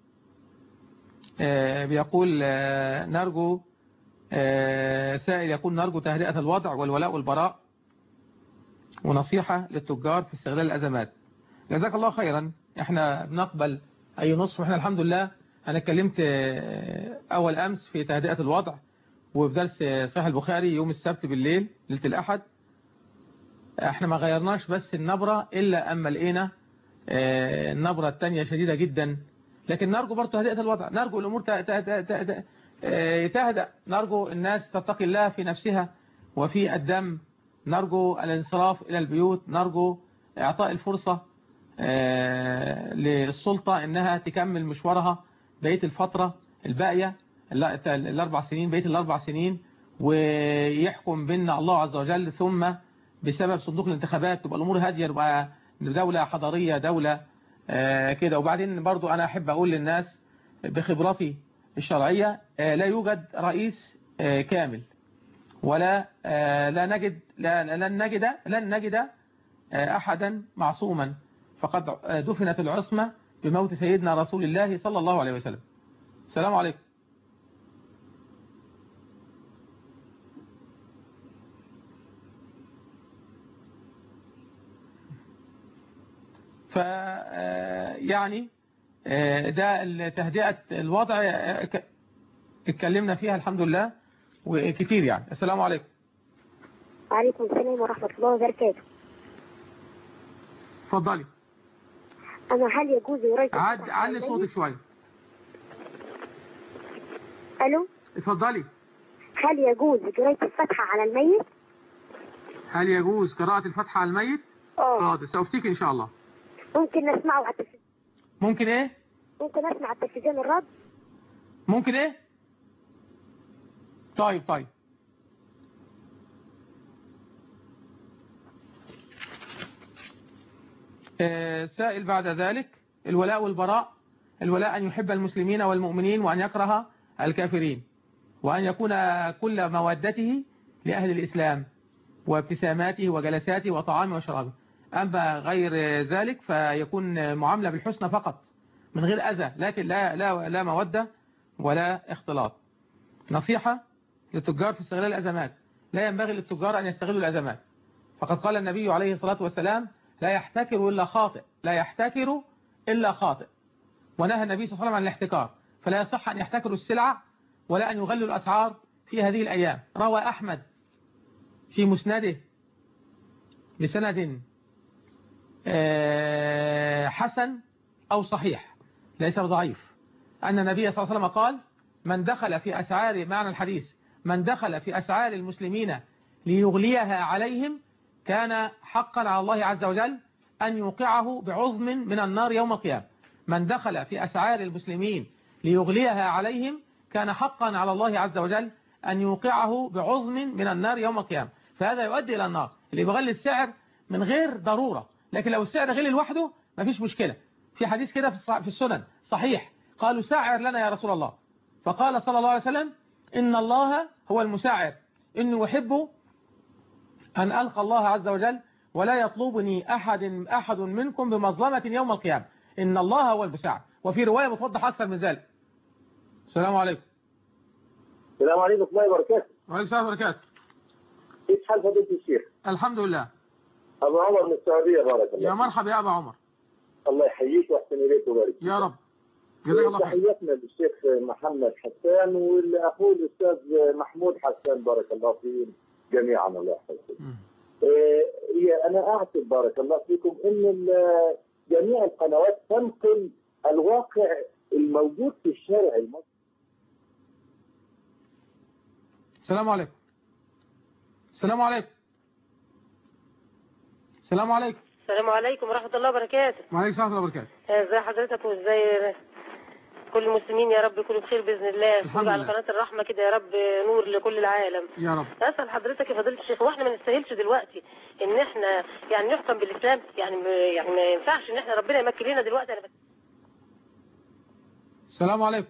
آه، بيقول آه، نرجو آه، سائل يقول نرجو تهدئة الوضع والولاء والبراء ونصيحة للتجار في استغلال الأزمات جزاك الله خيرا احنا بنقبل أي نصف واحنا الحمد لله أنا اتكلمت آه، أول أمس في تهدئة الوضع وفي درس صحيح البخاري يوم السبت بالليل ليلة الأحد احنا ما غيرناش بس النبرة إلا أما لقينا آه، النبرة التانية شديدة جدا لكن نرجو برضه تهدئة الوضع نرجو الأمور ت- ت- ت- ت- آه، تهدأ نرجو الناس تتقي الله في نفسها وفي الدم نرجو الانصراف إلى البيوت نرجو إعطاء الفرصة آه، للسلطة إنها تكمل مشوارها بقية الفترة الباقية الل- الأربع سنين بقية الأربع سنين ويحكم بيننا الله عز وجل ثم بسبب صندوق الانتخابات تبقى الأمور هادية تبقى دولة حضارية دولة آه، كده وبعدين برضو أنا أحب أقول للناس بخبرتي الشرعية آه، لا يوجد رئيس آه، كامل ولا آه، لا نجد لا لن نجد لن نجد آه، أحدا معصوما فقد آه، دفنت العصمة بموت سيدنا رسول الله صلى الله عليه وسلم السلام عليكم ف آه، يعني آه، ده تهدئة الوضع آه، ك- اتكلمنا فيها الحمد لله وكتير يعني السلام عليكم وعليكم السلام ورحمة الله وبركاته اتفضلي أنا هل يجوز قراية عد الفتح على علي الميت؟ صوتك شوية ألو اتفضلي هل يجوز قراية الفتحة على الميت؟ هل يجوز قراءة الفتحة على الميت؟ اه حاضر سأفتيك إن شاء الله ممكن نسمعه على التلفزيون ممكن إيه؟ ممكن أسمع على التلفزيون الرد؟ ممكن إيه؟ طيب طيب آه، سائل بعد ذلك الولاء والبراء الولاء أن يحب المسلمين والمؤمنين وأن يكره الكافرين وأن يكون كل مودته لأهل الإسلام وابتساماته وجلساته وطعامه وشرابه أما غير ذلك فيكون معاملة بالحسنى فقط من غير أذى لكن لا, لا, لا مودة ولا اختلاط نصيحة للتجار في استغلال الأزمات لا ينبغي للتجار أن يستغلوا الأزمات فقد قال النبي عليه الصلاة والسلام لا يحتكر إلا خاطئ لا يحتكر إلا خاطئ ونهى النبي صلى الله عليه وسلم عن الاحتكار فلا يصح أن يحتكروا السلع ولا أن يغلوا الأسعار في هذه الأيام روى أحمد في مسنده بسند آه، حسن أو صحيح ليس ضعيف أن النبي صلى الله عليه وسلم قال من دخل في أسعار معنى الحديث من دخل في أسعار المسلمين ليغليها عليهم كان حقا على الله عز وجل أن يوقعه بعظم من النار يوم القيامة من دخل في أسعار المسلمين ليغليها عليهم كان حقا على الله عز وجل أن يوقعه بعظم من النار يوم القيامة فهذا يؤدي إلى النار اللي بغلي السعر من غير ضرورة لكن لو السعر غلي لوحده مفيش مشكلة في حديث كده في السنن صحيح قالوا سعر لنا يا رسول الله فقال صلى الله عليه وسلم إن الله هو المسعر إني أحب أن ألقى الله عز وجل ولا يطلبني أحد أحد منكم بمظلمة يوم القيامة إن الله هو المسعر وفي رواية بتوضح أكثر من ذلك السلام عليكم السلام عليكم ورحمة الله وبركاته وعليكم السلام وبركاته كيف حال فضيلة الشيخ؟ الحمد لله أبو عمر من السعودية بارك الله يا مرحبا يا أبا عمر الله يحييك ويحسن إليك ويبارك يا رب جزاك الله خير تحياتنا للشيخ محمد حسان والأخوه الأستاذ محمود حسان بارك الله فيهم جميعا الله يحفظكم إيه، هي أنا أعتقد بارك الله فيكم إن ال- جميع القنوات تنقل الواقع الموجود في الشارع المصري السلام عليكم السلام عليكم السلام عليكم السلام عليكم ورحمة الله وبركاته وعليكم السلام ورحمة الله وبركاته ازي حضرتك وازاي كل المسلمين يا رب يكونوا بخير بإذن الله الحمد كل على لله. قناة الرحمة كده يا رب نور لكل العالم يا رب اسال حضرتك يا فضيله الشيخ واحنا ما نستاهلش دلوقتي ان احنا يعني نحكم بالاسلام يعني م- يعني ما ينفعش ان احنا ربنا يمكن لنا دلوقتي انا بت- السلام عليكم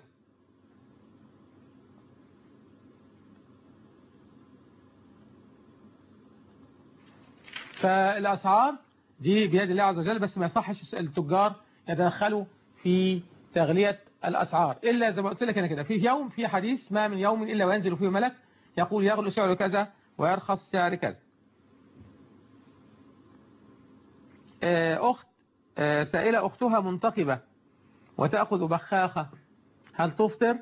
فالأسعار دي بيد الله عز وجل بس ما يصحش التجار يتدخلوا في تغلية الأسعار إلا زي ما قلت لك أنا كده في يوم في حديث ما من يوم إلا وينزل فيه ملك يقول يغلو سعر كذا ويرخص سعر كذا آه، أخت آه، سائلة أختها منتقبة وتأخذ بخاخة هل تفطر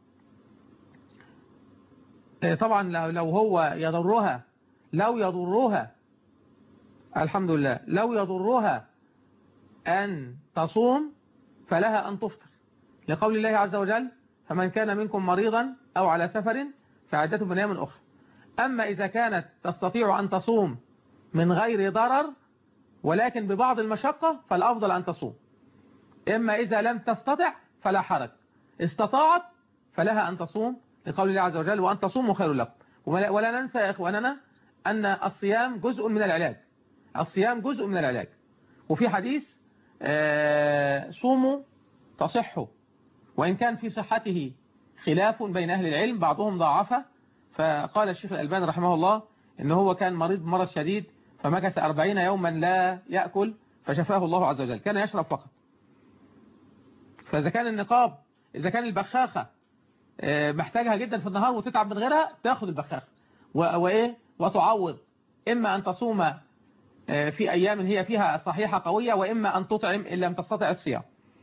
آه، طبعا لو لو هو يضرها لو يضرها الحمد لله لو يضرها أن تصوم فلها أن تفطر لقول الله عز وجل فمن كان منكم مريضا أو على سفر فعدته من أيام أخرى أما إذا كانت تستطيع أن تصوم من غير ضرر ولكن ببعض المشقة فالأفضل أن تصوم إما إذا لم تستطع فلا حرج استطاعت فلها أن تصوم لقول الله عز وجل وأن تصوموا خير لكم ولا ولا ننسى يا إخواننا أن الصيام جزء من العلاج الصيام جزء من العلاج وفي حديث آه، صوموا تصحوا وإن كان في صحته خلاف بين أهل العلم بعضهم ضعفه فقال الشيخ الألباني رحمه الله إن هو كان مريض مرض شديد فمكث أربعين يوما لا يأكل فشفاه الله عز وجل كان يشرب فقط فإذا كان النقاب إذا كان البخاخة آه، محتاجها جدا في النهار وتتعب من غيرها تاخد البخاخة و- وإيه وتعوض إما أن تصوم آه، في أيام هي فيها صحيحة قوية وإما أن تطعم إن لم تستطع الصيام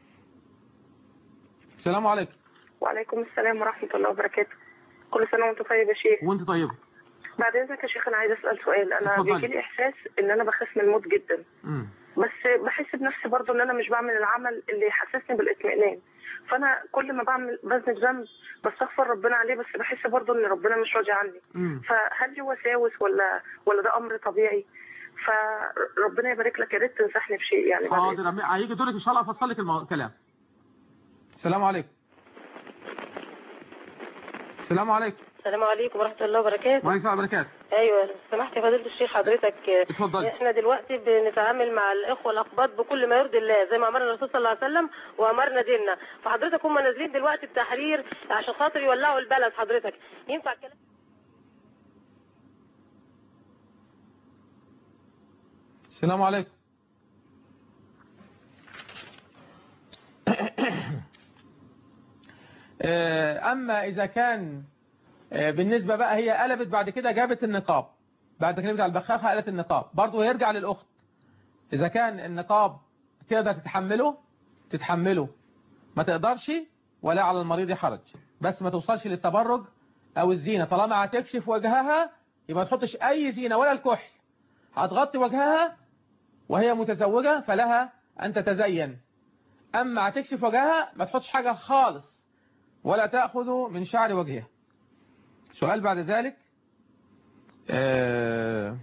السلام عليكم وعليكم السلام ورحمة الله وبركاته كل سنة وانت طيب يا شيخ وانت طيبة بعد اذنك يا شيخ انا عايزة اسأل سؤال انا اتفضلي. بيجي لي احساس ان انا بخاف من الموت جدا مم. بس بحس بنفسي برضو ان انا مش بعمل العمل اللي يحسسني بالاطمئنان فانا كل ما بعمل بذنب ذنب بستغفر ربنا عليه بس بحس برضو ان ربنا مش راضي عني مم. فهل دي وساوس ولا ولا ده امر طبيعي فربنا يبارك لك يا ريت تنصحني بشيء يعني بعد حاضر أمي- هيجي دورك إن شاء الله أفصل لك المو- الكلام السلام عليكم السلام عليكم السلام عليكم ورحمة الله وبركاته وعليكم السلام وبركاته ايوه لو سمحت يا فضيلة الشيخ حضرتك آه، اتفضلي. احنا دلوقتي بنتعامل مع الاخوة الاقباط بكل ما يرضي الله زي ما امرنا الرسول صلى الله عليه وسلم وامرنا ديننا فحضرتك هم نازلين دلوقتي بتحرير عشان خاطر يولعوا البلد حضرتك ينفع الكلام السلام عليكم آه، أما إذا كان آه، بالنسبة بقى هي قلبت بعد كده جابت النقاب بعد كده على البخاخة قالت النقاب برضه هيرجع للأخت إذا كان النقاب تقدر تتحمله تتحمله ما تقدرش ولا على المريض حرج بس ما توصلش للتبرج أو الزينة طالما هتكشف وجهها يبقى ما تحطش أي زينة ولا الكحل هتغطي وجهها وهي متزوجة فلها أن تتزين أما هتكشف وجهها ما تحطش حاجة خالص ولا تأخذ من شعر وجهها سؤال بعد ذلك آه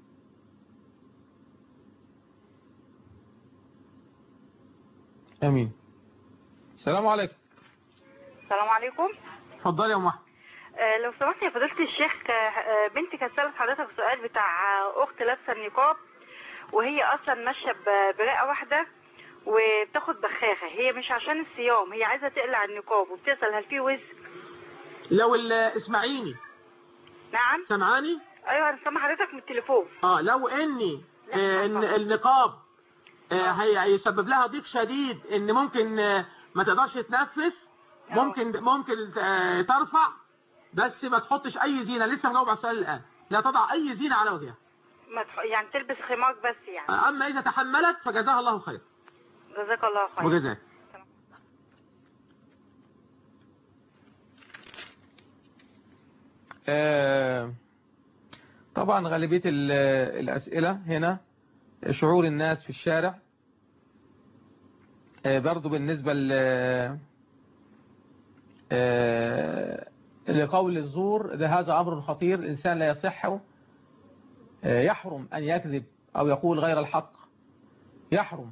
أمين السلام عليكم السلام عليكم اتفضلي يا أم أحمد آه، لو سمحت يا فضيلة الشيخ آه، آه، بنتي كانت سألت حضرتك سؤال بتاع آه، أخت لابسة النقاب وهي أصلا ماشية ب- برقة واحدة وبتاخد بخاخة هي مش عشان الصيام هي عايزة تقلع النقاب وبتسأل هل في وزن لو ال- اسمعيني نعم سمعاني أيوة أنا سامع حضرتك من التليفون اه لو اني آه ان النقاب آه هي هيسبب لها ضيق شديد ان ممكن آه ما تقدرش تتنفس ممكن ممكن آه ترفع بس ما تحطش اي زينه لسه مجاوب على السؤال الان لا تضع اي زينه على وجهها ما تح... يعني تلبس خمار بس يعني آه اما اذا تحملت فجزاها الله خير جزاك الله خير وجزاك آه، طبعا غالبية ال- الأسئلة هنا شعور الناس في الشارع آه، برضو بالنسبة ل آه، لقول الزور ده هذا أمر خطير الإنسان لا يصح آه، يحرم أن يكذب أو يقول غير الحق يحرم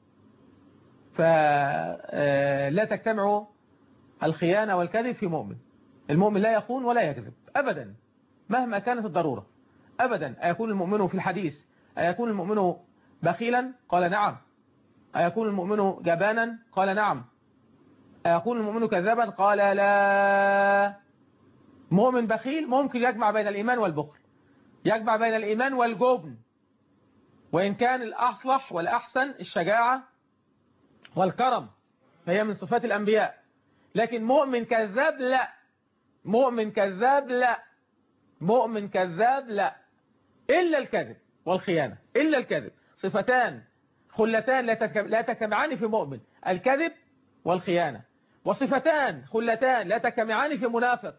فلا تجتمع الخيانة والكذب في مؤمن المؤمن لا يخون ولا يكذب أبدا مهما كانت الضرورة أبدا أيكون المؤمن في الحديث أيكون المؤمن بخيلا قال نعم أيكون المؤمن جبانا قال نعم أيكون المؤمن كذابا قال لا مؤمن بخيل ممكن يجمع بين الإيمان والبخل يجمع بين الإيمان والجبن وإن كان الأصلح والأحسن الشجاعة والكرم فهي من صفات الأنبياء لكن مؤمن كذاب لا مؤمن كذاب لا مؤمن كذاب لا إلا الكذب والخيانة إلا الكذب صفتان خلتان لا تتك- لا تجتمعان في مؤمن الكذب والخيانة وصفتان خلتان لا تجتمعان في منافق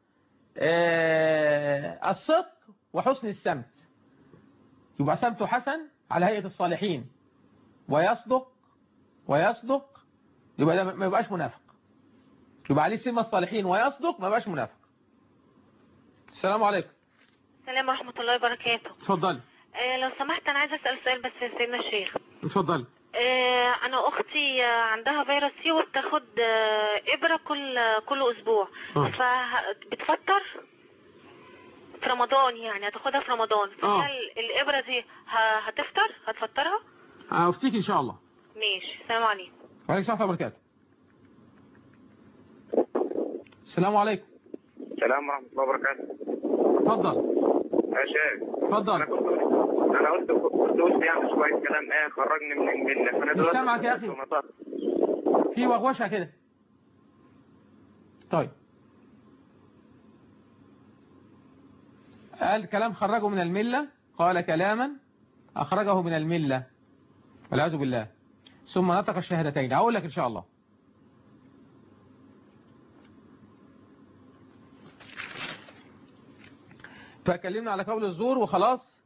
آه، الصدق وحسن السمت يبقى سمته حسن على هيئة الصالحين ويصدق ويصدق يبقى ده ما يبقاش منافق يبقى عليه سمة الصالحين ويصدق ما يبقاش منافق السلام عليكم السلام ورحمة الله وبركاته اتفضلي آه لو سمحت أنا عايزة أسأل سؤال بس يا سيدنا الشيخ اتفضلي آه أنا أختي آه، عندها فيروس سي وبتاخد آه إبرة كل كل أسبوع آه. فبتفطر في رمضان يعني هتاخدها في رمضان آه. فهل الإبرة دي ه- هتفطر هتفطرها أفتيك إن شاء الله ماشي السلام عليكم وعليكم السلام ورحمة الله وبركاته السلام عليكم السلام ورحمة الله وبركاته اتفضل يا شيخ اتفضل أنا كنت أنا قلت كنت قلت يعني شوية كلام إيه خرجني من الملة فأنا مش دلوقتي سامعك يا أخي. في وغوشة كده طيب قال كلام خرجه من الملة قال كلاما أخرجه من الملة والعياذ بالله ثم نطق الشهادتين هقول لك إن شاء الله فكلمنا على قول الزور وخلاص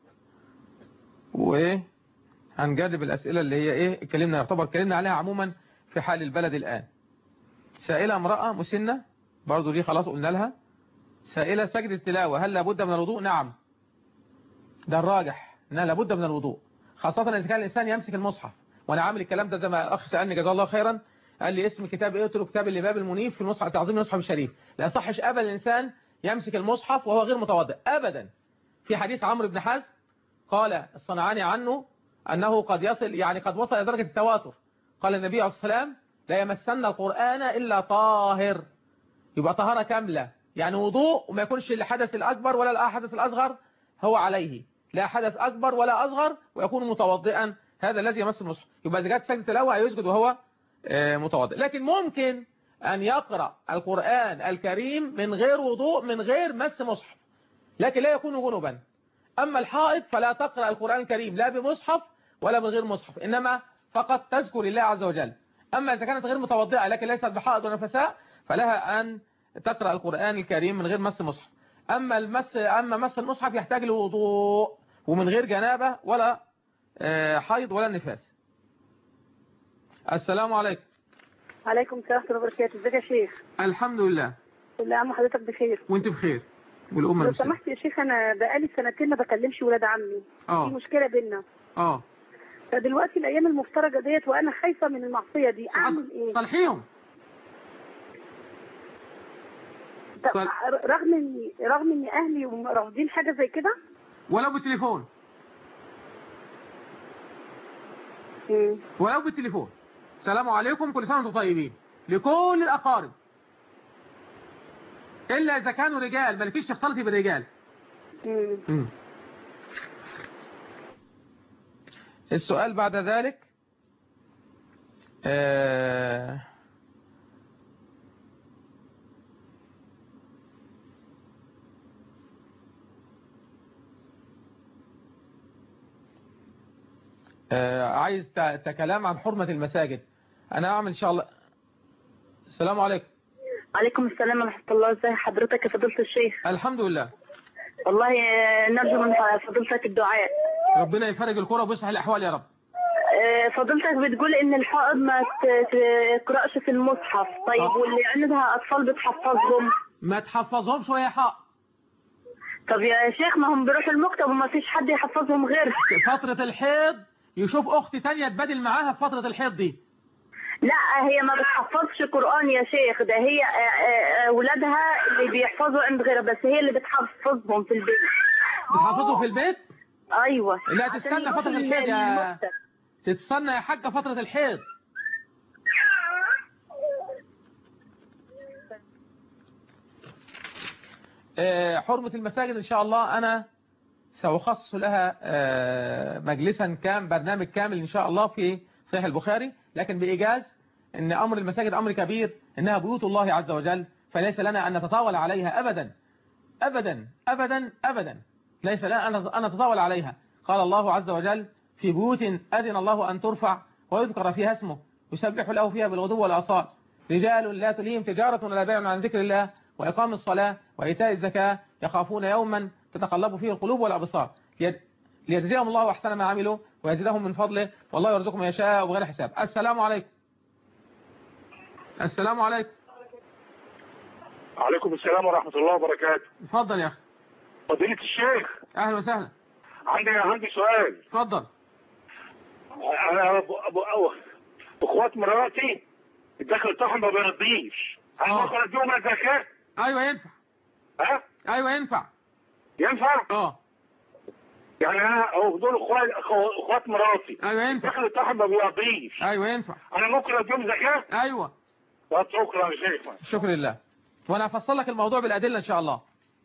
وايه هنجرب الأسئلة اللي هي ايه اتكلمنا يعتبر اتكلمنا عليها عموما في حال البلد الآن سائلة امرأة مسنة برضو دي خلاص قلنا لها سائلة سجد التلاوة هل لابد من الوضوء نعم ده الراجح انها لابد من الوضوء خاصة إذا كان الإنسان يمسك المصحف وأنا عامل الكلام ده زي ما أخ سألني جزاه الله خيرا قال لي اسم كتاب ايه قلت له كتاب الإمام المنيف في المصحف تعظيم المصحف الشريف لا يصحش أبدا الإنسان يمسك المصحف وهو غير متوضئ أبدا في حديث عمرو بن حزم قال الصنعاني عنه أنه قد يصل يعني قد وصل إلى درجة التواتر قال النبي عليه الصلاة والسلام لا يمسن القرآن إلا طاهر يبقى طهارة كاملة يعني وضوء وما يكونش الحدث الأكبر ولا الحدث الأصغر هو عليه لا حدث أكبر ولا أصغر ويكون متوضئا هذا الذي يمس المصحف يبقى إذا جت سجدة الأول هيسجد وهو متوضئ لكن ممكن أن يقرأ القرآن الكريم من غير وضوء من غير مس مصحف لكن لا يكون جنبا أما الحائط فلا تقرأ القرآن الكريم لا بمصحف ولا من غير مصحف إنما فقط تذكر الله عز وجل أما إذا كانت غير متوضئة لكن ليست بحائط ونفساء فلها أن تقرأ القرآن الكريم من غير مس مصحف أما المس أما مس المصحف يحتاج لوضوء ومن غير جنابة ولا حيض ولا نفاس السلام عليكم عليكم السلام ورحمة الله وبركاته ازيك يا شيخ الحمد لله كل عام وحضرتك بخير وانت بخير والأمة لو المسلمة سمحت يا شيخ انا بقالي سنتين ما بكلمش ولاد عمي اه. في مشكلة بينا اه فدلوقتي الايام المفترجة ديت وانا خايفة من المعصية دي اعمل ايه صالحيهم طب صل- رغم ان رغم ان اهلي رافضين حاجة زي كده ولو بالتليفون ولو بالتليفون السلام عليكم كل سنة وانتم طيبين لكل الأقارب إلا إذا كانوا رجال مالكيش تختلطي بالرجال مم. السؤال بعد ذلك آه آه عايز ت- تكلام عن حرمة المساجد أنا أعمل إن شاء الله السلام عليكم عليكم السلام ورحمة الله ازي حضرتك يا فضيلة الشيخ الحمد لله والله آه، نرجو من فضيلتك الدعاء ربنا يفرج الكرة ويصلح الأحوال يا رب آه، فضيلتك بتقول ان الحائض ما ت- تقرأش في المصحف طيب آه. واللي عندها اطفال بتحفظهم ما تحفظهمش وهي حق طب يا شيخ ما هم بيروحوا المكتب وما فيش حد يحفظهم غير فترة الحيض يشوف أخت تانية تبادل معاها في فترة الحيض دي لا هي ما بتحفظش قرآن يا شيخ ده هي آه، آه، آه، ولادها اللي بيحفظوا عند غيرها بس هي اللي بتحفظهم في البيت بتحفظه في البيت ايوه لا عشان تستنى يروحوا فترة الحيض يا المكتب. تستنى يا حاجة فترة الحيض آه، حرمة المساجد إن شاء الله أنا سأخصص لها آه، مجلسا كام برنامج كامل إن شاء الله في صحيح البخاري لكن بإيجاز أن أمر المساجد أمر كبير إنها بيوت الله عز وجل فليس لنا أن نتطاول عليها أبدا أبدا أبدا أبدا ليس لنا أن- أن نتطاول عليها قال الله عز وجل في بيوت أذن الله أن ترفع ويذكر فيها اسمه يسبح له فيها بالغدو والأصال رجال لا تليهم تجارة ولا بيع عن ذكر الله وإقام الصلاة وإيتاء الزكاة يخافون يوما تتقلب فيه القلوب والأبصار ليج- ليجزيهم الله أحسن ما عملوا ويزيدهم من فضله والله يرزقهم من يشاء بغير حساب السلام عليكم السلام عليكم عليكم السلام ورحمة الله وبركاته اتفضل يا أخي فضيلة الشيخ أهلا وسهلا عندي عندي سؤال اتفضل أنا أبو أبو أبو إخوات مراتي الدخل بتاعهم ما بيرضيش هل آه. ممكن أديهم الزكاة؟ أيوة ينفع ها؟ أيوة ينفع ينفع؟ اه يعني أنا أهو دول إخوات أخو- إخوات مراتي أيوة ينفع الدخل بتاعهم ما بيرضيش أيوة ينفع أنا ممكن أديهم زكاة؟ أيوة طب شكرا يا شيخ شكر لله وانا هفصل لك الموضوع بالادله ان شاء الله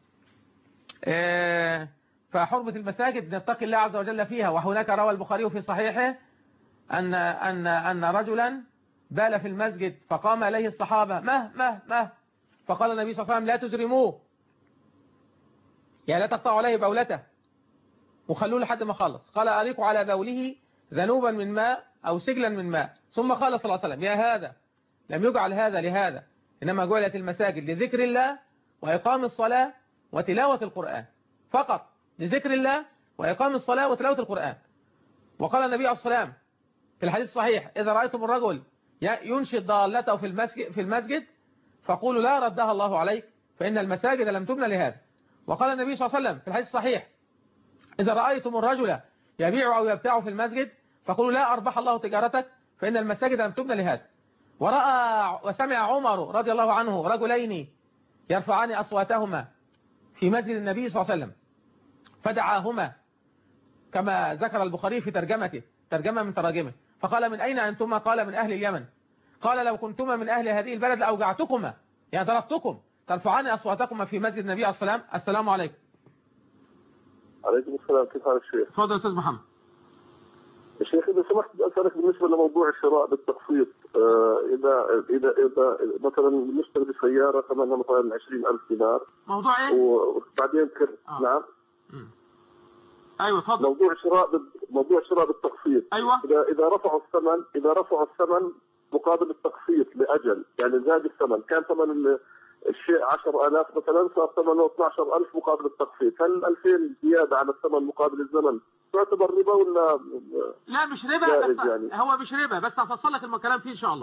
آه، فحرمه المساجد نتقي الله عز وجل فيها وهناك روى البخاري في صحيحه ان ان ان رجلا بال في المسجد فقام اليه الصحابه مه مه مه فقال النبي صلى الله عليه وسلم لا تجرموه يعني لا تقطعوا عليه بولته وخلوه لحد ما خلص قال أريق على بوله ذنوبا من ماء أو سجلا من ماء ثم قال صلى الله عليه وسلم يا هذا لم يجعل هذا لهذا إنما جعلت المساجد لذكر الله وإقام الصلاة وتلاوة القرآن فقط لذكر الله وإقام الصلاة وتلاوة القرآن وقال النبي عليه الصلاة والسلام في الحديث الصحيح إذا رأيتم الرجل ينشد ضالته في المسجد, في المسجد فقولوا لا ردها الله عليك فإن المساجد لم تبنى لهذا وقال النبي صلى الله عليه وسلم في الحديث الصحيح إذا رأيتم الرجل يبيع أو يبتاع في المسجد فقولوا لا أربح الله تجارتك فإن المساجد لم تبنى لهذا ورأى وسمع عمر رضي الله عنه رجلين يرفعان أصواتهما في مسجد النبي صلى الله عليه وسلم فدعاهما كما ذكر البخاري في ترجمته ترجمة من تراجمه فقال من أين أنتما قال من أهل اليمن قال لو كنتما من أهل هذه البلد لأوجعتكما يعني ضربتكم ترفعان أصواتكما في مسجد النبي عليه السلام السلام عليكم عليكم السلام كيف حالك شيخ؟ تفضل أستاذ محمد يا شيخ إذا سمحت بدي أسألك بالنسبة لموضوع الشراء بالتقسيط آه إذا إذا إذا مثلا نشتري بسيارة ثمنها مثلا 20000 دينار موضوع إيه؟ وبعدين كر... آه. نعم أيوة تفضل موضوع شراء بال... موضوع شراء بالتقسيط أيوة إذا إذا رفعوا الثمن إذا رفعوا الثمن مقابل التقسيط لأجل يعني زاد الثمن كان ثمن ال- الشيء 10000 مثلا صار ثمنه 12000 مقابل التقسيط هل 2000 زيادة عن الثمن مقابل الزمن تعتبر ربا ولا لا مش ربا جائز بس يعني. هو مش ربا بس هفصل لك الكلام فيه إن شاء الله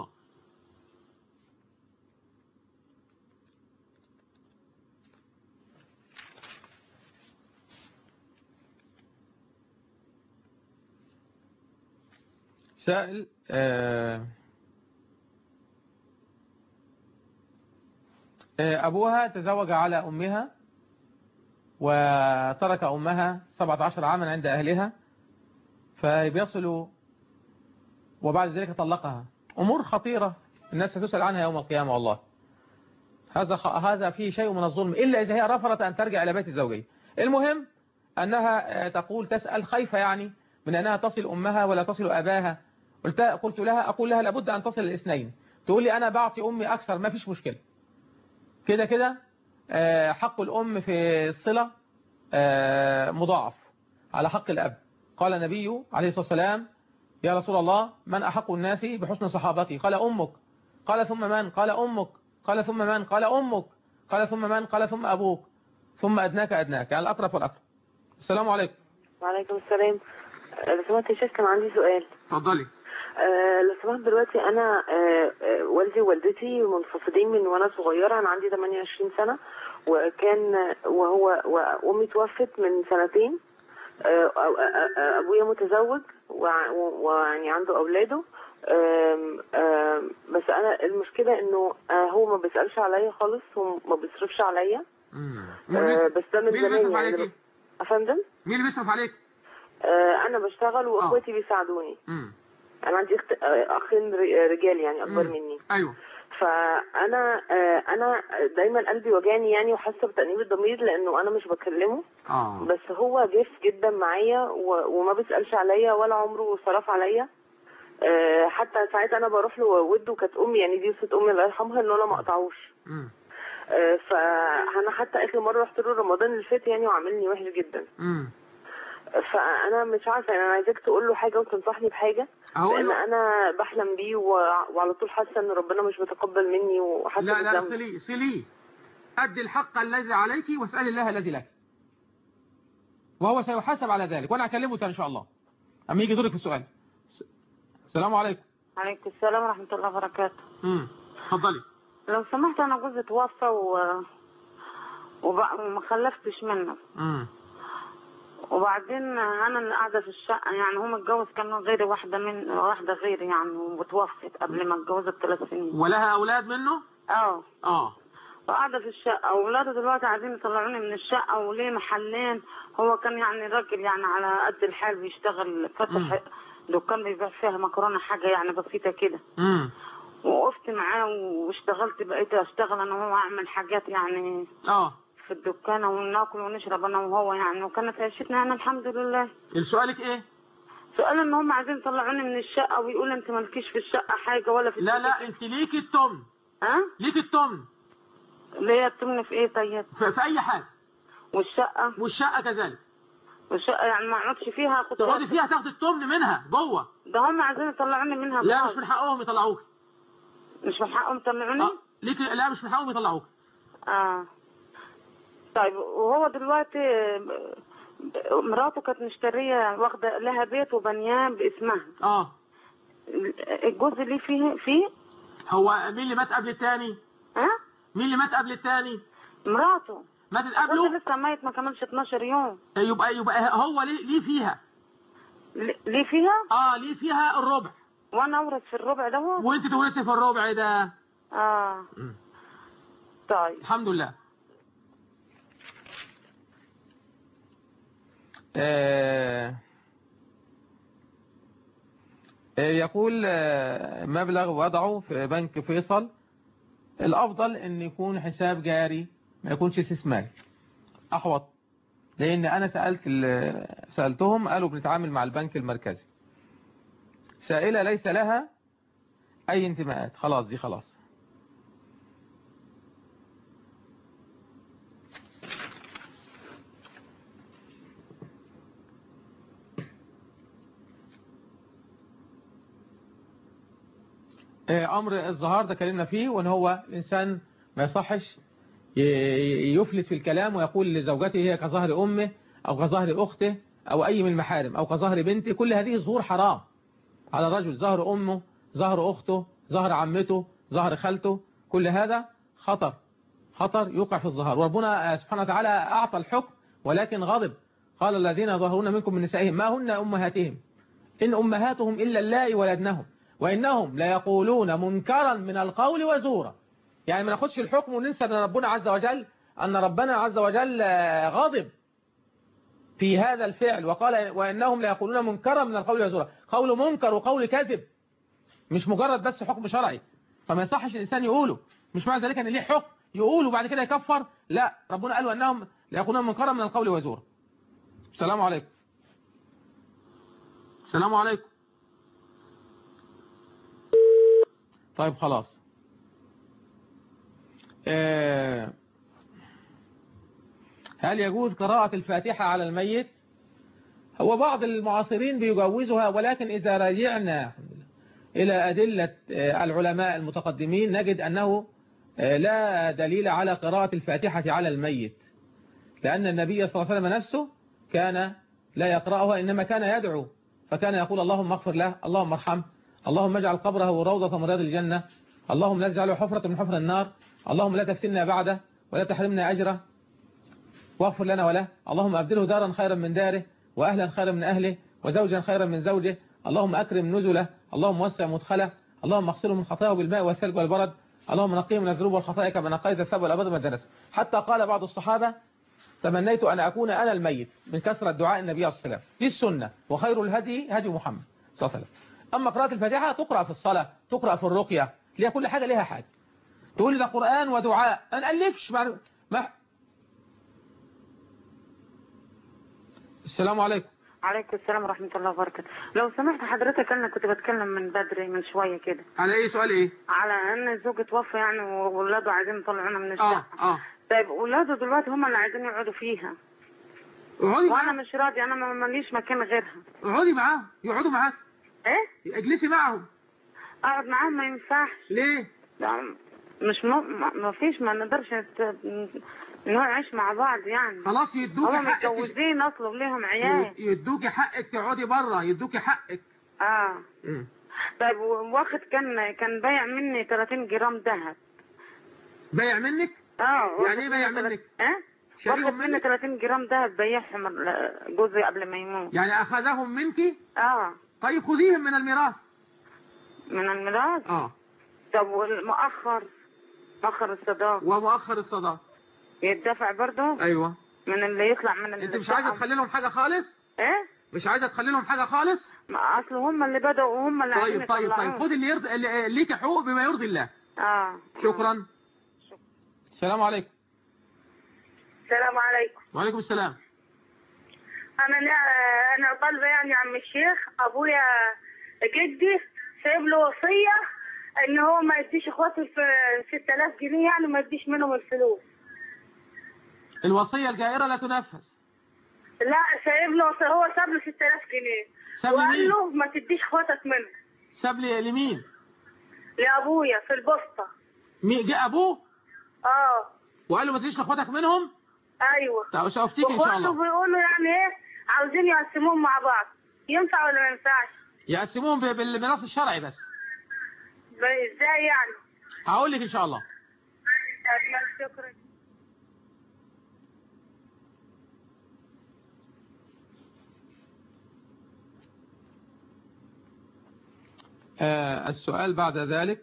سائل آه، آه، أبوها تزوج على أمها وترك أمها 17 عاما عند أهلها فبيصلوا وبعد ذلك طلقها أمور خطيرة الناس ستسأل عنها يوم القيامة والله هذا خ... هذا فيه شيء من الظلم إلا إذا هي رفضت أن ترجع إلى بيت الزوجية المهم أنها آه، تقول تسأل خايفة يعني من أنها تصل أمها ولا تصل أباها قلت قلت لها أقول لها لابد أن تصل الاثنين تقول لي أنا بعطي أمي أكثر ما فيش مشكلة كده كده آه، حق الأم في الصلة آه، مضاعف على حق الأب قال النبي عليه الصلاة والسلام يا رسول الله من أحق الناس بحسن صحابتي قال أمك قال ثم من قال أمك قال ثم من قال أمك قال ثم من قال ثم أبوك ثم أدناك أدناك يعني الأقرب والأقرب السلام عليكم وعليكم السلام آه، لو سمحت يا شيخ كان عندي سؤال اتفضلي آه، لو سمحت دلوقتي انا آه، آه، والدي ووالدتي منفصلين من وانا صغيره انا عندي 28 سنه وكان وهو وامي توفت من سنتين آه، آه، آه، ابويا متزوج وع- ويعني عنده اولاده آم، آم، بس انا المشكله انه آه، هو ما بيسالش عليا خالص وما بيصرفش عليا آه، بس ده من مين اللي زمان بيصرف يعني عليكي؟ افندم مين اللي بيصرف عليك آه، انا بشتغل واخواتي بيساعدوني مم. انا عندي اخت... آه، اخين ر- رجال يعني اكبر مم. مني أيوه فانا آه، انا دايما قلبي وجعني يعني وحاسه بتأنيب الضمير لانه انا مش بكلمه آه بس هو جاف جدا معايا و... وما بيسالش عليا ولا عمره صرف عليا آه، حتى ساعات انا بروح له وده كانت امي يعني دي وصيه امي الله يرحمها ان انا ما اقطعوش مم. آه، فانا حتى اخر مره رحت له رمضان اللي فات يعني وعاملني وحش جدا مم. فانا مش عارفه يعني انا عايزاك تقول له حاجه وتنصحني بحاجه أقول لان له- انا بحلم بيه و... وعلى طول حاسه ان ربنا مش بيتقبل مني وحاسه لا لا بالذنب صلي صلي أدي الحق الذي عليك واسأل الله الذي لك وهو سيحاسب على ذلك وأنا أكلمه تاني إن شاء الله أما يجي دورك في السؤال س- السلام عليكم عليكم السلام ورحمة الله وبركاته امم اتفضلي لو سمحت أنا جوزي توفى و... وب... وما خلفتش منه امم وبعدين أنا اللي قاعدة في الشقة يعني هو متجوز كان غيري واحدة من واحدة غيري يعني وتوفت قبل ما اتجوزت بثلاث سنين ولها أولاد منه اه اه وقاعدة في الشقة وولاده دلوقتي عايزين يطلعوني من الشقة وليه محلين هو كان يعني راجل يعني على قد الحال بيشتغل فتح دكان بيبيع فيها مكرونة حاجة يعني بسيطة كده امم وقفت معاه واشتغلت بقيت اشتغل انا وهو اعمل حاجات يعني اه في الدكان وناكل ونشرب انا وهو يعني وكانت عيشتنا انا الحمد لله سؤالك ايه سؤال ان هم عايزين يطلعوني من الشقه ويقولوا انت مالكيش في الشقه حاجه ولا في لا لا انت ليكي التمن ها ليكي التمن ليه التمن في ايه طيب في, في اي حاجه والشقه والشقه كذلك والشقه يعني ما اقعدش فيها اخد تقعدي فيها تاخدي التمن منها جوه ده هم عايزين يطلعوني منها لا خالص. مش من حقهم يطلعوك مش من حقهم يطلعوني آه. ليكي لا مش من حقهم يطلعوك اه طيب وهو دلوقتي آه، مراته كانت مشتريه واخده لها بيت وبنيان باسمها اه الجوز ليه فيه فيه هو مين اللي مات قبل التاني ها مين اللي مات قبل التاني مراته ماتت قبله جوزي لسه ميت ما كملش 12 يوم يبقى يبقى هو ليه ليه فيها ليه فيها اه ليه فيها الربع وانا اورث في الربع ده وانت تورثي في الربع ده اه طيب الحمد لله آه، آه، يقول آه، مبلغ وضعه في بنك فيصل الأفضل أن يكون حساب جاري ما يكونش استثماري أحوط لأن أنا سألت ال- سألتهم قالوا بنتعامل مع البنك المركزي سائلة ليس لها أي انتماءات خلاص دي خلاص آه، أمر الظهار ده كلمنا فيه وأن هو الإنسان ما يصحش ي- يفلت في الكلام ويقول لزوجته هي كظهر أمه أو كظهر أخته أو أي من المحارم أو كظهر بنته كل هذه ظهور حرام على الرجل ظهر أمه ظهر أخته ظهر عمته ظهر خالته كل هذا خطر خطر يوقع في الظهار وربنا سبحانه وتعالى أعطى الحكم ولكن غضب قال الذين ظهرون منكم من نسائهم ما هن أمهاتهم إن أمهاتهم إلا اللائي ولدنهم وإنهم ليقولون منكرا من القول وزورا يعني ما ناخدش الحكم وننسى أن ربنا عز وجل أن ربنا عز وجل آه، غضب في هذا الفعل وقال وإنهم ليقولون منكرا من القول وزورا قول منكر وقول كذب مش مجرد بس حكم شرعي فما يصحش الإنسان يقوله مش معنى ذلك أن ليه حكم يقوله وبعد كده يكفر لا ربنا قال وأنهم ليقولون منكرا من القول وزورا السلام عليكم السلام عليكم طيب خلاص آه، هل يجوز قراءة الفاتحة على الميت هو بعض المعاصرين بيجوزها ولكن إذا رجعنا إلى أدلة آه، العلماء المتقدمين نجد أنه آه، لا دليل على قراءة الفاتحة على الميت لأن النبي صلى الله عليه وسلم نفسه كان لا يقرأها إنما كان يدعو فكان يقول اللهم اغفر له اللهم ارحمه اللهم اجعل قبره روضة من رياض الجنة اللهم لا تجعله حفرة من حفر النار اللهم لا تفتنا بعده ولا تحرمنا أجره واغفر لنا وله اللهم أبدله دارا خيرا من داره وأهلا خيرا من أهله وزوجا خيرا من زوجه اللهم أكرم نزله اللهم وسع مدخله اللهم اغسله من خطاياه بالماء والثلج والبرد اللهم نقيه من الذنوب والخطايا كما نقيت الثوب والأبد من الدنس حتى قال بعض الصحابة تمنيت أن أكون أنا الميت من كثرة دعاء النبي صلى الله عليه وسلم دي السنة وخير الهدي هدي محمد صلى الله عليه وسلم أما قراءة الفاتحة تقرأ في الصلاة تقرأ في الرقية ليها كل حاجة ليها حاجة تقول لي ده قرآن ودعاء ما نألفش مع... ما... السلام عليكم عليكم السلام ورحمة الله وبركاته لو سمحت حضرتك أنا كنت بتكلم من بدري من شوية كده على ايه سؤال ايه على أن الزوج توفى يعني وولاده عايزين يطلعونا من اه الشقة اه طيب ولاده دلوقتي هم اللي عايزين يقعدوا فيها اقعدي وأنا مش راضية أنا ما ماليش مكان غيرها اقعدي معاهم يقعدوا معاك إيه؟ اجلسي معهم أقعد معاهم ما ينفعش ليه؟ لا مش م... ما- ما فيش ما نقدرش نت... نعيش مع بعض يعني خلاص يدوكي هم حقك متجوزين أصلا ليهم عيال يدوكي حقك تقعدي بره يدوكي حقك اه مم. طيب واخد كان كان بايع مني 30 جرام ذهب بايع منك اه يعني ايه بايع منك اه شاريهم واخد مني 30 جرام ذهب بيعهم ال- جوزي قبل ما يموت يعني اخذهم منك اه طيب خذيهم من الميراث من الميراث اه طب والمؤخر مؤخر الصداق ومؤخر الصداق يدفع برضه ايوه من اللي يطلع من انت مش عايزه تخلي لهم حاجه خالص ايه مش عايزه تخلي لهم حاجه خالص ما اصل هم اللي بدأوا وهم اللي عايزين طيب طيب طيب يطلعوه. خد اللي يرضي اللي ليك حقوق بما يرضي الله اه شكرا السلام عليكم السلام عليكم وعليكم السلام انا انا طالبه يعني يا عم الشيخ ابويا جدي سايب له وصيه ان هو ما يديش اخواته في 6000 جنيه يعني ما يديش منهم الفلوس الوصيه الجائره لا تنفذ لا سايب له وصية هو ساب له 6000 جنيه ساب لمين؟ وقال له ما تديش اخواتك منه ساب لي لمين لابويا في البسطه مين جاء ابوه اه وقال له ما تديش لاخواتك منهم ايوه طب شوفتيك ان شاء الله واخواته بيقولوا يعني ايه عاوزين يقسموهم مع بعض ينفع ولا ما ينفعش يقسموهم ب- بالميراث الشرعي بس ب- ازاي يعني هقول لك ان شاء الله طب شكرا آه السؤال بعد ذلك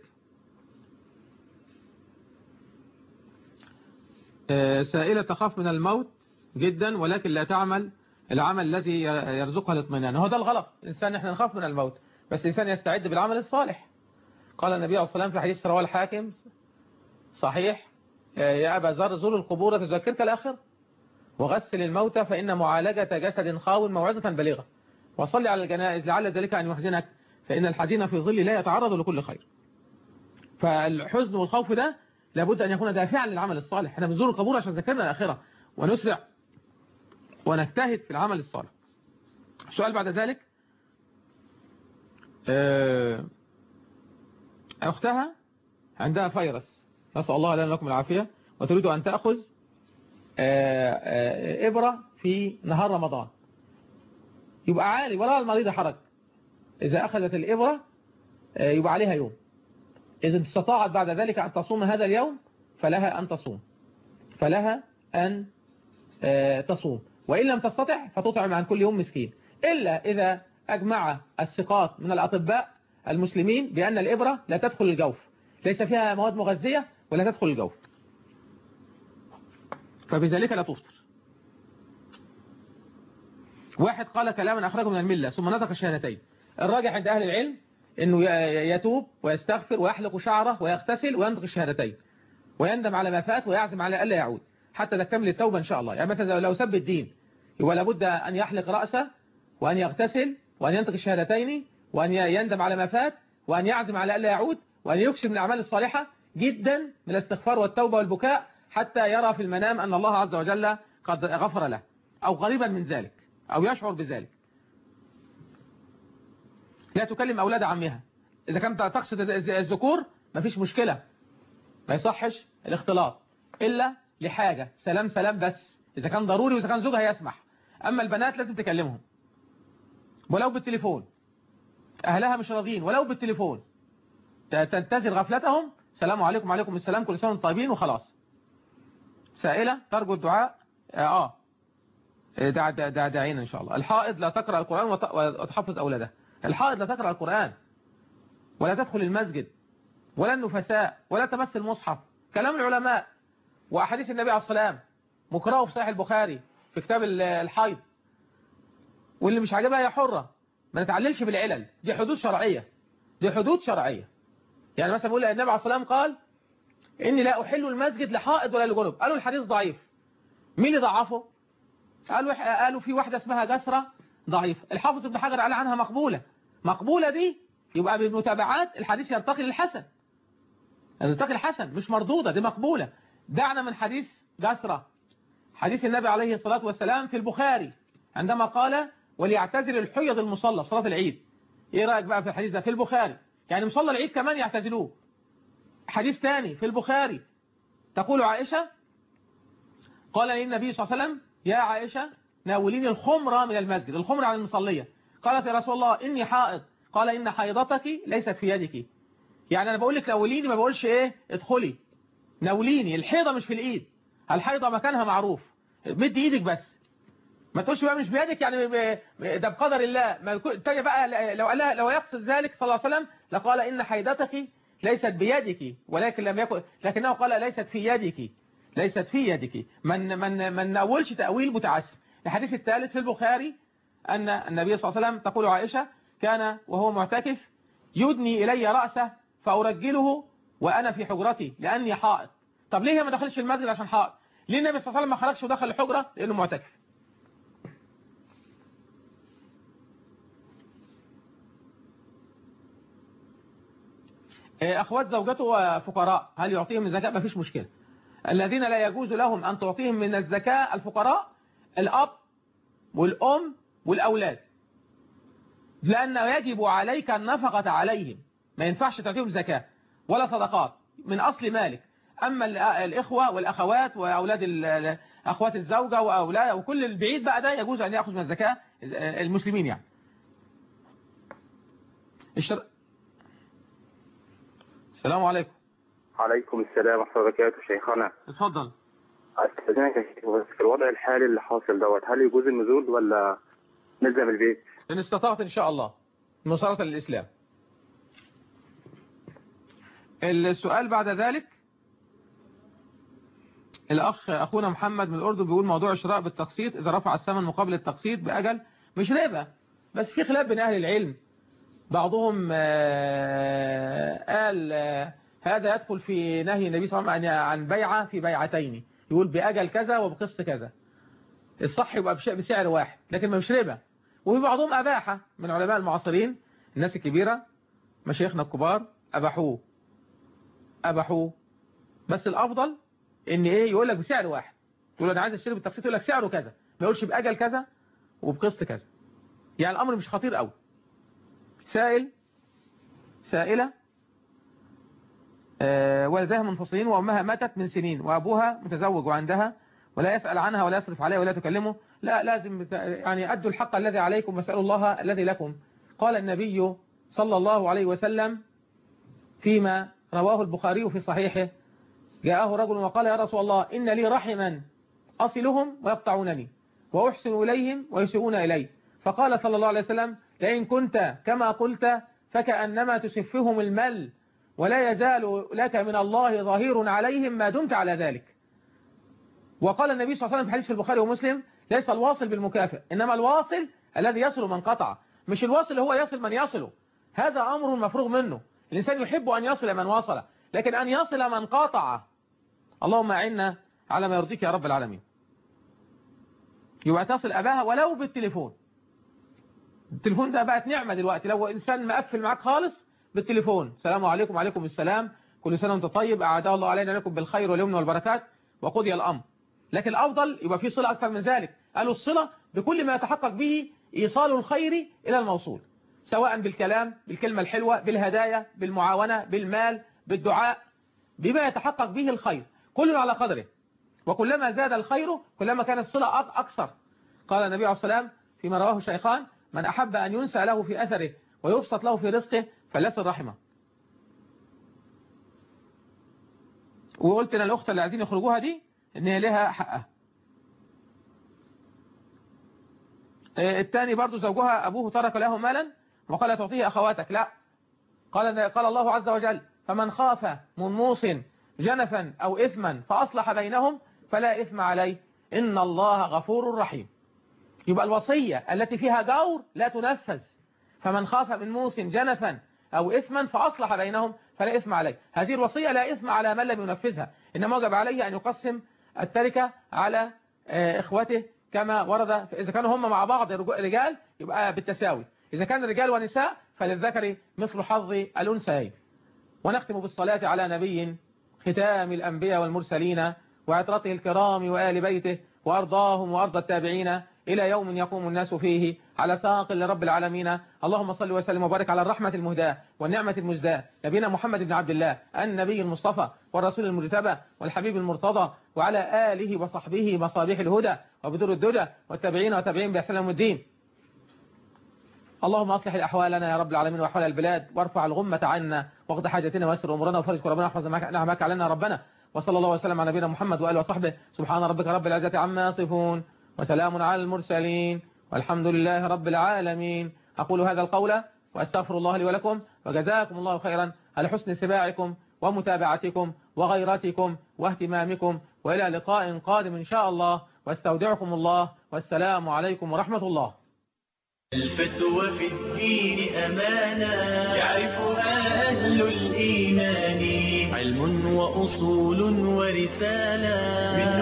آه سائلة تخاف من الموت جدا ولكن لا تعمل العمل الذي يرزقها الاطمئنان هو ده الغلط الإنسان احنا نخاف من الموت بس الإنسان يستعد بالعمل الصالح قال النبي عليه الصلاة والسلام في حديث رواه الحاكم صحيح يا أبا ذر زور القبور تذكرك الآخر وغسل الموتى فإن معالجة جسد خاو موعظة بليغة وصلي على الجنائز لعل ذلك أن يحزنك فإن الحزين في ظل لا يتعرض لكل خير فالحزن والخوف ده لابد أن يكون دافعا للعمل الصالح احنا بنزور القبور عشان ذكرنا الآخرة ونسرع ونجتهد في العمل الصالح السؤال بعد ذلك أختها عندها فيروس نسأل الله لنا لكم العافية وتريد أن تأخذ إبرة في نهار رمضان يبقى عالي ولا المريض حرج إذا أخذت الإبرة يبقى عليها يوم إذا استطاعت بعد ذلك أن تصوم هذا اليوم فلها أن تصوم فلها أن تصوم وإن لم تستطع فتطعم عن كل يوم مسكين إلا إذا أجمع الثقات من الأطباء المسلمين بأن الإبرة لا تدخل الجوف ليس فيها مواد مغذية ولا تدخل الجوف فبذلك لا تفطر واحد قال كلاما أخرجه من الملة ثم نطق الشهادتين الراجح عند أهل العلم أنه يتوب ويستغفر ويحلق شعره ويغتسل وينطق الشهادتين ويندم على ما فات ويعزم على ألا يعود حتى تكمل التوبة إن شاء الله يعني مثلا لو سب الدين يبقى لابد أن يحلق رأسه وأن يغتسل وأن ينطق الشهادتين وأن يندم على ما فات وأن يعزم على ألا يعود وأن يكسب من الأعمال الصالحة جدا من الاستغفار والتوبة والبكاء حتى يرى في المنام أن الله عز وجل قد غفر له أو قريبا من ذلك أو يشعر بذلك لا تكلم أولاد عمها إذا كانت تقصد الذكور مفيش مشكلة ما يصحش الاختلاط إلا لحاجة سلام سلام بس إذا كان ضروري وإذا كان زوجها يسمح أما البنات لازم تكلمهم ولو بالتليفون أهلها مش راضيين ولو بالتليفون تنتظر غفلتهم السلام عليكم وعليكم السلام كل سنة وانتم طيبين وخلاص سائلة ترجو الدعاء آه دع دع دع دعينا إن شاء الله الحائض لا تقرأ القرآن وتحفظ أولادها الحائض لا تقرأ القرآن ولا تدخل المسجد ولا النفساء ولا تمس المصحف كلام العلماء وأحاديث النبي عليه السلام مقرأه في صحيح البخاري في كتاب الحيض واللي مش عاجبها هي حرة ما نتعللش بالعلل دي حدود شرعية دي حدود شرعية يعني مثلا بيقول النبي عليه السلام قال إني لا أحل المسجد لحائض ولا لجنب قالوا الحديث ضعيف مين اللي ضعفه قالوا قالوا في واحدة اسمها جسرة ضعيف الحافظ ابن حجر قال عنها مقبولة مقبولة دي يبقى بالمتابعات الحديث يرتقي للحسن يرتقي الحسن مش مردودة دي مقبولة دعنا من حديث جسرة حديث النبي عليه الصلاة والسلام في البخاري عندما قال وليعتزل الحيض المصلى في صلاة العيد ايه رأيك بقى في الحديث ده في البخاري يعني مصلى العيد كمان يعتزلوه حديث ثاني في البخاري تقول عائشة قال لي النبي صلى الله عليه وسلم يا عائشة ناوليني الخمرة من المسجد الخمرة عن المصلية قالت يا رسول الله إني حائض قال إن حيضتك ليست في يدك يعني أنا بقول لك ناوليني ما بقولش إيه ادخلي ناوليني الحيضة مش في الإيد الحيضة مكانها معروف مد إيدك بس ما تقولش بقى مش بيدك يعني ده بقدر الله ما تجي بقى لو قال لو يقصد ذلك صلى الله عليه وسلم لقال إن حيضتك ليست بيدك ولكن لم يكن لكنه قال ليست في يدك ليست في يدك من من من ناولش تأويل متعسف الحديث الثالث في البخاري أن النبي صلى الله عليه وسلم تقول عائشة كان وهو معتكف يدني إلي رأسه فأرجله وأنا في حجرتي لأني حائط طب ليه ما دخلش المسجد عشان حائط ليه النبي صلى الله عليه وسلم ما خرجش ودخل الحجرة لأنه معتكف أخوات زوجته فقراء هل يعطيهم من الزكاة ما فيش مشكلة الذين لا يجوز لهم أن تعطيهم من الزكاة الفقراء الأب والأم والأولاد لأن يجب عليك النفقة عليهم ما ينفعش تعطيهم زكاة ولا صدقات من أصل مالك أما الإخوة والأخوات وأولاد أخوات الزوجة وأولاد وكل البعيد بقى ده يجوز أن يأخذ من الزكاة المسلمين يعني الشر... السلام عليكم عليكم السلام ورحمة الله وبركاته شيخنا اتفضل استاذنك يا شيخ بس في الوضع الحالي اللي حاصل دوت هل يجوز النزول ولا نلزم البيت؟ إن استطعت إن شاء الله نصرة للإسلام السؤال بعد ذلك الأخ أخونا محمد من الأردن بيقول موضوع الشراء بالتقسيط إذا رفع الثمن مقابل التقسيط بأجل مش ربا بس في خلاف بين أهل العلم بعضهم آه، قال آه، هذا يدخل في نهي النبي صلى الله عليه وسلم عن بيعة في بيعتين يقول بأجل كذا وبقسط كذا الصح يبقى بش- بسعر واحد لكن مش ربا وفي بعضهم أباحة من علماء المعاصرين الناس الكبيرة مشايخنا الكبار أباحوه أباحوه بس الأفضل إن إيه يقول لك بسعر واحد تقول له أنا عايز أشتري بالتقسيط يقول لك سعره كذا ما يقولش بأجل كذا وبقسط كذا يعني الأمر مش خطير قوي سائل سائلة آه، والدها منفصلين وأمها ماتت من سنين وأبوها متزوج وعندها ولا يسأل عنها ولا يصرف عليها ولا تكلمه لا لازم بت- يعني أدوا الحق الذي عليكم واسألوا الله الذي لكم قال النبي صلى الله عليه وسلم فيما رواه البخاري في صحيحه جاءه رجل وقال يا رسول الله إن لي رحما أصلهم ويقطعونني وأحسن إليهم ويسيئون إلي فقال صلى الله عليه وسلم لئن كنت كما قلت فكأنما تسفهم المل ولا يزال لك من الله ظهير عليهم ما دمت على ذلك وقال النبي صلى الله عليه وسلم في حديث في البخاري ومسلم ليس الواصل بالمكافئ إنما الواصل الذي يصل من قطع مش الواصل هو يصل من يصله هذا أمر مفروغ منه الإنسان يحب أن يصل من وصل لكن أن يصل من قاطع اللهم أعنا على ما يرضيك يا رب العالمين يبقى تصل أباها ولو بالتليفون التليفون ده بقت نعمة دلوقتي لو إنسان مقفل معاك خالص بالتليفون السلام عليكم وعليكم السلام كل سنة وانت طيب أعداء الله علينا لكم بالخير واليمن والبركات وقضي الأمر لكن الأفضل يبقى في صلة أكثر من ذلك قالوا الصلة بكل ما يتحقق به إيصال الخير إلى الموصول سواء بالكلام بالكلمة الحلوة بالهدايا بالمعاونة بالمال بالدعاء بما يتحقق به الخير كل على قدره وكلما زاد الخير كلما كانت الصلة أك- أكثر قال النبي عليه الصلاة والسلام فيما رواه الشيخان من أحب أن ينسى له في أثره ويبسط له في رزقه فليصل رحمه وقلت أنا الأخت اللي عايزين يخرجوها دي إن هي لها حقها آه، الثاني برضو زوجها أبوه ترك له مالا وقال تعطيه أخواتك لا قال قال الله عز وجل فمن خاف من موص جنفا أو إثما فأصلح بينهم فلا إثم عليه إن الله غفور رحيم يبقى الوصية التي فيها جور لا تنفذ فمن خاف من موص جنفا أو إثما فأصلح بينهم فلا إثم عليه هذه الوصية لا إثم على من لم ينفذها إنما وجب عليه أن يقسم التركة على آه، إخوته كما ورد إذا كانوا هم مع بعض رجال يبقى بالتساوي إذا كان رجال ونساء فللذكر مثل حظ الأنثيين ونختم بالصلاة على نبي ختام الأنبياء والمرسلين وعطرته الكرام وآل بيته وأرضاهم وأرض التابعين إلى يوم يقوم الناس فيه على ساق لرب العالمين اللهم صل وسلم وبارك على الرحمة المهداة والنعمة المزداة نبينا محمد بن عبد الله النبي المصطفى والرسول المجتبى والحبيب المرتضى وعلى آله وصحبه مصابيح الهدى وبدور الدجى والتابعين وتابعين بإحسان يوم الدين اللهم أصلح الأحوالنا يا رب العالمين وأحوال البلاد وارفع الغمة عنا واقض حاجتنا ويسر أمورنا وفرج كربنا واحفظ نعمك علينا يا ربنا وصلى الله وسلم على نبينا محمد وآله وصحبه سبحان ربك رب العزة عما يصفون وسلام على المرسلين والحمد لله رب العالمين أقول هذا القول وأستغفر الله لي ولكم وجزاكم الله خيرا على حسن اتباعكم ومتابعتكم وغيرتكم واهتمامكم وإلى لقاء قادم إن شاء الله واستودعكم الله والسلام عليكم ورحمة الله الفتوى في الدين أمانة يعرفها أهل الإيمان علم وأصول ورسالة من